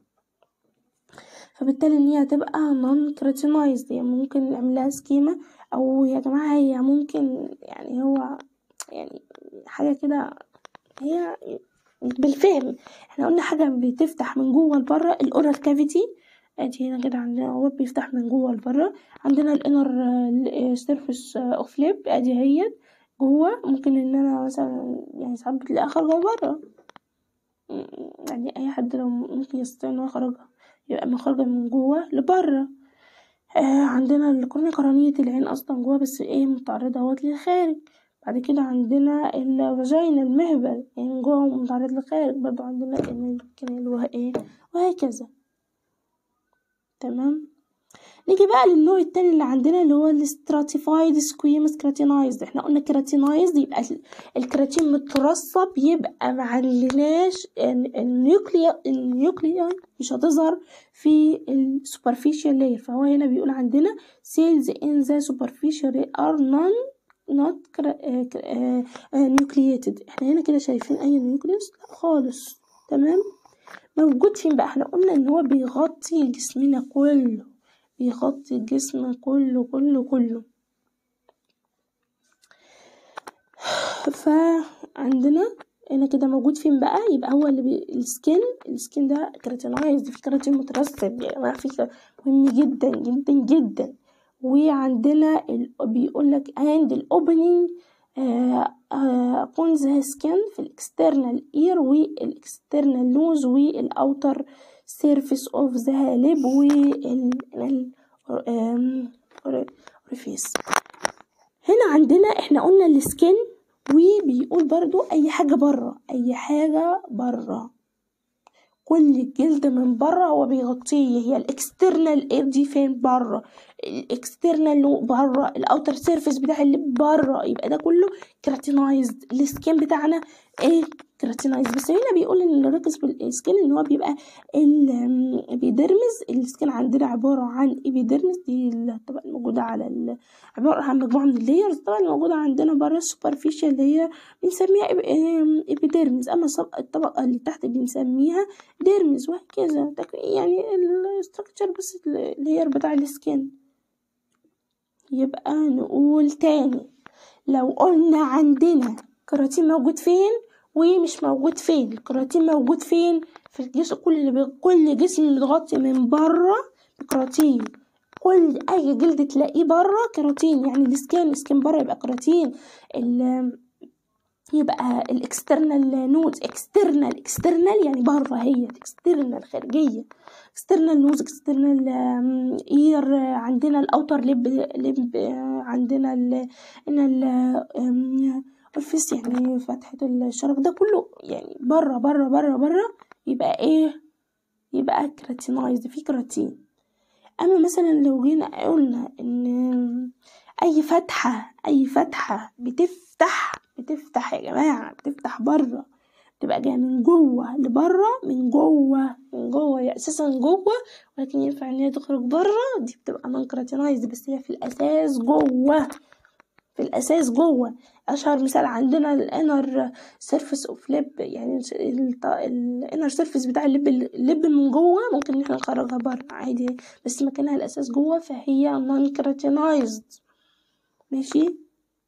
فبالتالي ان هي هتبقى نون كريتينايزد يعني ممكن نعملها سكيمة او يا جماعة هي ممكن يعني هو يعني حاجة كده هي بالفهم احنا قلنا حاجة بتفتح من جوه لبره الاورال كافيتي ادي هنا كده عندنا هو بيفتح من جوه لبره عندنا الانر سيرفيس اوف ليب ادي هي جوه ممكن ان انا مثلا يعني ساعات بتلاقيها خارجة لبره يعني اي حد لو ممكن يستطيع ان هو يخرجها يبقى مخرجة من جوه لبره آه عندنا القرنية قرنية العين أصلا جوه بس ايه متعرضة اهوت للخارج بعد كده عندنا الفاجينا المهبل يعني من جوه متعرض للخارج برضو عندنا الكنال وايه وهكذا تمام نيجي بقى للنوع التاني اللي عندنا اللي هو الستراتيفايد سكويمس كراتينايزد احنا قلنا كراتينايزد يبقى الكراتين مترسب يبقى معلناش النيوكليا النيوكليا مش هتظهر في السوبرفيشال لاير فهو هنا بيقول عندنا cells in the superficial are non not nucleated احنا هنا كده شايفين اي نيوكليوس لا خالص تمام موجود فين بقى احنا قلنا ان هو بيغطي جسمنا كله بيغطي الجسم كله كله كله فعندنا هنا كده موجود فين بقى يبقى هو اللي بي... السكين السكين ده كراتينايزد في كراتين مترسب يا جماعه فكره مهم جدا جدا جدا وعندنا ال... بيقول لك and الاوبننج upon the skin في الاكسترنال اير والاكسترنال نوز والاوتر سيرفيس اوف ذا ليب اوريفيس هنا عندنا احنا قلنا السكن وبيقول برضو اي حاجة برا اي حاجة برا كل الجلد من بره هو بيغطيه هي الاكسترنال اير دي فين بره الاكسترنال بره الاوتر سيرفيس بتاع اللي بره يبقى ده كله كراتينايزد السكين بتاعنا ايه كراتينايز بس هنا بيقول ان الركز بالسكين ان هو بيبقى الابيدرمز السكين عندنا عباره عن ابيدرمز دي الطبقه الموجوده على ال... عباره عن مجموعه من اللايرز الطبقه الموجوده عندنا بره السوبرفيشال اللي هي بنسميها ابيدرمز اما الطبقه اللي تحت بنسميها ديرمز وهكذا يعني الاستراكشر بس اللاير بتاع السكين يبقى نقول تاني لو قلنا عندنا كراتين موجود فين ومش موجود فين الكراتين موجود فين في الجسم كل اللي بي... كل جسم متغطي من بره بكراتين كل اي جلد تلاقيه بره كراتين يعني السكين السكين بره يبقى كراتين ال... يبقى الاكسترنال نوز اكسترنال اكسترنال يعني بره هي اكسترنال خارجيه اكسترنال نوز اكسترنال اير عندنا الاوتر لب لب عندنا ال ال الفيس يعني فتحة الشرج ده كله يعني بره بره بره بره يبقى ايه يبقى كراتينايز في كراتين اما مثلا لو جينا قلنا ان اي فتحة اي فتحة بتفتح بتفتح يا جماعة بتفتح بره تبقى جاية من جوه لبره من جوه من جوه هي اساسا جوه ولكن ينفع ان هي تخرج بره دي بتبقى نون كراتينايز بس هي في الاساس جوه في الاساس جوه اشهر مثال عندنا الانر سيرفيس اوف لب يعني الانر سيرفيس بتاع اللب اللب من جوه ممكن ان احنا نخرجها بره عادي بس مكانها الاساس جوه فهي نون كراتينايزد ماشي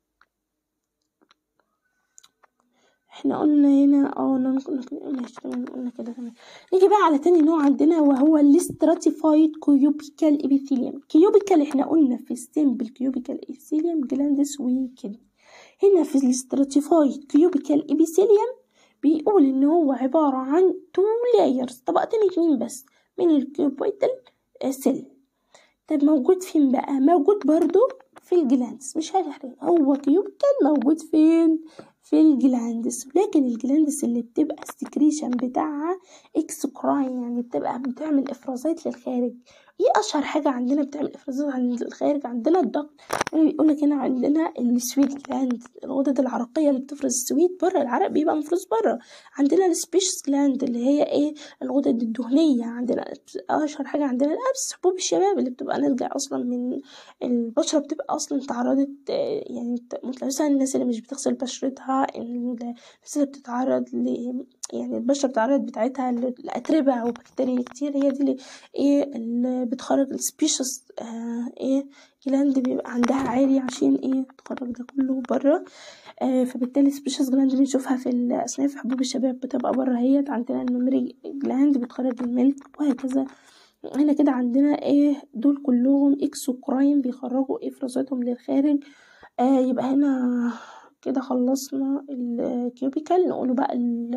احنا قلنا هنا اه ماشي تمام قلنا كده تمام نيجي بقى على تاني نوع عندنا وهو الاستراتيفايد كيوبيكال ابيثيليوم كيوبيكال احنا قلنا في السيمبل كيوبيكال ابيثيليوم جلاندس وكده هنا في الاستراتيفايد كيوبيكال ابيثيليوم بيقول ان هو عبارة عن تو لايرز طبقتين اتنين بس من الكيوبيتال سيل طب موجود فين بقى موجود برضو في الجلاندس مش هنحرق هو كيوبيكال موجود فين في الجلاندس لكن الجلاندس اللي بتبقى السكريشن بتاعها اكسكراين يعني بتبقى بتعمل افرازات للخارج ايه اشهر حاجه عندنا بتعمل افرازات عن الخارج عندنا الضغط يعني بيقول لك هنا عندنا السويت جلاند الغدد العرقيه اللي بتفرز السويت بره العرق بيبقى مفروز بره عندنا السبيشس جلاند اللي هي ايه الغدد الدهنيه عندنا اشهر حاجه عندنا الابس حبوب الشباب اللي بتبقى ناتجه اصلا من البشره بتبقى اصلا تعرضت يعني مثلا الناس اللي مش بتغسل بشرتها الناس اللي بتتعرض ل يعني البشرة بتتعرض بتاعتها لأتربة وبكتيريا كتير هي دي اللي ايه اللي بتخرج السبيشس آه ايه جلاند بيبقى عندها عالي عشان ايه تخرج ده كله بره آه فبالتالي السبيشس جلاند بنشوفها في اثناء في حبوب الشباب بتبقى بره هي عندنا الميموري جلاند بتخرج الميلك وهكذا هنا كده عندنا ايه دول كلهم اكسوكراين بيخرجوا افرازاتهم للخارج آه يبقى هنا كده خلصنا الكيوبيكال نقوله بقى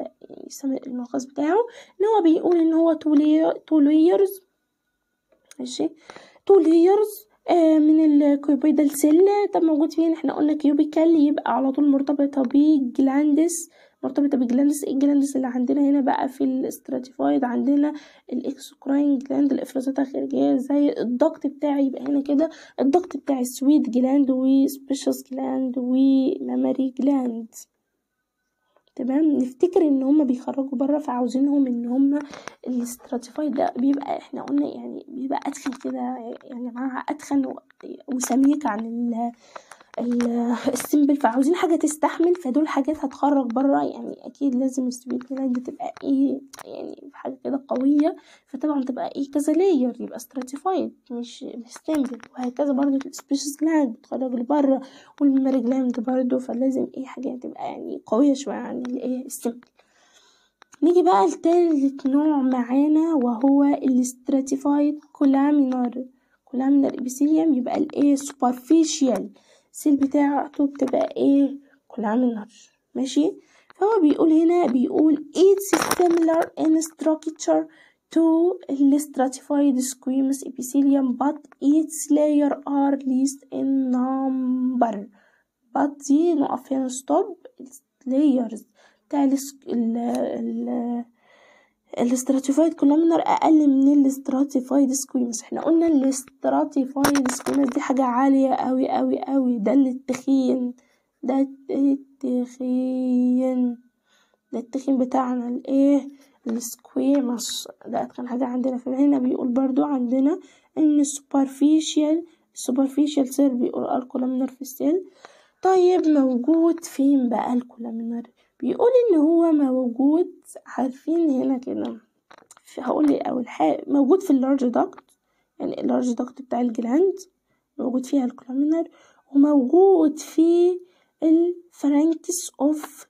الملخص بتاعه ان هو بيقول ان هو تو لايرز ماشي تو لايرز آه من الكيوبيدال سيل طب موجود فين احنا قلنا كيوبيكال يبقى على طول مرتبطة بجلاندس مرتبطة بجلاندس الجلاندس اللي عندنا هنا بقى في الاستراتيفايد عندنا الاكسوكراين جلاند الافرازات الخارجية زي الضغط بتاعي يبقى هنا كده الضغط بتاعي سويت جلاند وسبيشس جلاند ومامري جلاند تمام نفتكر ان هما بيخرجوا بره فعاوزينهم ان هما الاستراتيفايد ده بيبقى احنا قلنا يعني بيبقى اتخن كده يعني معاها اتخن وسميك عن ال السيمبل فعاوزين حاجه تستحمل فدول حاجات هتخرج بره يعني اكيد لازم السويت جلاند تبقى ايه يعني حاجه كده قويه فطبعا تبقى ايه كذا لاير يبقى ستراتيفايد مش مش سيمبل وهكذا برضو السبيشس جلاند بتخرج لبره والميموري جلاند برضو فلازم ايه حاجه تبقى يعني قويه شويه عن الايه السيمبل نيجي بقى لتالت نوع معانا وهو الاستراتيفايد كولامينار كولامينار ابيثيليوم يبقى الايه سوبرفيشال السيل بتاعته بتبقى ايه كولامينر ماشي فهو بيقول هنا بيقول it's similar in structure to the stratified squamous epithelium but each layer are least in number but دي نقف هنا ستوب layers بتاع ال ال الاستراتيفايد كولومينر اقل من الاستراتيفايد سكويمس احنا قلنا الاستراتيفايد سكويمس دي حاجه عاليه قوي قوي قوي ده التخين ده التخين ده التخين بتاعنا الايه السكويمس ده اتقن حاجه عندنا فهنا بيقول برضو عندنا ان السوبرفيشال السوبرفيشال سيل بيقول الكولومينر في السيل طيب موجود فين بقى الكولومينر بيقول ان هو موجود عارفين هنا كده هقول لي اول حاجه موجود في اللارج داكت يعني اللارج داكت بتاع الجلاند موجود فيها الكولومينر وموجود في الفرانكس اوف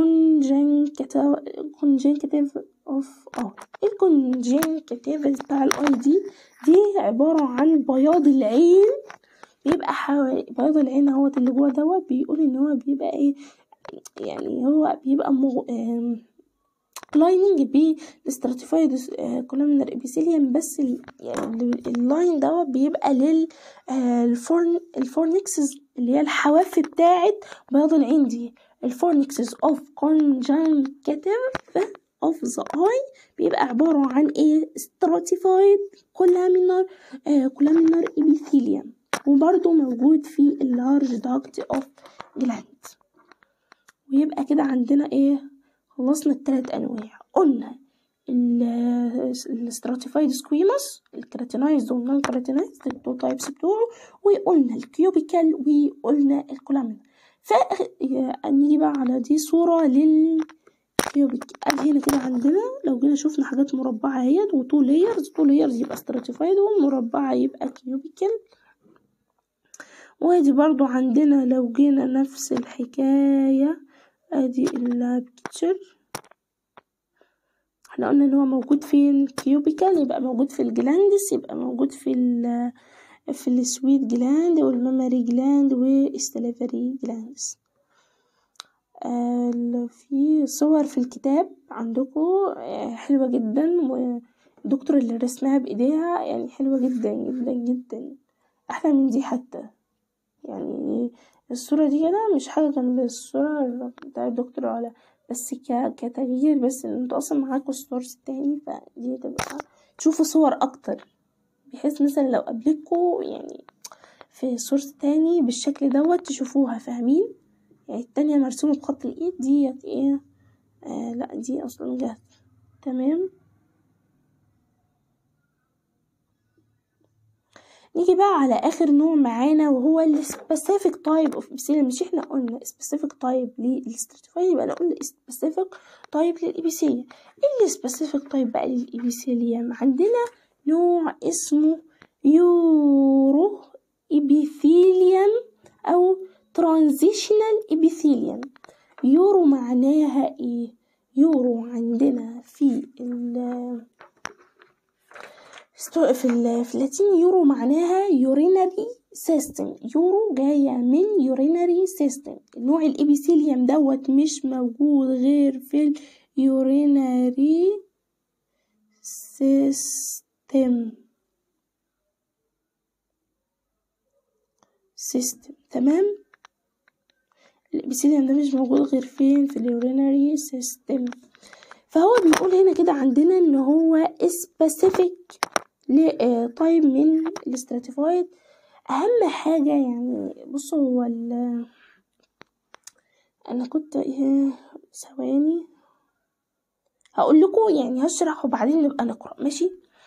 كونجنكتيف اوف اه الكونجنكتيف بتاع الاي دي دي عباره عن بياض العين بيبقى حوالي بياض العين اهوت اللي جوه دوت بيقول ان هو بيبقى ايه يعني هو بيبقى مغ... لايننج بالاستراتيفايد كولومنر ابيثيليوم بس ال... يعني اللاين دوت بيبقى لل الفورن الفورنكسز اللي هي الحواف بتاعت بياض العين دي الفورنكسز اوف كونجنكتيف اوف ذا اي بيبقى عبارة عن ايه stratified columnar آه columnar epithelium وبرضه موجود في اللارج داكت اوف جلاند ويبقى كده عندنا ايه خلصنا التلات انواع قلنا الستراتيفايد سكويموس الكراتينايزد والنون كراتينايزد التو تايبس بتوعه وقلنا الكيوبيكال وقلنا الكولامين فنيجي بقى على دي صورة للكيوبيك ادي هنا كده عندنا لو جينا شفنا حاجات مربعة اهيت وتو لايرز تو لايرز يبقى ستراتيفايد والمربعة يبقى كيوبيكال وادي برضو عندنا لو جينا نفس الحكاية ادي البيكتشر احنا قلنا ان هو موجود فين كيوبيكال يبقى موجود في الجلاندس يبقى موجود في ال في السويت جلاند والميموري جلاند والسليفري جلاندس آه في صور في الكتاب عندكم حلوة جدا والدكتور اللي رسمها بايديها يعني حلوة جدا جدا جدا احلى من دي حتى يعني الصورة دي كده مش حاجة جنب الصورة بتاع الدكتور ولا بس ك... كتغيير بس ان انتوا اصلا معاكوا السورس التاني فدي تبقى تشوفوا صور اكتر بحيث مثلا لو قابلتكوا يعني في سورس تاني بالشكل دوت تشوفوها فاهمين يعني التانية مرسومة بخط الايد ديت ايه آه لا دي اصلا جت تمام نيجي بقى على اخر نوع معانا وهو السبيسيفيك تايب اوف ابيثيليوم مش احنا قلنا سبيسيفيك تايب للستراتيفايد يبقى انا قلنا سبيسيفيك تايب للابيثيليوم ايه السبيسيفيك تايب بقى للابيثيليوم عندنا نوع اسمه يورو ابيثيليوم او ترانزيشنال ابيثيليوم يورو معناها ايه يورو عندنا في ال في ال في اللاتين يورو معناها يورينري سيستم يورو جاية من يورينري سيستم نوع الابيثيليوم دوت مش موجود غير في اليورينري سيستم سيستم تمام الابيثيليوم ده مش موجود غير فين في اليورينري سيستم فهو بيقول هنا كده عندنا ان هو سبيسيفيك لطيب من الاستراتيفايد اهم حاجة يعني بصوا هو انا كنت ايه ثواني هقول لكم يعني هشرح وبعدين نبقى نقرا ماشي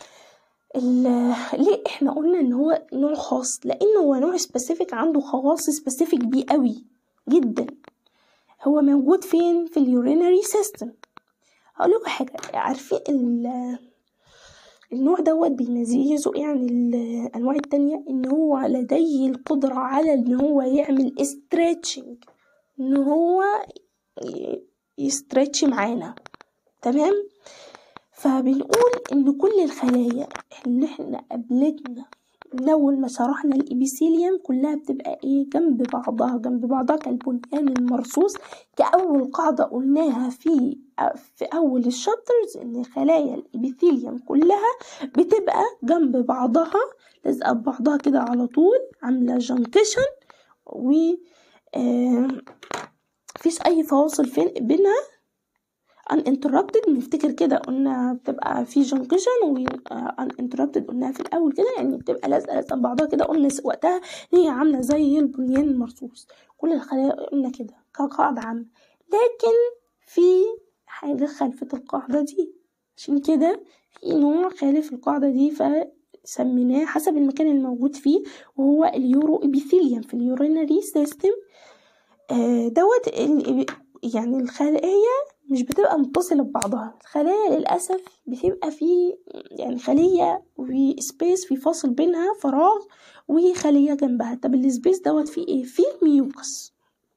ليه احنا قلنا ان هو نوع خاص لانه هو نوع سبيسيفيك عنده خواص سبيسيفيك بيه قوي جدا هو موجود فين في اليورينري سيستم هقول لكم حاجه عارفين النوع دوت بيميزه ايه عن الانواع التانية ان هو لديه القدرة على ان هو يعمل استريتشنج ان هو يستريتش معانا تمام فبنقول ان كل الخلايا اللي احنا قابلتنا من اول ما شرحنا الابيثيليوم كلها بتبقى ايه جنب بعضها جنب بعضها كالبنيان المرصوص كاول قاعدة قلناها في في أول الشابترز إن خلايا الإبيثيليوم كلها بتبقى جنب بعضها لازقة ببعضها كده على طول عاملة جنكشن و آه، مفيش أي فواصل فين بينها uninterrupted نفتكر كده قلنا بتبقى في جنكشن و uninterrupted قلناها في الأول كده يعني بتبقى لازقة لازقة ببعضها كده قلنا وقتها إن هي عاملة زي البنيان المرصوص كل الخلايا قلنا كده كقاعدة عامة لكن في حاجة خلفت القاعدة دي عشان كده في نوع خالف القاعدة دي فسميناه حسب المكان الموجود فيه وهو اليورو إبيثيليوم في اليورينري سيستم آه، دوت ال- يعني الخلايا مش بتبقى متصلة ببعضها الخلايا للأسف بتبقى في يعني خلية وسبيس في فاصل بينها فراغ وخلية جنبها طب السبيس دوت فيه ايه فيه ميوكس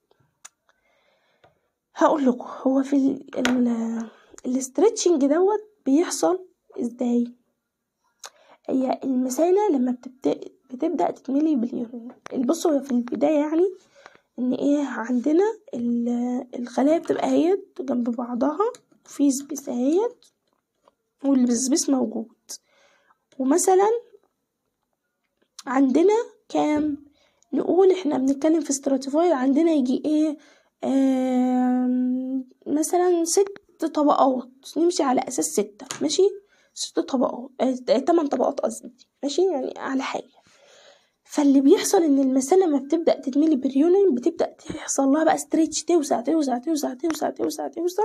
هقول لكم هو في ال ال الاسترتشنج دوت بيحصل ازاي هي المثانة لما بتبدأ بتبدأ تتملي باليورين بصوا هو في البداية يعني ان ايه عندنا ال- الخلايا بتبقى اهيت جنب بعضها وفي سبيس اهيت والسبيس موجود ومثلا عندنا كام نقول احنا بنتكلم في استراتيفايد عندنا يجي ايه آم، مثلا ست طبقات نمشي على اساس ستة ماشي ست طبقات آه، تمن طبقات قصدي ماشي يعني على حاجة فاللي بيحصل ان المثانة لما بتبدأ تتملي بريولين بتبدأ تحصل لها بقى ستريتش توسع توسع توسع توسع توسع توسع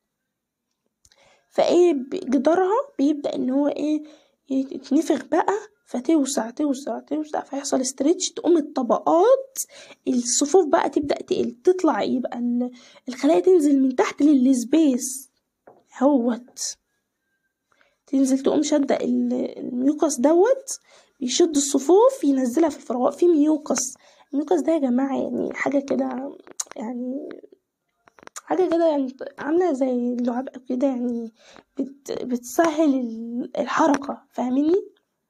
فايه ب- جدارها بيبدأ ان هو ايه يتنفخ بقى فتوسع توسع توسع فيحصل ستريتش تقوم الطبقات الصفوف بقى تبدأ تقل تطلع يبقى ال- الخلايا تنزل من تحت للسبيس هوت تنزل تقوم شادة ال- الميوكس دوت بيشد الصفوف ينزلها في الفراغ في ميوكس الميوكس ده يا جماعة يعني حاجة كده يعني حاجة كده يعني عاملة زي اللعاب أو كده يعني بت بتسهل ال- الحركة فاهميني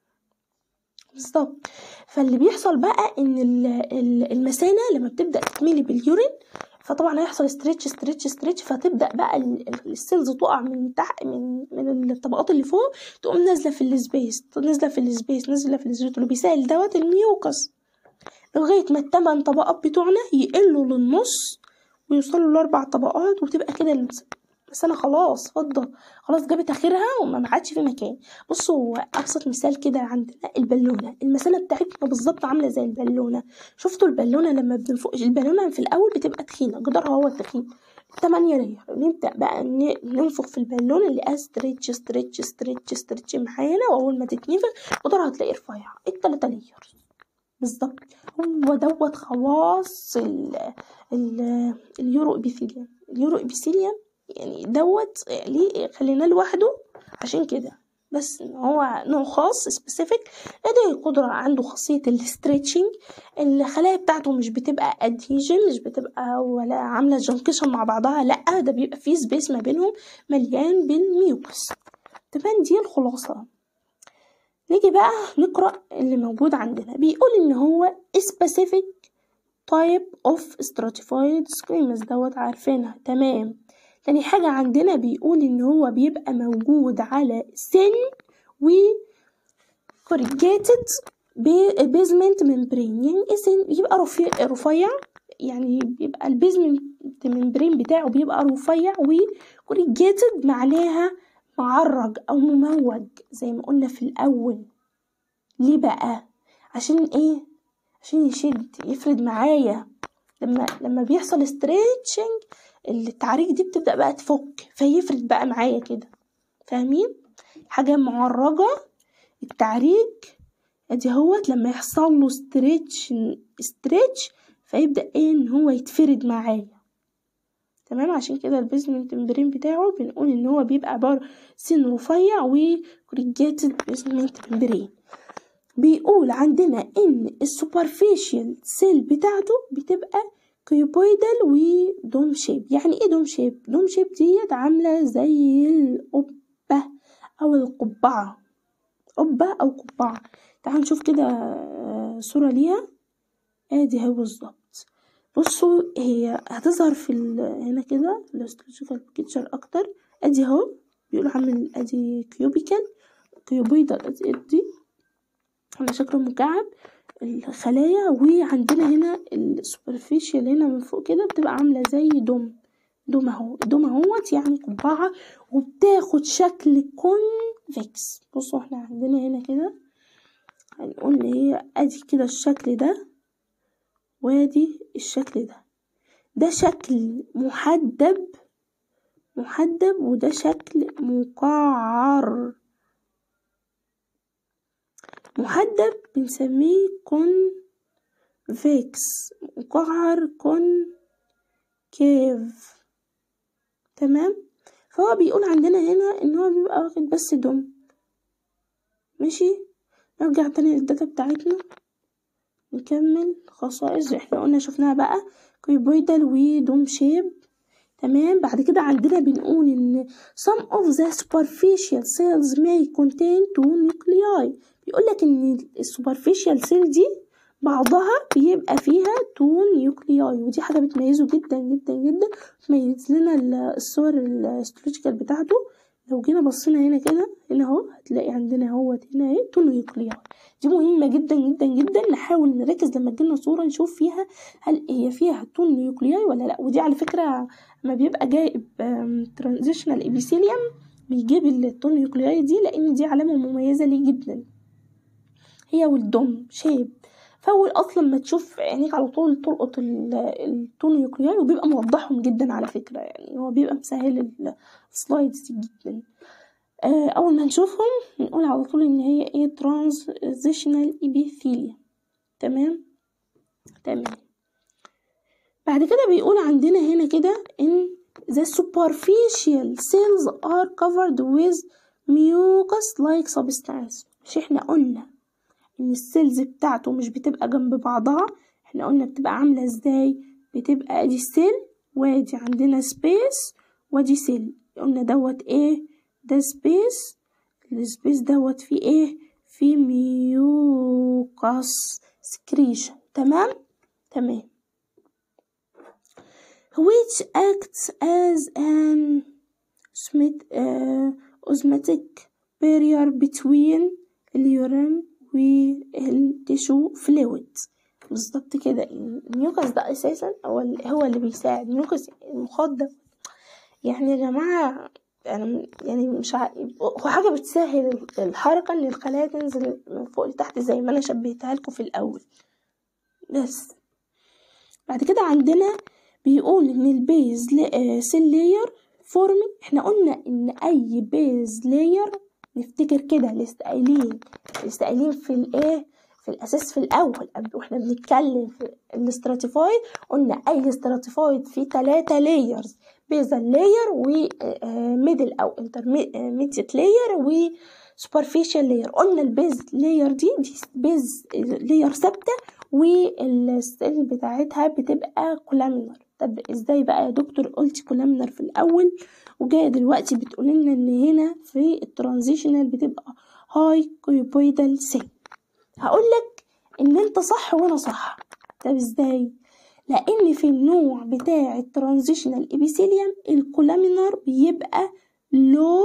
بالظبط فاللي بيحصل بقى ان ال- ال- المثانة لما بتبدأ تتملي باليورين فطبعا هيحصل ستريتش ستريتش ستريتش فتبدأ بقى ال- ال- السيلز تقع من تحت من من الطبقات اللي فوق تقوم نازلة في السبيس نازلة في السبيس نازلة في السبيس اللي بيسهل دوت الميوكس لغاية ما التمن طبقات بتوعنا يقلوا للنص ويوصلوا لأربع طبقات وتبقى كده المس- المثانة خلاص فضة خلاص جابت آخرها وما ما عادش في مكان بصوا هو أبسط مثال كده عندنا البالونة المثانة بتاعتنا بالظبط عاملة زي البالونة شفتوا البالونة لما بنفوق البالونة في الأول بتبقى تخينة جدارها هو التخين تمانية لير نبدأ بقى ن- ننفخ في البالونة اللي ستريتش ستريتش ستريتش ستريتش معانا وأول ما تتنفخ جدارها هتلاقي رفيع التلاتة لير بالظبط هو دوت خواص ال ال اليورو ابيثيليوم اليورو ابيثيليوم يعني دوت ليه خليناه لوحده عشان كده بس إن هو نوع خاص سبيسيفيك لديه قدرة عنده خاصية الاستريتشنج الخلايا بتاعته مش بتبقى ادهيجن مش بتبقى ولا عاملة جنكشن مع بعضها لأ ده بيبقى فيه سبيس ما بينهم مليان بالميوكس تبان دي الخلاصة نيجي بقى نقرأ اللي موجود عندنا بيقول إن هو specific type of stratified squamous دوت عارفينها تمام تاني حاجة عندنا بيقول إن هو بيبقى موجود على سن و corrugated basement membrane يعني إيه سن بيبقى رفيع رفيع يعني بيبقى البيزمنت ممبرين بتاعه بيبقى رفيع و corrugated معناها معرج أو مموج زي ما قلنا في الأول ليه بقى عشان ايه عشان يشد يفرد معايا لما لما بيحصل ستريتشنج التعريج دي بتبدأ بقى تفك فيفرد بقى معايا كده فاهمين حاجة معرجة التعريج ادي هوت لما يحصل له ستريتش ستريتش فيبدأ ايه ان هو يتفرد معايا تمام عشان كده البيزمنت ممبرين بتاعه بنقول ان هو بيبقى عبارة سن رفيع وكوريجيتد بيزمنت ممبرين بيقول عندنا ان السوبرفيشال سيل بتاعته بتبقى كيوبويدال ودوم شيب يعني ايه دوم شيب دوم شيب ديت عامله زي القبه او القبعه قبه او قبعه تعالوا نشوف كده آه، صوره ليها ادي هو بالظبط بصوا هي هتظهر في ال- هنا كده الاستروجيكال بيكتشر اكتر ادي اهو بيقول عامل ادي كيوبيكال كيوبيدال دي على شكل مكعب الخلايا وعندنا هنا السوبرفيشال هنا من فوق كده بتبقى عاملة زي دم دم اهو الدم اهوت يعني قبعة وبتاخد شكل كونفكس بصوا احنا عندنا هنا كده هنقول ان هي ادي كده الشكل ده وادي الشكل ده ده شكل محدب محدب وده شكل مقعر محدب بنسميه كونفكس مقعر كونكيف تمام فهو بيقول عندنا هنا ان هو بيبقى واخد بس دم ماشي نرجع تاني للداتا بتاعتنا نكمل خصائص احنا قلنا شفناها بقى كيوبويدال ودوم شيب تمام بعد كده عندنا بنقول ان some of the superficial cells may contain two nuclei بيقول لك ان السوبرفيشال سيل دي بعضها بيبقى فيها تو نيوكلياي ودي حاجه بتميزه جدا جدا جدا بتميز لنا ال- الصور الاسترولوجيكال بتاعته لو جينا بصينا هنا كده هنا اهو هتلاقي عندنا اهوت هنا ايه تو نيوكلياي دي مهمه جدا جدا جدا نحاول نركز لما تجيلنا صوره نشوف فيها هل هي فيها تو نيوكلياي ولا لا ودي على فكره لما بيبقى جايب ترانزيشنال ابيثيليوم بيجيب التون نيوكلياي دي لان دي علامه مميزه ليه جدا هي والدم شيب فاول اصلا ما تشوف عينيك على طول تلقط ال- التون نيوكلياي وبيبقى موضحهم جدا على فكره يعني هو بيبقى مسهل ال- السلايدز دي جدا آه، اول ما نشوفهم نقول على طول ان هي ايه ترانزيشنال ابيثيليوم تمام تمام بعد كده بيقول عندنا هنا كده ان the superficial cells are covered with mucus like substance مش احنا قلنا ان السيلز بتاعته مش بتبقى جنب بعضها احنا قلنا بتبقى عاملة ازاي بتبقى ادي سيل وادي عندنا سبيس وادي سيل قلنا دوت ايه ده سبيس السبيس دوت فيه ايه فيه ميوكس سكريشن تمام تمام which acts as an osmet- uh, osmotic barrier between اليورين والتيشو فلويد بالظبط كده الميوكس ده اساسا هو ال- هو اللي بيساعد الميوكس المخاط ده يعني يا جماعه انا م- يعني مش ع... هو حاجه بتسهل الحركه ان الخلايا تنزل من فوق لتحت زي ما انا شبهتها لكم في الاول بس بعد كده عندنا بيقول ان البيز سيل لاير فورمي احنا قلنا ان اي بيز لاير نفتكر كده لسه قايلين لسه قايلين في الايه في الاساس في الاول قبل واحنا بنتكلم في الاستراتيفايد قلنا اي استراتيفايد فيه ثلاثة لايرز بيزل لاير وميدل او انترميديت لاير و سوبرفيشال لاير قلنا البيز لاير دي دي بيز لاير ثابته والسيل بتاعتها بتبقى كولامينر طب ازاي بقى يا دكتور قلتي كولامينر في الاول وجايه دلوقتي بتقول لنا ان هنا في الترانزيشنال بتبقى هاي كويبويدال سيل هقول لك ان انت صح وانا صح طب ازاي لان في النوع بتاع الترانزيشنال ابيثيليوم الكولامينر بيبقى لو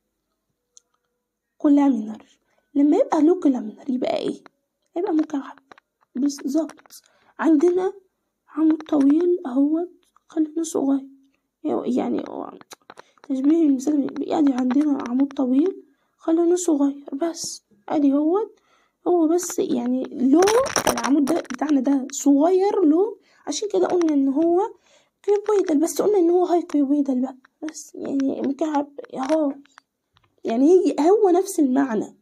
كولامينر لما يبقى لو كولامينر يبقى ايه يبقى مكعب بالظبط عندنا عمود طويل اهوت خلينا صغير يعني هو تشبيه المثال يعني عندنا عمود طويل خلينا صغير بس ادي هوت هو بس يعني لو العمود ده بتاعنا ده صغير له عشان كده قلنا ان هو كيوبويدال بس قلنا ان هو هاي كيوبويدال بقى بس يعني مكعب اهو يعني هي هو نفس المعنى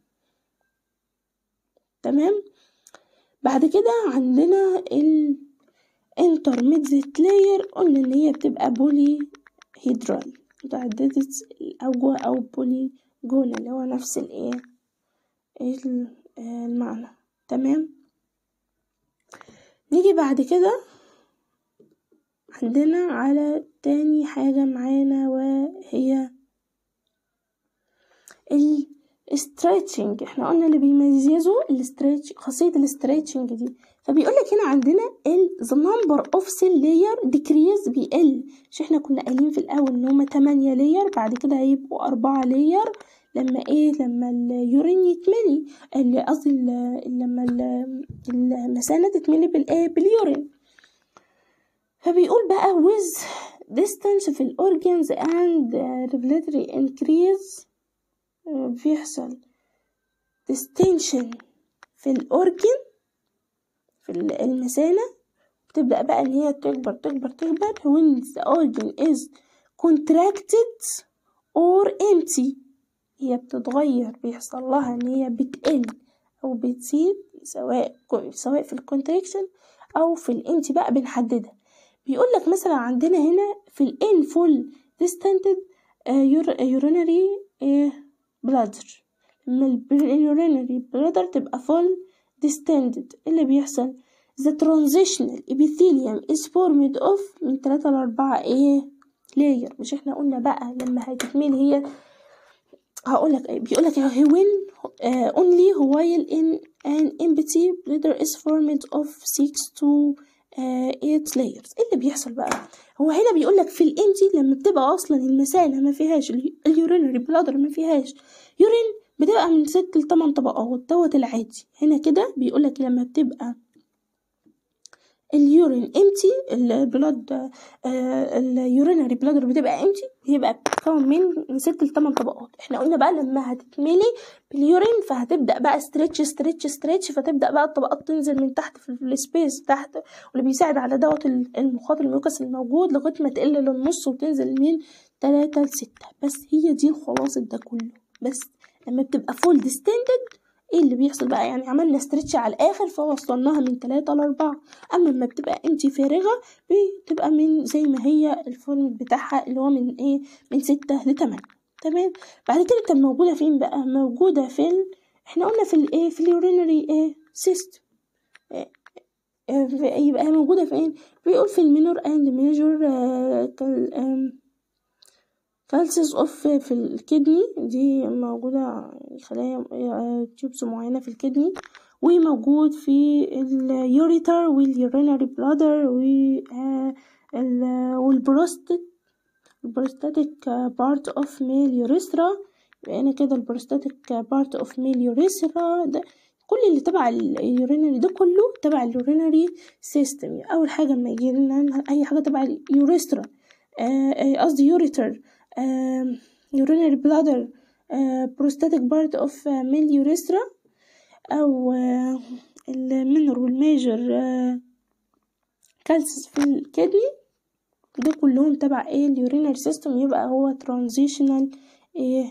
تمام بعد كده عندنا ال intermediate layer قلنا ان هي بتبقى بولي هيدرال متعددة الأوجه أو بولي جون اللي هو نفس الايه ال- آه، المعنى تمام نيجي بعد كده عندنا على تاني حاجة معانا وهي الستريتشنج احنا قلنا اللي بيميزه الاستريتش خاصية الاستريتشنج دي فبيقول لك هنا عندنا ال the number of cell layer decrease بيقل مش احنا كنا قايلين في الاول ان هما 8 layer بعد كده هيبقوا 4 layer لما ايه لما اليورين يتملي اللي قصدي ال- لما ال- المثانة تتملي بالايه باليورين فبيقول بقى with distance في الأورجنز and regulatory increase آه، بيحصل distension في الأورجن في ال- المثانة بتبدأ بقى إن هي تكبر تكبر تكبر when the organ is contracted or empty هي بتتغير بيحصل لها إن هي بتقل أو بتزيد سواء سواء في الكونتراكشن أو في الانتي بقى بنحددها بيقول لك مثلا عندنا هنا في الان فول distended urinary bladder لما اليورينري بلادر تبقى full distended إيه اللي بيحصل the transitional epithelium is formed of من تلاتة لأربعة ايه layer مش احنا قلنا بقى لما هتتملي هي هقولك بيقول لك when uh, only while in an empty bladder is formed of six to uh, eight layers ايه اللي بيحصل بقى هو هنا بيقول لك في الانتي لما بتبقى اصلا المثانه ما فيهاش اليورينري بلادر ما فيهاش يورين بتبقى من ست لتمن طبقات دوت العادي هنا كده بيقول لك لما بتبقى اليورين امتي البلاد اليورينري بلادر بتبقى امتي بيبقى بتتكون من ست لتمن طبقات احنا قلنا بقى لما هتتملي باليورين فهتبدا بقى ستريتش ستريتش ستريتش فتبدا بقى الطبقات تنزل من تحت في السبيس تحت واللي بيساعد على دوت المخاط الميوكس الموجود لغايه ما تقل للنص وتنزل من تلاتة لستة بس هي دي الخلاصة ده كله بس لما بتبقى فول ديستندد ايه اللي بيحصل بقى يعني عملنا ستريتش على الاخر فوصلناها من تلاتة لأربعة اما لما بتبقى انتي فارغة بتبقى من زي ما هي الفورم بتاعها اللي هو من ايه من ستة لتمانية تمام بعد كده طب موجودة فين بقى موجودة في ال... احنا قلنا في الايه في اليورينري ايه سيستم يبقى موجودة فين بيقول في المينور اند ميجور كالسيس اوف في الكدني دي موجودة خلايا تيوبس معينة في الكدني وموجود في اليوريتر واليورينري بلادر والبروستات البروستاتيك بارت اوف ميل يوريثرا يبقى هنا كده البروستاتيك بارت اوف ميل يوريثرا ده كل اللي تبع اليورينري ده كله تبع اليورينري سيستم اول حاجه اما يجي لنا اي حاجه تبع اليوريثرا قصدي يوريتر urinary bladder prosthetic part of male urethra أو المينر والميجر كالسيس في الكدني ده كلهم تبع ايه اليورينري سيستم يبقى هو ترانزيشنال ايه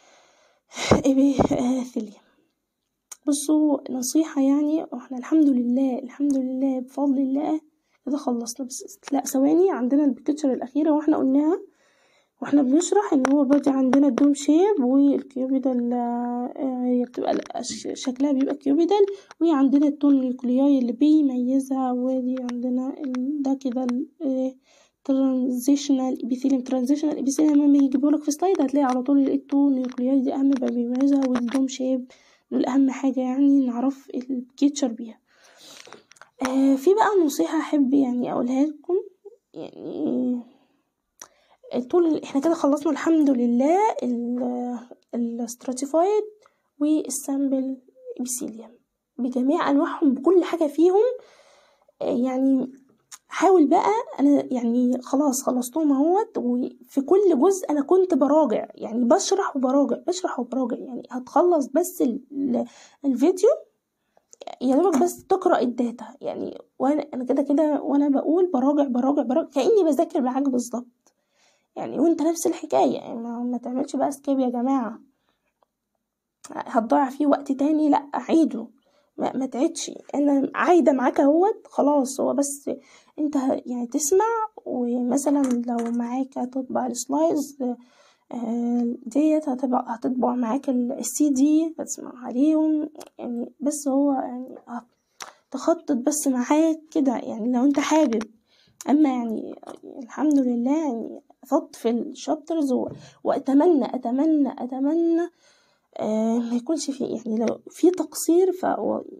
ابيثيليوم بصوا نصيحة يعني واحنا الحمد لله الحمد لله بفضل الله كده خلصنا بس لا ثواني عندنا البيكتشر الأخيرة واحنا قلناها واحنا بنشرح ان هو بادي عندنا الدوم شيب والكيوبيدال هي بتبقى شكلها بيبقى كيوبيدال وعندنا التون نيوكلياي اللي بيميزها ودي عندنا ده كده ترانزيشنال ابيثيليوم ترانزيشنال ابيثيليوم لما يجيبوا لك في سلايد هتلاقي على طول التون نيوكلياي دي اهم بقى بيميزها والدوم شيب دول اهم حاجه يعني نعرف البيكتشر بيها آه في بقى نصيحه احب يعني اقولها لكم يعني طول احنا كده خلصنا الحمد لله الستراتيفايد والسامبل ابيثيليوم بجميع انواعهم بكل حاجه فيهم يعني حاول بقى انا يعني خلاص خلصتهم اهوت وفي كل جزء انا كنت براجع يعني بشرح وبراجع بشرح وبراجع يعني هتخلص بس الفيديو يا دوبك بس تقرا الداتا يعني وانا انا كده كده وانا بقول براجع براجع براجع كاني بذاكر معاك بالظبط يعني وانت نفس الحكايه يعني ما تعملش بقى سكيب يا جماعه هتضيع فيه وقت تاني لا عيده ما, ما تعيدش انا عايده معاك اهوت خلاص هو بس انت يعني تسمع ومثلا لو معاك هتطبع السلايدز ديت هتبقى هتطبع معاك السي دي هتسمع عليهم يعني بس هو يعني تخطط بس معاك كده يعني لو انت حابب اما يعني الحمد لله يعني فضت في الشابترز واتمنى اتمنى اتمنى آه ما يكونش في يعني لو في تقصير ف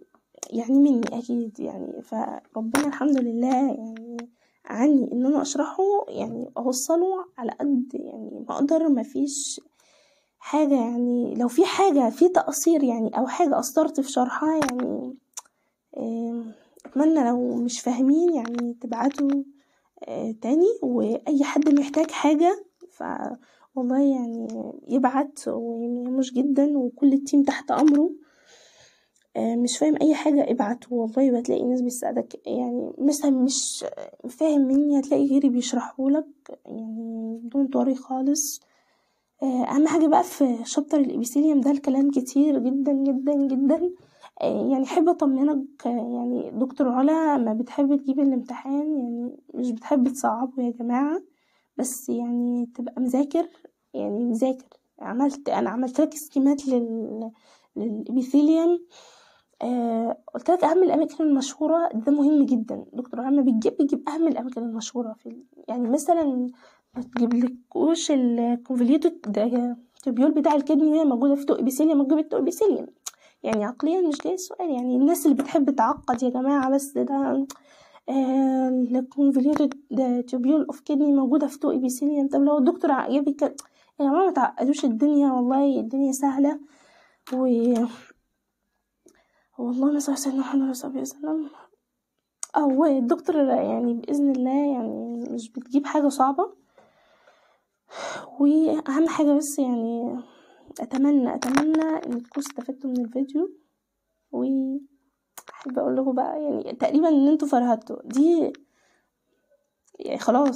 يعني مني اكيد يعني فربنا الحمد لله يعني عني ان انا اشرحه يعني اوصله على قد يعني ما اقدر ما فيش حاجة يعني لو في حاجة في تقصير يعني او حاجة قصرت في شرحها يعني اتمنى لو مش فاهمين يعني تبعتوا تاني واي حد محتاج حاجة ف والله يعني يبعت ومش جدا وكل التيم تحت امره مش فاهم اي حاجة ابعته والله هتلاقي ناس بتساعدك يعني مثلا مش فاهم مني هتلاقي غيري بيشرحهولك يعني بدون طريق خالص اهم حاجة بقى في شابتر الابيثيليوم ده الكلام كتير جدا جدا جدا يعني احب اطمنك يعني دكتور علا ما بتحب تجيب الامتحان يعني مش بتحب تصعبه يا جماعة بس يعني تبقى مذاكر يعني مذاكر عملت انا عملت لك سكيمات لل للابيثيليوم آه قلت لك اهم الاماكن المشهوره ده مهم جدا دكتور عامه بتجيب بتجيب اهم الاماكن المشهوره في يعني مثلا ما تجيبلكوش الكونفليوتو ده التوبيول بتاع الكدني هي موجوده في تو ابيثيليوم ما تجيب التو ابيثيليوم يعني عقليا مش جاي السؤال يعني الناس اللي بتحب تعقد يا جماعه بس ده آه الكونفليوتو ده توبيول اوف كدني موجوده في تو ابيثيليوم طب لو الدكتور جاب يا جماعه ما تعقدوش الدنيا والله الدنيا سهله و والله ما صلى سيدنا محمد صلى الله عليه وسلم أو الدكتور يعني بإذن الله يعني مش بتجيب حاجة صعبة وأهم حاجة بس يعني أتمنى أتمنى إن تكونوا استفدتوا من الفيديو و أحب أقول لكم بقى يعني تقريبا إن انتوا فرهدتوا دي يعني خلاص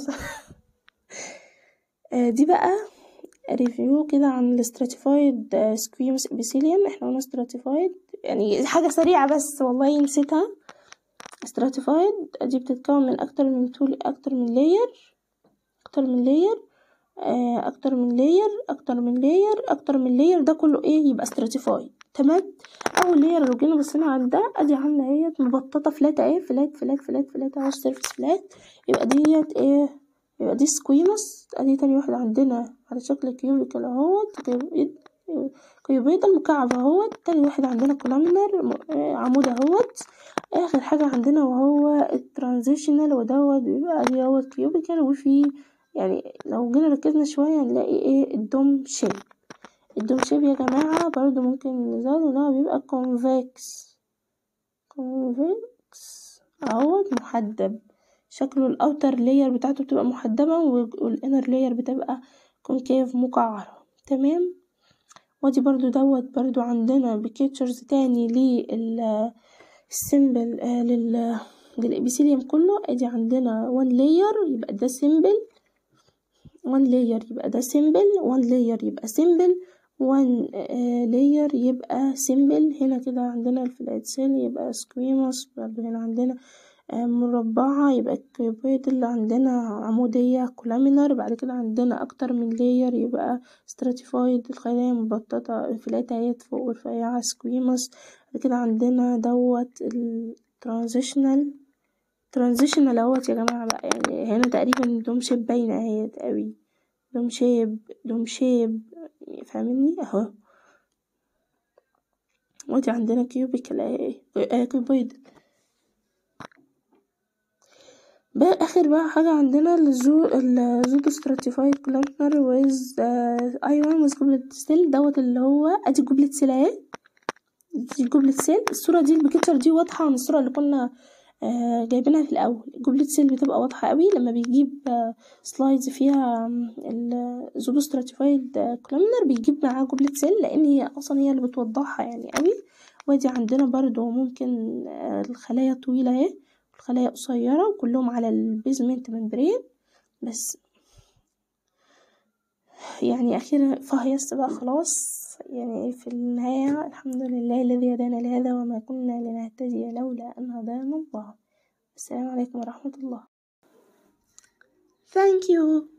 دي بقى ريفيو كده عن الاستراتيفايد سكويمس ابيثيليوم احنا قلنا استراتيفايد يعني حاجة سريعة بس والله نسيتها استراتيفايد دي بتتكون من اكتر من تول اكتر من لاير اكتر من لاير اكتر من لاير اكتر من لاير اكتر من لاير ده كله ايه يبقى استراتيفايد تمام اول لاير لو جينا بصينا على ده ادي عامله اهيت مبططه فلات اهي فلات فلات فلات فلات اهو السيرفس فلات يبقى ديت ايه يبقى دي سكويموس ادي تاني واحدة عندنا على شكل كيوبيكال اهوت كيوبيد المكعب اهوت تاني واحد عندنا كولامنر عمود اهوت اخر حاجة عندنا وهو الترانزيشنال ودوت بيبقى ادي اهوت كيوبيكال وفي يعني لو جينا ركزنا شوية هنلاقي ايه الدوم شيب الدوم شيب يا جماعة برضو ممكن نزود ان هو بيبقى كونفكس كونفكس اهوت محدب شكله الاوتر لاير بتاعته بتبقى محدبة والانر لاير بتبقى كونكيف مقعرة تمام ودي برضو دوت برضو عندنا بيكتشرز تاني لل السيمبل آه لل للابيثيليوم كله ادي عندنا وان لاير يبقى ده سيمبل وان لاير يبقى ده سيمبل وان لاير يبقى سيمبل وان لاير يبقى سيمبل هنا كده عندنا الفلات سيل يبقى سكويموس برضو هنا عندنا مربعة يبقى الكيوبيد اللي عندنا عمودية كولامينر بعد كده عندنا أكتر من لاير يبقى ستراتيفايد الخلايا مبططة الفلات اهيت فوق ورفيعة سكويموس بعد كده عندنا دوت الترانزيشنال ترانزيشنال اهوت يا جماعة بقى يعني هنا تقريبا دوم شيب باينة اهيت اوي دوم شيب دوم شيب فاهمني اهو ودي عندنا كيوبيكال اهي كيوبيد بقى اخر بقى حاجة عندنا الزو الزود ستراتيفايد كلامنر ويز ايرون ويز جوبلت سيل دوت اللي هو ادي جوبلت سيل اهي دي جوبلت سيل الصورة دي البيكتشر دي واضحة عن الصورة اللي كنا آه جايبينها في الاول جوبلت سيل بتبقى واضحة قوي لما بيجيب آه سلايدز فيها الزودو ستراتيفايد كلامنر بيجيب معاها جوبلت سيل لان هي اصلا هي اللي بتوضحها يعني قوي ودي عندنا برضو ممكن آه الخلايا طويلة اهي خلايا قصيرة وكلهم على البيزمنت ممبرين بس يعني أخيرا فهيصت بقى خلاص يعني في النهاية الحمد لله الذي هدانا لهذا وما كنا لنهتدي لولا أن هدانا الله السلام عليكم ورحمة الله Thank you